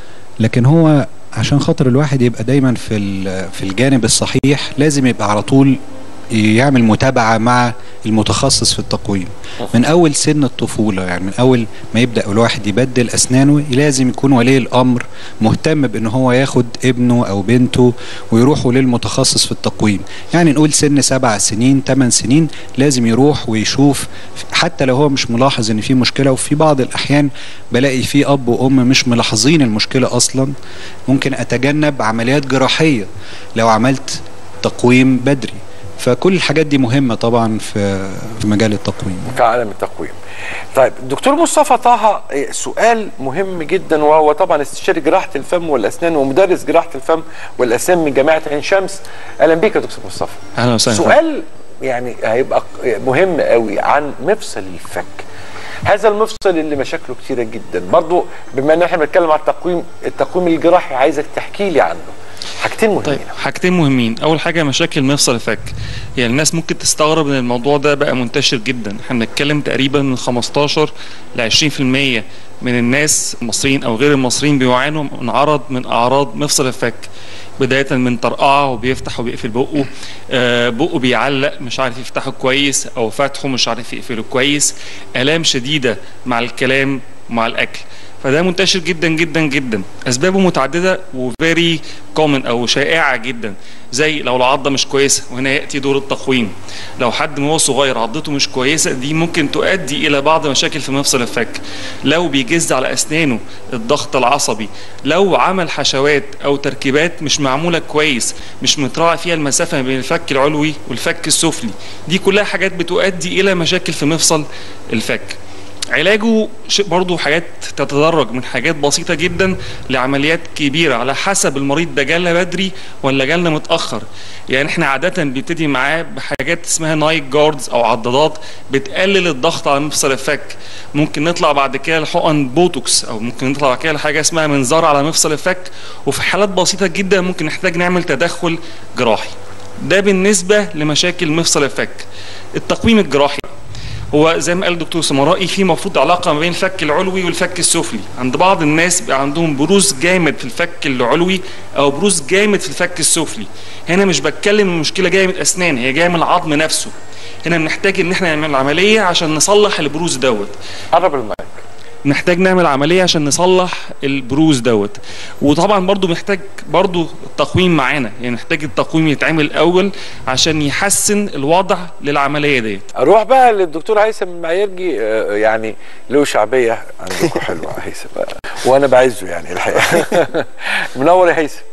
لكن هو عشان خاطر الواحد يبقى دايما في ال- في الجانب الصحيح لازم يبقى على طول يعمل متابعه مع المتخصص في التقويم من اول سن الطفوله يعني من اول ما يبدا الواحد يبدل اسنانه لازم يكون ولي الامر مهتم بان هو ياخد ابنه او بنته ويروحوا للمتخصص في التقويم يعني نقول سن سبع سنين ثمان سنين لازم يروح ويشوف حتى لو هو مش ملاحظ ان في مشكله وفي بعض الاحيان بلاقي في اب وام مش ملاحظين المشكله اصلا ممكن اتجنب عمليات جراحيه لو عملت تقويم بدري فكل الحاجات دي مهمه طبعا في في مجال التقويم في عالم التقويم طيب دكتور مصطفى طه إيه، سؤال مهم جدا وهو طبعا استشاري جراحه الفم والاسنان ومدرس جراحه الفم والاسنان من جامعه عين شمس اهلا بيك يا دكتور مصطفى اهلا وسهلا سؤال يعني هيبقى مهم قوي عن مفصل الفك هذا المفصل اللي مشاكله كتيرة جدا برضو بما ان احنا بنتكلم على التقويم التقويم الجراحي عايزك تحكي لي عنه حاجتين مهمين طيب حاجتين مهمين اول حاجه مشاكل مفصل الفك يعني الناس ممكن تستغرب ان الموضوع ده بقى منتشر جدا احنا بنتكلم تقريبا من 15 ل 20% من الناس المصريين او غير المصريين بيعانوا من عرض من اعراض مفصل الفك بدايه من طرقعه وبيفتح وبيقفل بقه آه بقه بيعلق مش عارف يفتحه كويس او فتحه مش عارف يقفله كويس الام شديده مع الكلام ومع الاكل فده منتشر جدا جدا جدا اسبابه متعدده وفيري كومن او شائعه جدا زي لو العضه مش كويسه وهنا ياتي دور التقويم لو حد من هو صغير عضته مش كويسه دي ممكن تؤدي الى بعض مشاكل في مفصل الفك لو بيجز على اسنانه الضغط العصبي لو عمل حشوات او تركيبات مش معموله كويس مش متراعي فيها المسافه بين الفك العلوي والفك السفلي دي كلها حاجات بتؤدي الى مشاكل في مفصل الفك علاجه شيء برضه حاجات تتدرج من حاجات بسيطة جدا لعمليات كبيرة على حسب المريض ده جالنا بدري ولا جالنا متأخر يعني احنا عادة بنبتدي معاه بحاجات اسمها نايت جاردز او عضادات بتقلل الضغط على مفصل الفك ممكن نطلع بعد كده لحقن بوتوكس او ممكن نطلع بعد كده لحاجة اسمها منظار على مفصل الفك وفي حالات بسيطة جدا ممكن نحتاج نعمل تدخل جراحي ده بالنسبة لمشاكل مفصل الفك التقويم الجراحي هو زي ما قال الدكتور سمرائي في المفروض علاقه ما بين الفك العلوي والفك السفلي عند بعض الناس بيبقى عندهم بروز جامد في الفك العلوي او بروز جامد في الفك السفلي هنا مش بتكلم المشكله جايه من الاسنان هي جايه من العظم نفسه هنا بنحتاج ان احنا نعمل عمليه عشان نصلح البروز دوت قرب المايك نحتاج نعمل عمليه عشان نصلح البروز دوت وطبعا برضو محتاج برضو التقويم معانا يعني محتاج التقويم يتعمل الاول عشان يحسن الوضع للعمليه ديت اروح بقى للدكتور هيثم المعيرجي آه، يعني له شعبيه عندكم حلوه يا هيثم وانا بعزه يعني الحقيقه منور يا هيثم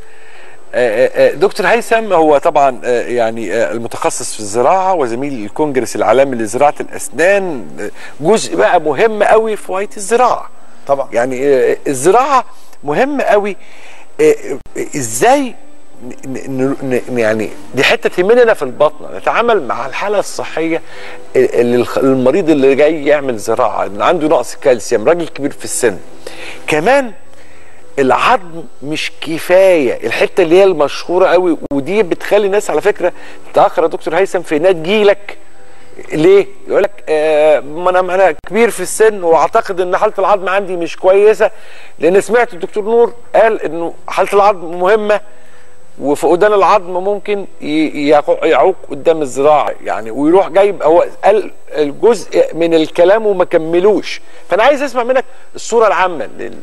آه، آه، دكتور هيثم هو طبعا آه، يعني آه، المتخصص في الزراعه وزميل الكونجرس العالمي لزراعه الاسنان آه، جزء بقى مهم قوي في وقت الزراعه طبعا يعني آه، الزراعه مهم قوي آه، آه، ازاي ن- ن- ن- يعني دي حته تهمنا في البطنه نتعامل مع الحاله الصحيه اللي الخ- المريض اللي جاي يعمل زراعه إن عنده نقص كالسيوم راجل كبير في السن كمان العظم مش كفايه الحته اللي هي المشهوره قوي ودي بتخلي الناس على فكره تاخر يا دكتور هيثم في انها تجيلك ليه؟ يقول لك آه ما انا ما انا كبير في السن واعتقد ان حاله العظم عندي مش كويسه لان سمعت الدكتور نور قال انه حاله العظم مهمه وفقدان العظم ممكن ي- يعوق يعوق قدام الزراعه يعني ويروح جايب هو قال الجزء من الكلام وما كملوش فانا عايز اسمع منك الصوره العامه لل...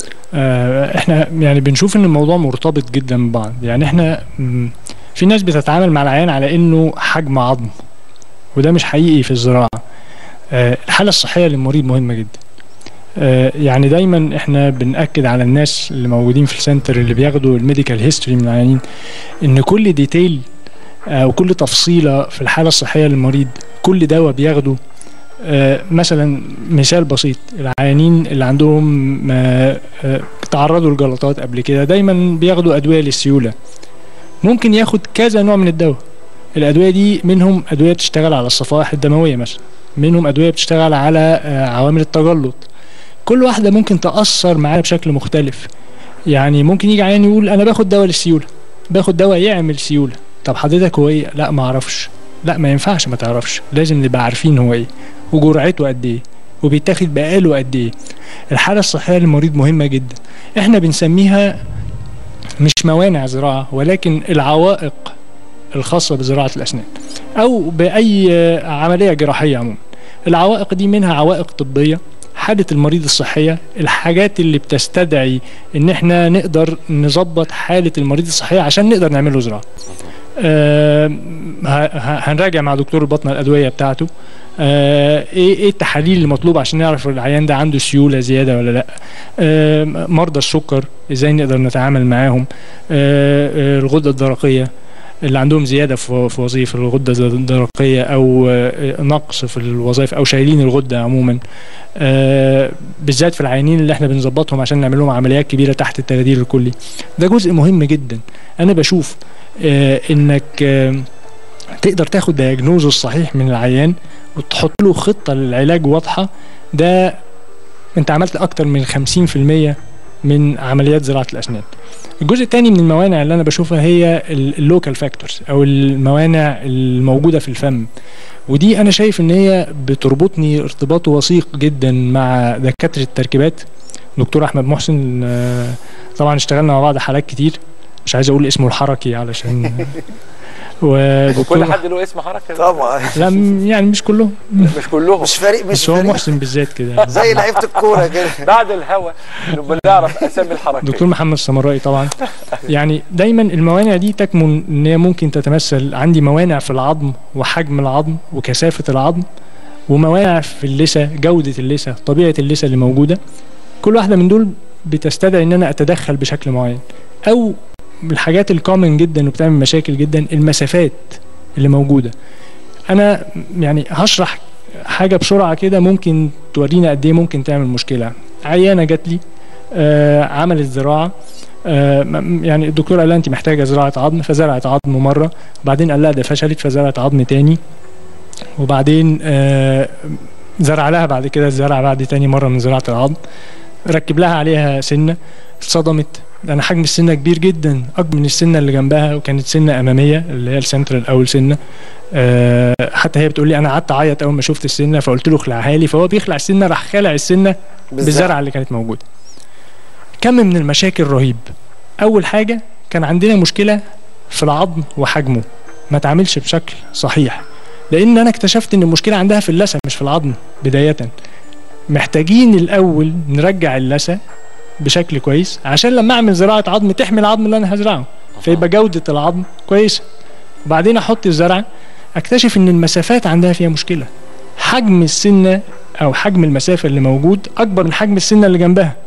آه، احنا يعني بنشوف ان الموضوع مرتبط جدا ببعض يعني احنا مم، في ناس بتتعامل مع العيان على انه حجم عظم وده مش حقيقي في الزراعه آه، الحاله الصحيه للمريض مهمه جدا آه، يعني دايما احنا بنأكد على الناس اللي موجودين في السنتر اللي بياخدوا الميديكال هيستوري من العيانين ان كل ديتيل او كل تفصيله في الحاله الصحيه للمريض كل دواء بياخده آه، مثلا مثال بسيط العيانين اللي عندهم آه، آه، تعرضوا لجلطات قبل كده دايما بياخدوا ادويه للسيوله ممكن ياخد كذا نوع من الدواء الادويه دي منهم ادويه بتشتغل على الصفائح الدمويه مثلا منهم ادويه بتشتغل على آه، عوامل التجلط كل واحده ممكن تاثر معانا بشكل مختلف يعني ممكن يجي عيان يقول انا باخد دواء للسيوله باخد دواء يعمل سيوله طب حضرتك هو ايه لا ما اعرفش لا ما ينفعش ما تعرفش لازم نبقى عارفين هو ايه وجرعته قد ايه وبيتاخد بقاله قد ايه الحاله الصحيه للمريض مهمه جدا احنا بنسميها مش موانع زراعه ولكن العوائق الخاصه بزراعه الاسنان او باي آه، عمليه جراحيه عموما العوائق دي منها عوائق طبيه حالة المريض الصحية الحاجات اللي بتستدعي ان احنا نقدر نظبط حالة المريض الصحية عشان نقدر نعمل له زراعة آه، ه- ه- هنراجع مع دكتور البطنة الأدوية بتاعته آه، ايه ايه التحاليل المطلوبة عشان نعرف العيان ده عنده سيولة زيادة ولا لا آه، مرضى السكر ازاي نقدر نتعامل معاهم آه، آه، الغدة الدرقية اللي عندهم زيادة في في وظيفة الغدة الدرقية أو آه، نقص في الوظائف أو شايلين الغدة عموما آه، بالذات في العيانين اللي احنا بنظبطهم عشان نعمل لهم عمليات كبيرة تحت التخدير الكلي ده جزء مهم جدا أنا بشوف آه، إنك آه، تقدر تاخد دياجنوز الصحيح من العيان وتحط له خطة للعلاج واضحة ده انت عملت اكتر من 50% من عمليات زراعة الاسنان الجزء الثاني من الموانع اللي انا بشوفها هي اللوكال فاكتورز او الموانع الموجودة في الفم ودي انا شايف ان هي بتربطني ارتباط وثيق جدا مع دكاترة التركيبات دكتور احمد محسن آه، طبعا اشتغلنا مع بعض حالات كتير مش عايز اقول اسمه الحركي علشان ودكتور كل حد له اسم حركه طبعا لا م- يعني مش كلهم مش كلهم مش فريق مش بس هو فريق محسن بالذات كده زي لعيبه الكوره كده بعد الهوا نبقى نعرف اسامي الحركات دكتور محمد السمرائي طبعا يعني دايما الموانع دي تكمن ان هي ممكن تتمثل عندي موانع في العظم وحجم العظم وكثافه العظم وموانع في اللثه جوده اللثه طبيعه اللثه اللي موجوده كل واحده من دول بتستدعي ان انا اتدخل بشكل معين او الحاجات الكومن جدا وبتعمل مشاكل جدا المسافات اللي موجوده انا يعني هشرح حاجه بسرعه كده ممكن تورينا قد ايه ممكن تعمل مشكله عيانه جات لي آه عملت زراعه آه م- يعني الدكتور قال لها انت محتاجه زراعه عظم فزرعت عظم مره وبعدين قال لها ده فشلت فزرعت عظم تاني وبعدين آه زرع لها بعد كده الزرع بعد تاني مره من زراعه العظم ركب لها عليها سنه اتصدمت لان حجم السنه كبير جدا اكبر من السنه اللي جنبها وكانت سنه اماميه اللي هي السنترال اول سنه آه حتى هي بتقول لي انا قعدت اعيط اول ما شفت السنه فقلت له اخلعها لي فهو بيخلع السنه راح خالع السنه بالزرع. بالزرعه اللي كانت موجوده كم من المشاكل رهيب اول حاجه كان عندنا مشكله في العظم وحجمه ما تعاملش بشكل صحيح لان انا اكتشفت ان المشكله عندها في اللثه مش في العظم بدايه محتاجين الاول نرجع اللثه بشكل كويس عشان لما اعمل زراعه عظم تحمي العظم اللي انا هزرعه فيبقى جوده العظم كويسه وبعدين احط الزرع اكتشف ان المسافات عندها فيها مشكله حجم السنه او حجم المسافه اللي موجود اكبر من حجم السنه اللي جنبها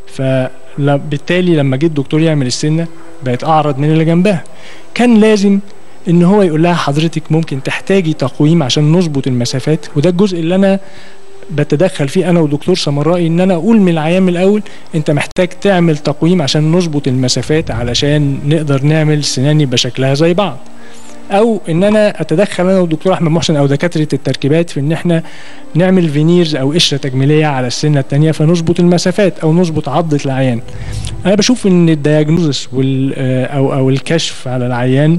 فبالتالي لما جه الدكتور يعمل السنه بقت اعرض من اللي جنبها كان لازم ان هو يقول لها حضرتك ممكن تحتاجي تقويم عشان نظبط المسافات وده الجزء اللي انا بتدخل فيه انا ودكتور سمرائي ان انا اقول من العيان من الاول انت محتاج تعمل تقويم عشان نظبط المسافات علشان نقدر نعمل سنان يبقى شكلها زي بعض او ان انا اتدخل انا والدكتور احمد محسن او دكاتره التركيبات في ان احنا نعمل فينيرز او قشره تجميليه على السنه الثانيه فنظبط المسافات او نظبط عضه العيان انا بشوف ان الدياجنوزس وال او او الكشف على العيان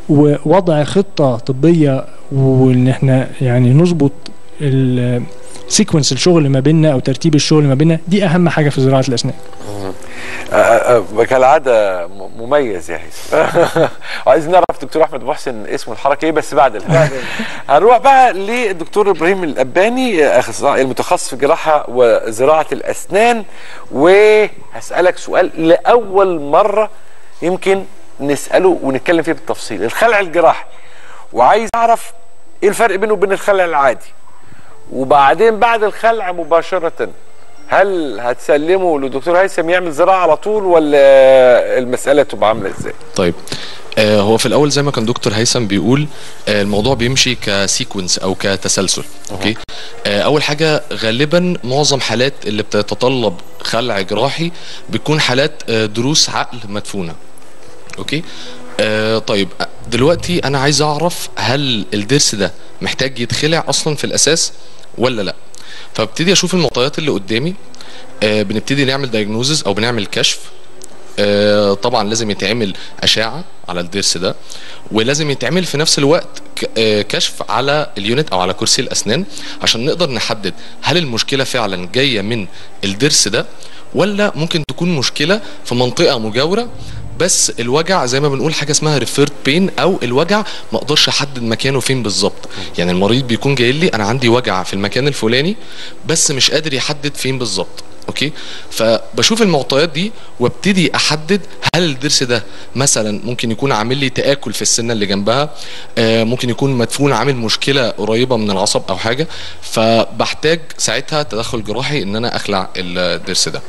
ووضع خطه طبيه وان احنا يعني نظبط السيكونس الشغل ما بيننا او ترتيب الشغل ما بيننا دي اهم حاجه في زراعه الاسنان آه، آه، آه، كالعاده م- مميز يا هيثم عايزين نعرف دكتور احمد محسن اسمه الحركه ايه بس بعد الهوا هنروح بقى للدكتور ابراهيم الاباني اخصائي المتخصص في جراحه وزراعه الاسنان وهسالك سؤال لاول مره يمكن نساله ونتكلم فيه بالتفصيل الخلع الجراحي وعايز اعرف ايه الفرق بينه وبين الخلع العادي وبعدين بعد الخلع مباشره هل هتسلمه لدكتور هيثم يعمل زراعه على طول ولا المساله تبقى عامله ازاي؟ طيب آه هو في الاول زي ما كان دكتور هيثم بيقول آه الموضوع بيمشي كسيكونس او كتسلسل اوكي آه اول حاجه غالبا معظم حالات اللي بتتطلب خلع جراحي بتكون حالات آه دروس عقل مدفونه اوكي آه طيب آه، دلوقتي انا عايز اعرف هل الضرس ده محتاج يتخلع اصلا في الاساس ولا لا فابتدي اشوف المعطيات اللي قدامي آه بنبتدي نعمل دايجنوزز او بنعمل كشف آه، طبعا لازم يتعمل اشعه على الضرس ده ولازم يتعمل في نفس الوقت ك- آه، كشف على اليونت او على كرسي الاسنان عشان نقدر نحدد هل المشكله فعلا جايه من الضرس ده ولا ممكن تكون مشكله في منطقه مجاوره بس الوجع زي ما بنقول حاجه اسمها ريفيرد بين او الوجع ما اقدرش احدد مكانه فين بالظبط يعني المريض بيكون جاي لي انا عندي وجع في المكان الفلاني بس مش قادر يحدد فين بالظبط اوكي فبشوف المعطيات دي وابتدي احدد هل الضرس ده مثلا ممكن يكون عامل لي تاكل في السنه اللي جنبها آه ممكن يكون مدفون عامل مشكله قريبه من العصب او حاجه فبحتاج ساعتها تدخل جراحي ان انا اخلع الضرس ده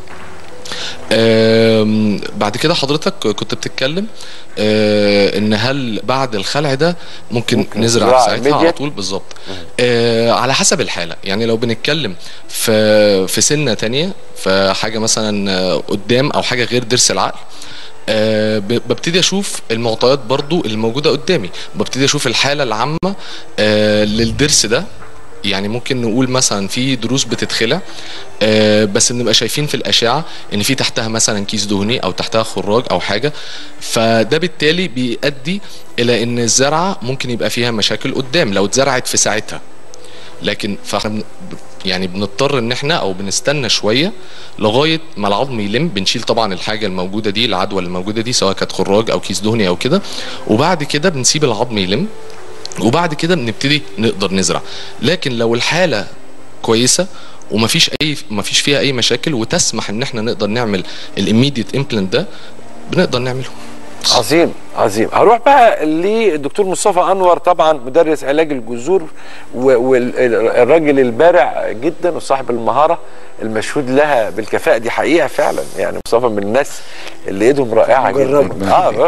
آم، بعد كده حضرتك كنت بتتكلم آه، ان هل بعد الخلع ده ممكن, ممكن نزرع زراعة ساعتها على immediate؟ طول بالظبط آه، على حسب الحاله يعني لو بنتكلم في في سنه تانية في حاجه مثلا آه، قدام او حاجه غير ضرس العقل آه، ب- ببتدي اشوف المعطيات برضو اللي موجوده قدامي ببتدي اشوف الحاله العامه آه، للضرس ده يعني ممكن نقول مثلا في دروس بتتخلع آه، بس بنبقى شايفين في الاشعه ان في تحتها مثلا كيس دهني او تحتها خراج او حاجه فده بالتالي بيؤدي الى ان الزرعه ممكن يبقى فيها مشاكل قدام لو اتزرعت في ساعتها لكن فاحنا بن- يعني بنضطر ان احنا او بنستنى شويه لغايه ما العظم يلم بنشيل طبعا الحاجه الموجوده دي العدوى الموجوده دي سواء كانت خراج او كيس دهني او كده وبعد كده بنسيب العظم يلم وبعد كده بنبتدي نقدر نزرع لكن لو الحاله كويسه ومفيش اي مفيش فيها اي مشاكل وتسمح ان احنا نقدر نعمل الاميديت امبلانت ده بنقدر نعمله عظيم عظيم هروح بقى للدكتور مصطفى انور طبعا مدرس علاج الجذور والراجل البارع جدا وصاحب المهاره المشهود لها بالكفاءه دي حقيقه فعلا يعني مصطفى من الناس اللي ايدهم رائعه مجربة. جدا اه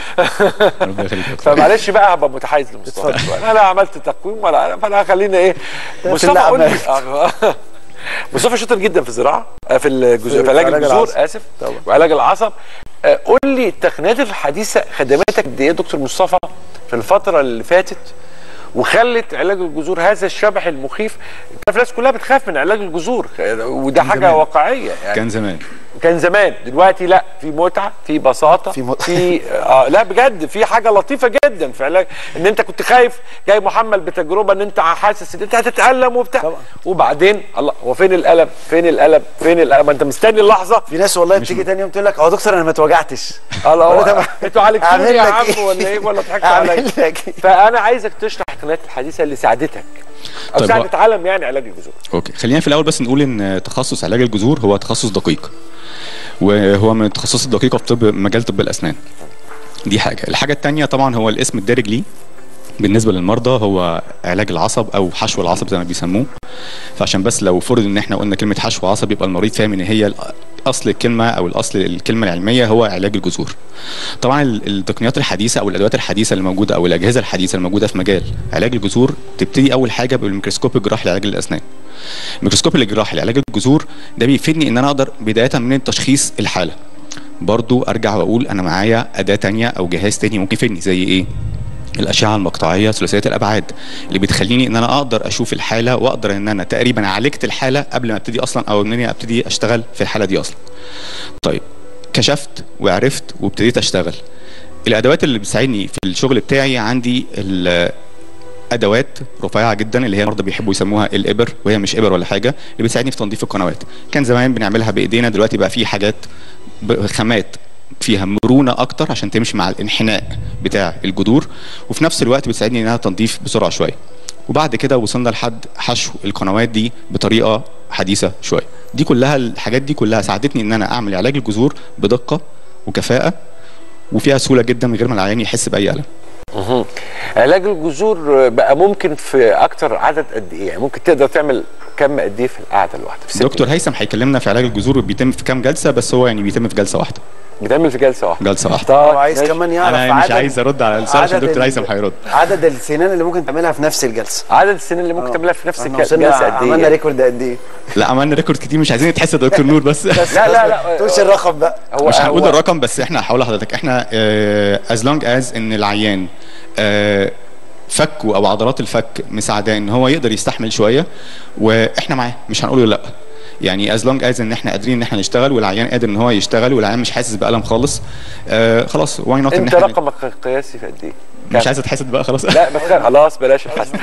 فمعلش بقى هبقى متحيز لمصطفى شوية. انا لا عملت تقويم ولا فانا خلينا ايه ده مصطفى اللي قول لي عملت. آه. مصطفى شاطر جدا في الزراعه آه، في الجذور في علاج علاج الجذور العصب. اسف وعلاج العصب آه، قول لي التقنيات الحديثه خدمتك قد ايه يا دكتور مصطفى في الفتره اللي فاتت وخلت علاج الجذور هذا الشبح المخيف كان الناس كلها بتخاف من علاج الجذور وده حاجه زمان. واقعيه يعني كان زمان كان زمان دلوقتي لا في متعه في بساطه في, في آه لا بجد في حاجه لطيفه جدا في علاج ان انت كنت خايف جاي محمل بتجربه ان انت حاسس ان انت هتتالم وبتاع طبعا. وبعدين الله هو فين الالم فين الالم فين الالم ما انت مستني اللحظه في ناس والله بتيجي تاني يوم تقول لك اه دكتور انا ما اتوجعتش الله ولا هو ده- انتوا عالجتوني أعمل يا لك عم إيه؟ ولا ايه ولا ضحكتوا أعمل عليا لك فانا عايزك تشرح التقنيات الحديثه اللي ساعدتك او طيب، ساعدت عالم يعني علاج الجذور اوكي خلينا في الاول بس نقول ان تخصص علاج الجذور هو تخصص دقيق وهو من التخصصات الدقيقه في طب مجال طب الاسنان دي حاجه الحاجه الثانيه طبعا هو الاسم الدارج ليه بالنسبه للمرضى هو علاج العصب او حشو العصب زي ما بيسموه فعشان بس لو فرض ان احنا قلنا كلمه حشو عصب يبقى المريض فاهم ان هي اصل الكلمه او الاصل الكلمه العلميه هو علاج الجذور طبعا ال- التقنيات الحديثه او الادوات الحديثه اللي موجوده او الاجهزه الحديثه الموجوده في مجال علاج الجذور تبتدي اول حاجه بالميكروسكوب الجراحي لعلاج الاسنان الميكروسكوب الجراحي لعلاج الجذور ده بيفيدني ان انا اقدر بدايه من تشخيص الحاله برضو ارجع واقول انا معايا اداه تانية او جهاز تاني ممكن يفيدني زي ايه الاشعه المقطعيه ثلاثيه الابعاد اللي بتخليني ان انا اقدر اشوف الحاله واقدر ان انا تقريبا عالجت الحاله قبل ما ابتدي اصلا او ان انا ابتدي اشتغل في الحاله دي اصلا طيب كشفت وعرفت وابتديت اشتغل الادوات اللي بتساعدني في الشغل بتاعي عندي ال- ادوات رفيعه جدا اللي هي المرضى بيحبوا يسموها الابر وهي مش ابر ولا حاجه اللي بتساعدني في تنظيف القنوات كان زمان بنعملها بايدينا دلوقتي بقى في حاجات ب- خامات فيها مرونه اكتر عشان تمشي مع الانحناء بتاع الجذور وفي نفس الوقت بتساعدني انها تنظيف بسرعه شويه وبعد كده وصلنا لحد حشو القنوات دي بطريقه حديثه شويه دي كلها الحاجات دي كلها ساعدتني ان انا اعمل علاج الجذور بدقه وكفاءه وفيها سهوله جدا من غير ما العيان يحس باي الم مهم. علاج الجذور بقى ممكن في اكتر عدد قد ايه يعني ممكن تقدر تعمل كم قد ايه في القعده الواحده في ست دكتور هيثم هيكلمنا في علاج الجذور بيتم في كام جلسه بس هو يعني بيتم في جلسه واحده بتعمل في جلسه واحده جلسه واحده طب وعايز ماشي. كمان يعرف انا مش عدد- عايز ارد على السؤال عشان عدد دكتور ال- هيثم هيرد عدد السنان اللي ممكن تعملها في نفس الجلسه عدد السنين اللي ممكن تعملها في نفس احنا الجلسه وصلنا قد ايه عملنا ريكورد قد ايه لا عملنا ريكورد كتير مش عايزين نتحس يا دكتور نور بس لا لا لا تقولش الرقم بقى مش هنقول الرقم بس احنا هقول لحضرتك احنا از لونج از ان العيان آه، فكه او عضلات الفك مساعداه ان هو يقدر يستحمل شويه واحنا معاه مش هنقول له لا يعني از لونج از ان احنا قادرين ان احنا نشتغل والعيان قادر ان هو يشتغل والعيان مش حاسس بالم خالص آه خلاص واي نوت ان انت احنا رقمك القياسي في قد ايه؟ مش عايز اتحسد بقى خلاص لا بس خلاص بلاش الحسد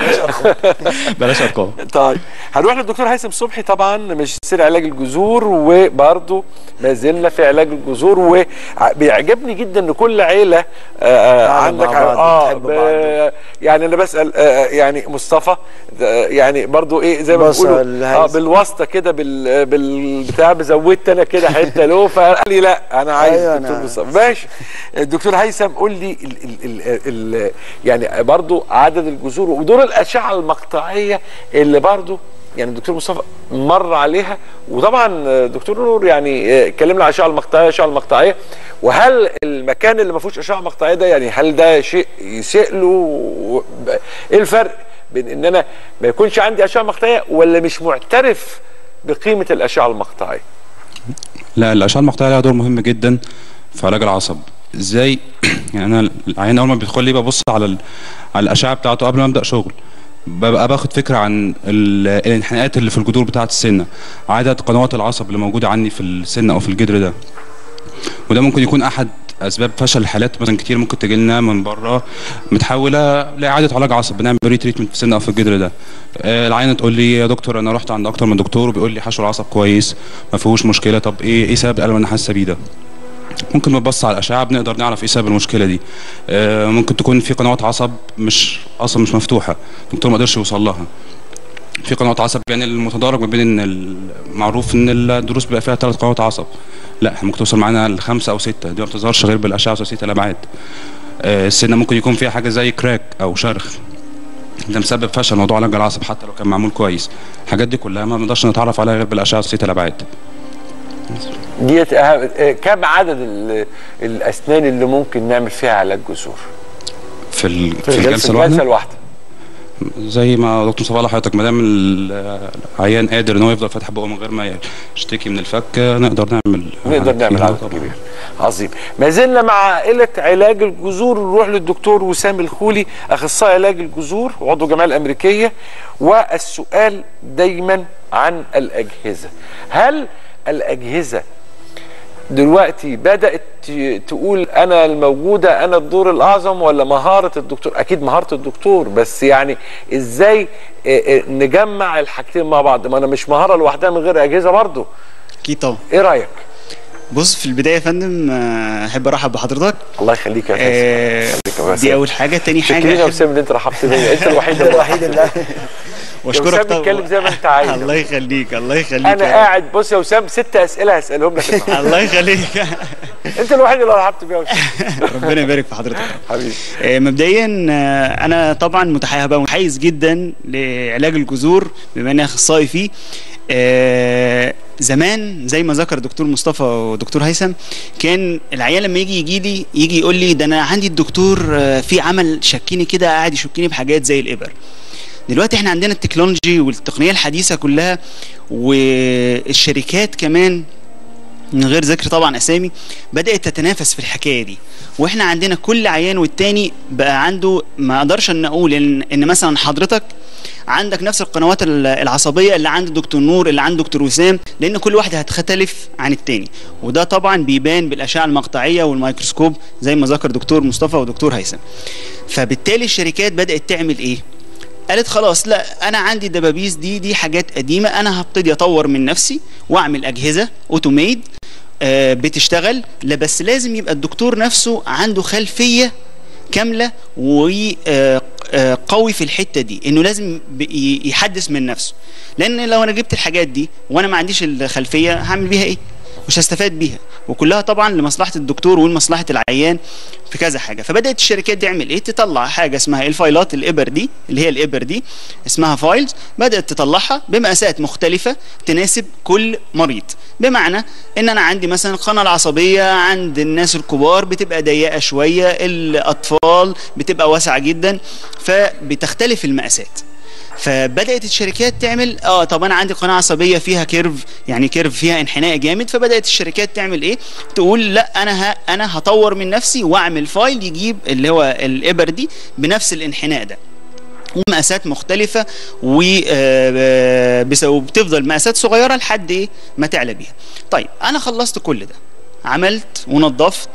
بلاش ارقام طيب هنروح للدكتور هيثم صبحي طبعا ماجستير علاج الجذور وبرضه ما زلنا في علاج الجذور وبيعجبني جدا ان كل عيله آه، آه قاعدة عندك مع بعض، اه بتحب ب- يعني انا بسال آه يعني مصطفى آه، يعني برضه ايه زي ما بصل، بيقولوا اه هيثم. بالواسطه كده بال بالبتاع زودت انا كده حته له فقال لي لا انا عايز أيوة، الدكتور أنا- مصطفى ماشي الدكتور هيثم قول لي ال ال ال ال يعني برضو عدد الجذور ودور الاشعه المقطعيه اللي برضو يعني الدكتور مصطفى مر عليها وطبعا دكتور نور يعني اتكلمنا على الاشعه المقطعيه الاشعه المقطعيه وهل المكان اللي ما فيهوش اشعه مقطعيه ده يعني هل ده شيء يسيء له و- ايه الفرق بين ان انا ما يكونش عندي اشعه مقطعيه ولا مش معترف بقيمه الاشعه المقطعيه لا الاشعه المقطعيه لها دور مهم جدا في علاج العصب ازاي يعني انا العيان اول ما بيدخل لي ببص على ال... على الاشعه بتاعته قبل ما ابدا شغل ببقى باخد فكره عن ال... الانحناءات اللي في الجذور بتاعه السنه عدد قنوات العصب اللي موجوده عندي في السنه او في الجدر ده وده ممكن يكون احد اسباب فشل الحالات مثلا كتير ممكن تجي لنا من بره متحوله لاعاده علاج عصب بنعمل ري تريتمنت في السن او في الجدر ده آه، العينه تقول لي يا دكتور انا رحت عند اكتر من دكتور وبيقول لي حشو العصب كويس ما فيهوش مشكله طب ايه ايه سبب الالم اللي انا حاسه بيه ده ممكن نبص على الاشعه بنقدر نعرف ايه سبب المشكله دي آه، ممكن تكون في قنوات عصب مش اصلا مش مفتوحه الدكتور ما قدرش يوصل لها في قنوات عصب يعني المتدرج ما بين ان المعروف ان الدروس بيبقى فيها ثلاث قنوات عصب لا احنا ممكن توصل معانا لخمسه او سته دي ما بتظهرش غير بالاشعه ثلاثيه الابعاد آه، السنه ممكن يكون فيها حاجه زي كراك او شرخ ده مسبب فشل موضوع علاج العصب حتى لو كان معمول كويس الحاجات دي كلها ما بنقدرش نتعرف عليها غير بالاشعه ثلاثيه الابعاد ديت أهم آه، كم عدد ال- الاسنان اللي ممكن نعمل فيها علاج جذور في, ال... في الجلسه الجلسه الواحده الواحده زي ما دكتور صباح لحضرتك ما دام العيان قادر ان هو يفضل فاتح بقه من غير ما يشتكي من الفك نقدر نعمل نقدر نعمل عدد كبير عظيم ما زلنا مع عائله علاج الجذور نروح للدكتور وسام الخولي اخصائي علاج الجذور وعضو الجمعيه الامريكيه والسؤال دايما عن الاجهزه هل الاجهزه دلوقتي بدات ت- تقول انا الموجوده انا الدور الاعظم ولا مهاره الدكتور اكيد مهاره الدكتور بس يعني ازاي آه، آه، نجمع الحاجتين مع بعض ما انا مش مهاره لوحدها من غير اجهزه برضو اكيد طبعا ايه رايك بص في البدايه يا فندم آه، احب ارحب بحضرتك الله يخليك يا آه، يخليك يا دي اول حاجه تاني حاجه شكرا يا أحب- وسام اللي انت رحبت بيا انت الوحيد الوحيد اللي واشكرك طبعا طبعا اتكلم زي ما انت عايز الله يخليك الله يخليك انا يا- قاعد بص يا وسام ست اسئله هسالهم لك النهاردة. الله يخليك انت الوحيد اللي رحبت بيا يا وسام ربنا يبارك في حضرتك حبيبي آه، مبدئيا آه، انا طبعا متحيز هبقى متحيز جدا لعلاج الجذور بما اني اخصائي فيه آه، زمان زي ما ذكر دكتور مصطفى ودكتور هيثم كان العيان لما يجي يجي لي يجي يقول لي ده انا عندي الدكتور آه، في عمل شكيني كده قاعد يشكيني بحاجات زي الابر دلوقتي احنا عندنا التكنولوجي والتقنيه الحديثه كلها والشركات كمان من غير ذكر طبعا اسامي بدات تتنافس في الحكايه دي واحنا عندنا كل عيان والتاني بقى عنده ما اقدرش ان اقول ان ان مثلا حضرتك عندك نفس القنوات ال- العصبيه اللي عند دكتور نور اللي عند دكتور وسام لان كل واحد هتختلف عن التاني وده طبعا بيبان بالاشعه المقطعيه والميكروسكوب زي ما ذكر دكتور مصطفى ودكتور هيثم فبالتالي الشركات بدات تعمل ايه قالت خلاص لا انا عندي دبابيس دي دي حاجات قديمه انا هبتدي اطور من نفسي واعمل اجهزه اوتوميد آه بتشتغل لا بس لازم يبقى الدكتور نفسه عنده خلفيه كامله وقوي في الحته دي انه لازم ب- ي- يحدث من نفسه لان لو انا جبت الحاجات دي وانا ما عنديش الخلفيه هعمل بيها ايه مش هستفاد بيها وكلها طبعا لمصلحه الدكتور ولمصلحه العيان في كذا حاجه فبدات الشركات تعمل ايه تطلع حاجه اسمها الفايلات الابر دي اللي هي الابر دي اسمها فايلز بدات تطلعها بمقاسات مختلفه تناسب كل مريض بمعنى ان انا عندي مثلا القناه العصبيه عند الناس الكبار بتبقى ضيقه شويه الاطفال بتبقى واسعه جدا فبتختلف المقاسات فبدات الشركات تعمل اه طب انا عندي قناه عصبيه فيها كيرف يعني كيرف فيها انحناء جامد فبدات الشركات تعمل ايه تقول لا انا ه... انا هطور من نفسي واعمل فايل يجيب اللي هو الابر دي بنفس الانحناء ده ومقاسات مختلفة وبتفضل مقاسات صغيرة لحد ايه ما تعلى بيها طيب انا خلصت كل ده عملت ونظفت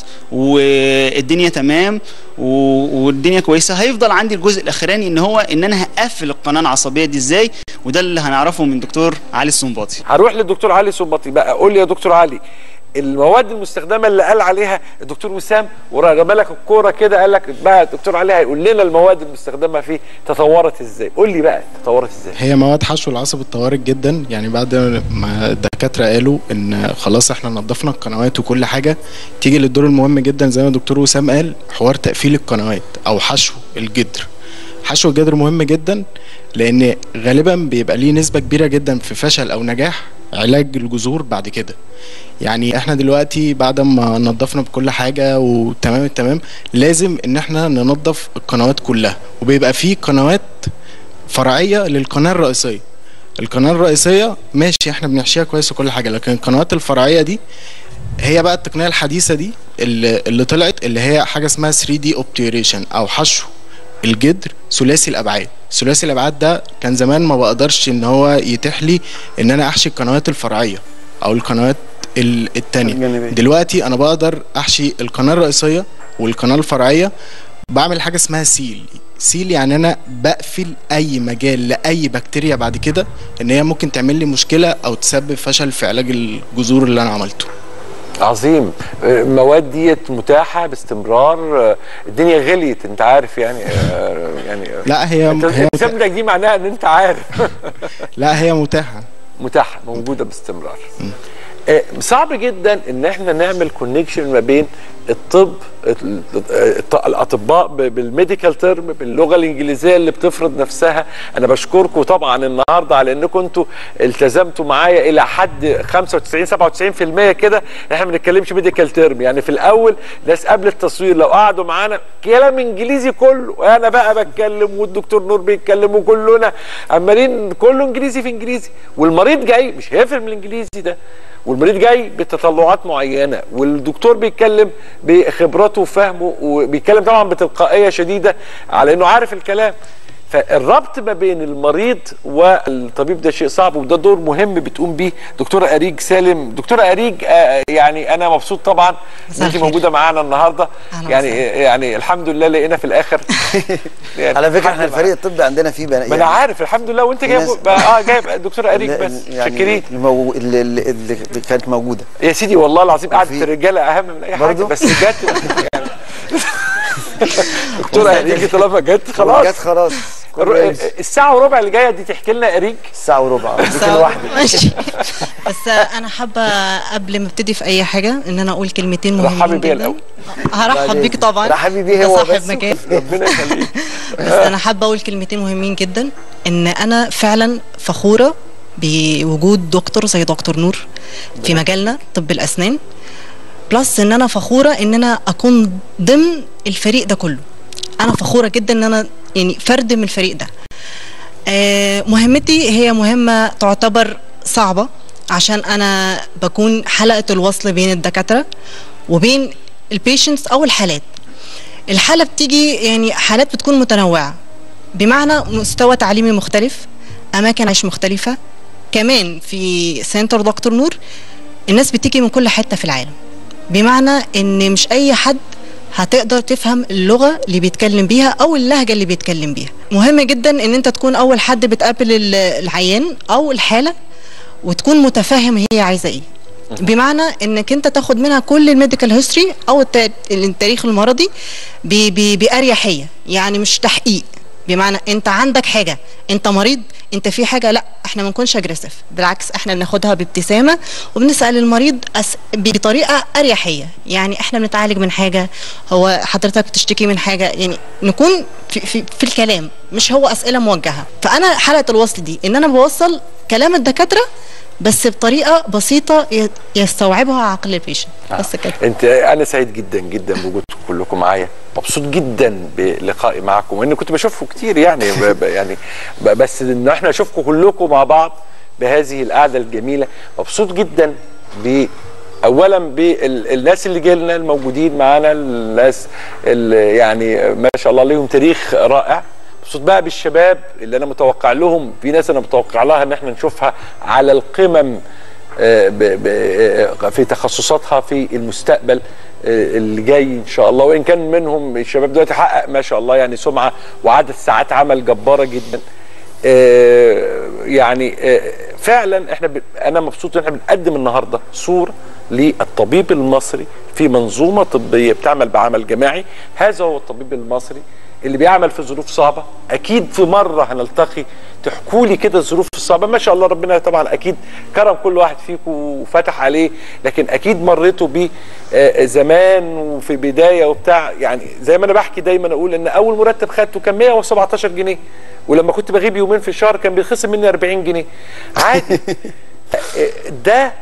والدنيا تمام و- والدنيا كويسه هيفضل عندي الجزء الاخراني ان هو ان انا هقفل القناه العصبيه دي ازاي وده اللي هنعرفه من دكتور علي السنباطي هروح للدكتور علي سبطي بقى قول لي يا دكتور علي المواد المستخدمه اللي قال عليها الدكتور وسام ورمى لك الكوره كده قال لك بقى الدكتور علي هيقول لنا المواد المستخدمه فيه تطورت ازاي قول لي بقى تطورت ازاي هي مواد حشو العصب اتطورت جدا يعني بعد ما الدكاتره قالوا ان خلاص احنا نظفنا القنوات وكل حاجه تيجي للدور المهم جدا زي ما الدكتور وسام قال حوار تقفيل القنوات او حشو الجدر حشو الجدر مهم جدا لان غالبا بيبقى ليه نسبه كبيره جدا في فشل او نجاح علاج الجذور بعد كده يعني احنا دلوقتي بعد ما نظفنا بكل حاجه وتمام التمام لازم ان احنا ننظف القنوات كلها وبيبقى فيه قنوات فرعيه للقناه الرئيسيه القناه الرئيسيه ماشي احنا بنحشيها كويس وكل حاجه لكن القنوات الفرعيه دي هي بقى التقنيه الحديثه دي اللي, اللي طلعت اللي هي حاجه اسمها 3 دي اوبتيوريشن او حشو الجدر ثلاثي الابعاد ثلاثي الابعاد ده كان زمان ما بقدرش ان هو يتيح لي ان انا احشي القنوات الفرعيه او القنوات ال- التانية دلوقتي انا بقدر احشي القناه الرئيسيه والقناه الفرعيه بعمل حاجه اسمها سيل سيل يعني انا بقفل اي مجال لاي بكتيريا بعد كده ان هي ممكن تعمل لي مشكله او تسبب فشل في علاج الجذور اللي انا عملته عظيم آه، المواد ديت متاحه باستمرار آه، الدنيا غليت انت عارف يعني آه، يعني لا هي انت هي سيبنك دي معناها ان انت عارف لا هي متاحه متاحه موجوده باستمرار آه، صعب جدا ان احنا نعمل كونكشن ما بين الطب ال- الط- الاطباء ب- بالميديكال تيرم باللغه الانجليزيه اللي بتفرض نفسها انا بشكركم طبعا النهارده على انكم انتوا التزمتوا معايا الى حد 95 97% كده إن احنا ما بنتكلمش ميديكال تيرم يعني في الاول ناس قبل التصوير لو قعدوا معانا كلام انجليزي كله انا بقى بتكلم والدكتور نور بيتكلم وكلنا عمالين كله انجليزي في انجليزي والمريض جاي مش هيفهم الانجليزي ده والمريض جاي بتطلعات معينه والدكتور بيتكلم بخبرته وفهمه وبيتكلم طبعا بتلقائيه شديده على انه عارف الكلام فالربط ما بين المريض والطبيب ده شيء صعب وده دور مهم بتقوم بيه دكتوره اريج سالم دكتوره اريج آه، يعني انا مبسوط طبعا ان مساء انت الخير. موجوده معانا النهارده أهلا يعني يعني الحمد لله لقينا في الاخر يعني على فكره احنا الحمد الفريق الطبي عندنا فيه بنات ما انا عارف الحمد لله وانت جايب اه جايب دكتوره اريج بس شاكرين المو... اللي, اللي, اللي كانت موجوده يا سيدي والله العظيم قعدة الرجاله اهم من اي حاجه برضو؟ بس جت يعني دكتوره اريج طالما جت خلاص جت خلاص الر- الساعه وربع اللي جايه دي تحكي لنا اريج الساعه وربع ماشي بس انا حابه قبل ما ابتدي في اي حاجه ان انا اقول كلمتين مهمين رحبي بيا جدا. الاول هرحب بيك طبعا رحبي بيه ده هو صاحب بس. مكان ربنا يخليك بس انا حابه اقول كلمتين مهمين جدا ان انا فعلا فخوره بوجود دكتور زي دكتور نور في مجالنا طب الاسنان بلس ان انا فخوره ان انا اكون ضمن الفريق ده كله انا فخوره جدا ان انا يعني فرد من الفريق ده آه، مهمتي هي مهمه تعتبر صعبه عشان انا بكون حلقه الوصل بين الدكاتره وبين البيشنتس او الحالات الحاله بتيجي يعني حالات بتكون متنوعه بمعنى مستوى تعليمي مختلف اماكن عيش مختلفه كمان في سنتر دكتور نور الناس بتيجي من كل حته في العالم بمعنى ان مش اي حد هتقدر تفهم اللغه اللي بيتكلم بيها او اللهجه اللي بيتكلم بيها مهم جدا ان انت تكون اول حد بتقابل ال- العيان او الحاله وتكون متفاهم هي عايزه ايه بمعنى انك انت تاخد منها كل الميديكال هيستوري او التا- التاريخ المرضي ب- ب- باريحيه يعني مش تحقيق بمعنى انت عندك حاجه انت مريض انت في حاجه لا احنا ما نكونش اجريسيف بالعكس احنا بناخدها بابتسامه وبنسال المريض أس... بطريقه اريحيه يعني احنا بنتعالج من حاجه هو حضرتك بتشتكي من حاجه يعني نكون في, في, في الكلام مش هو اسئله موجهه فانا حلقه الوصل دي ان انا بوصل كلام الدكاتره بس بطريقه بسيطه ي- يستوعبها عقل البيشنت بس كده انت انا سعيد جدا جدا بوجودكم كلكم معايا مبسوط جدا بلقائي معكم وان كنت بشوفكم كتير يعني ب ب يعني ب بس ان احنا نشوفكم كلكم مع بعض بهذه القعده الجميله مبسوط جدا ب اولا بالناس اللي جيلنا الموجودين معانا الناس اللي يعني ما شاء الله ليهم تاريخ رائع مبسوط بقى بالشباب اللي انا متوقع لهم في ناس انا متوقع لها ان احنا نشوفها على القمم آه، ب- ب- آه، في تخصصاتها في المستقبل آه، اللي جاي ان شاء الله وان كان منهم الشباب دلوقتي حقق ما شاء الله يعني سمعه وعدد ساعات عمل جباره جدا آه، يعني آه، فعلا احنا ب... انا مبسوط ان احنا بنقدم النهارده صوره للطبيب المصري في منظومه طبيه بتعمل بعمل جماعي هذا هو الطبيب المصري اللي بيعمل في ظروف صعبه اكيد في مره هنلتقي تحكوا لي كده الظروف الصعبه ما شاء الله ربنا طبعا اكيد كرم كل واحد فيكم وفتح عليه لكن اكيد مريتوا بيه آه، زمان وفي بدايه وبتاع يعني زي ما انا بحكي دايما اقول ان اول مرتب خدته كان 117 جنيه ولما كنت بغيب يومين في الشهر كان بيخصم مني 40 جنيه عادي آه، ده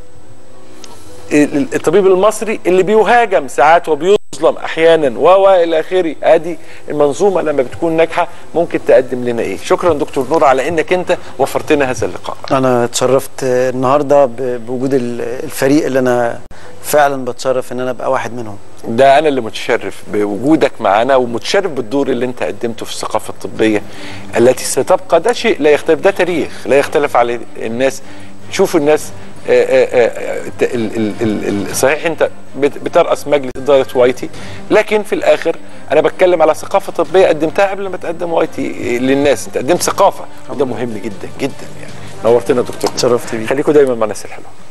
ال- الطبيب المصري اللي بيهاجم ساعات وبيظلم احيانا و و الى اخره ادي المنظومه لما بتكون ناجحه ممكن تقدم لنا ايه شكرا دكتور نور على انك انت وفرت لنا هذا اللقاء انا اتشرفت النهارده ب- بوجود ال- الفريق اللي انا فعلا بتشرف ان انا ابقى واحد منهم ده انا اللي متشرف بوجودك معنا ومتشرف بالدور اللي انت قدمته في الثقافه الطبيه التي ستبقى ده شيء لا يختلف ده تاريخ لا يختلف عليه الناس شوفوا الناس آه، آه، آه، ت- ال- ال- ال- ال- صحيح انت بت- بترأس مجلس اداره وايتي لكن في الاخر انا بتكلم على ثقافه طبيه قدمتها قبل ما تقدم وايتي للناس انت قدمت ثقافه وده مهم جدا جدا يعني نورتنا يا دكتور شرفت بيك خليكم دايما مع الناس الحلوه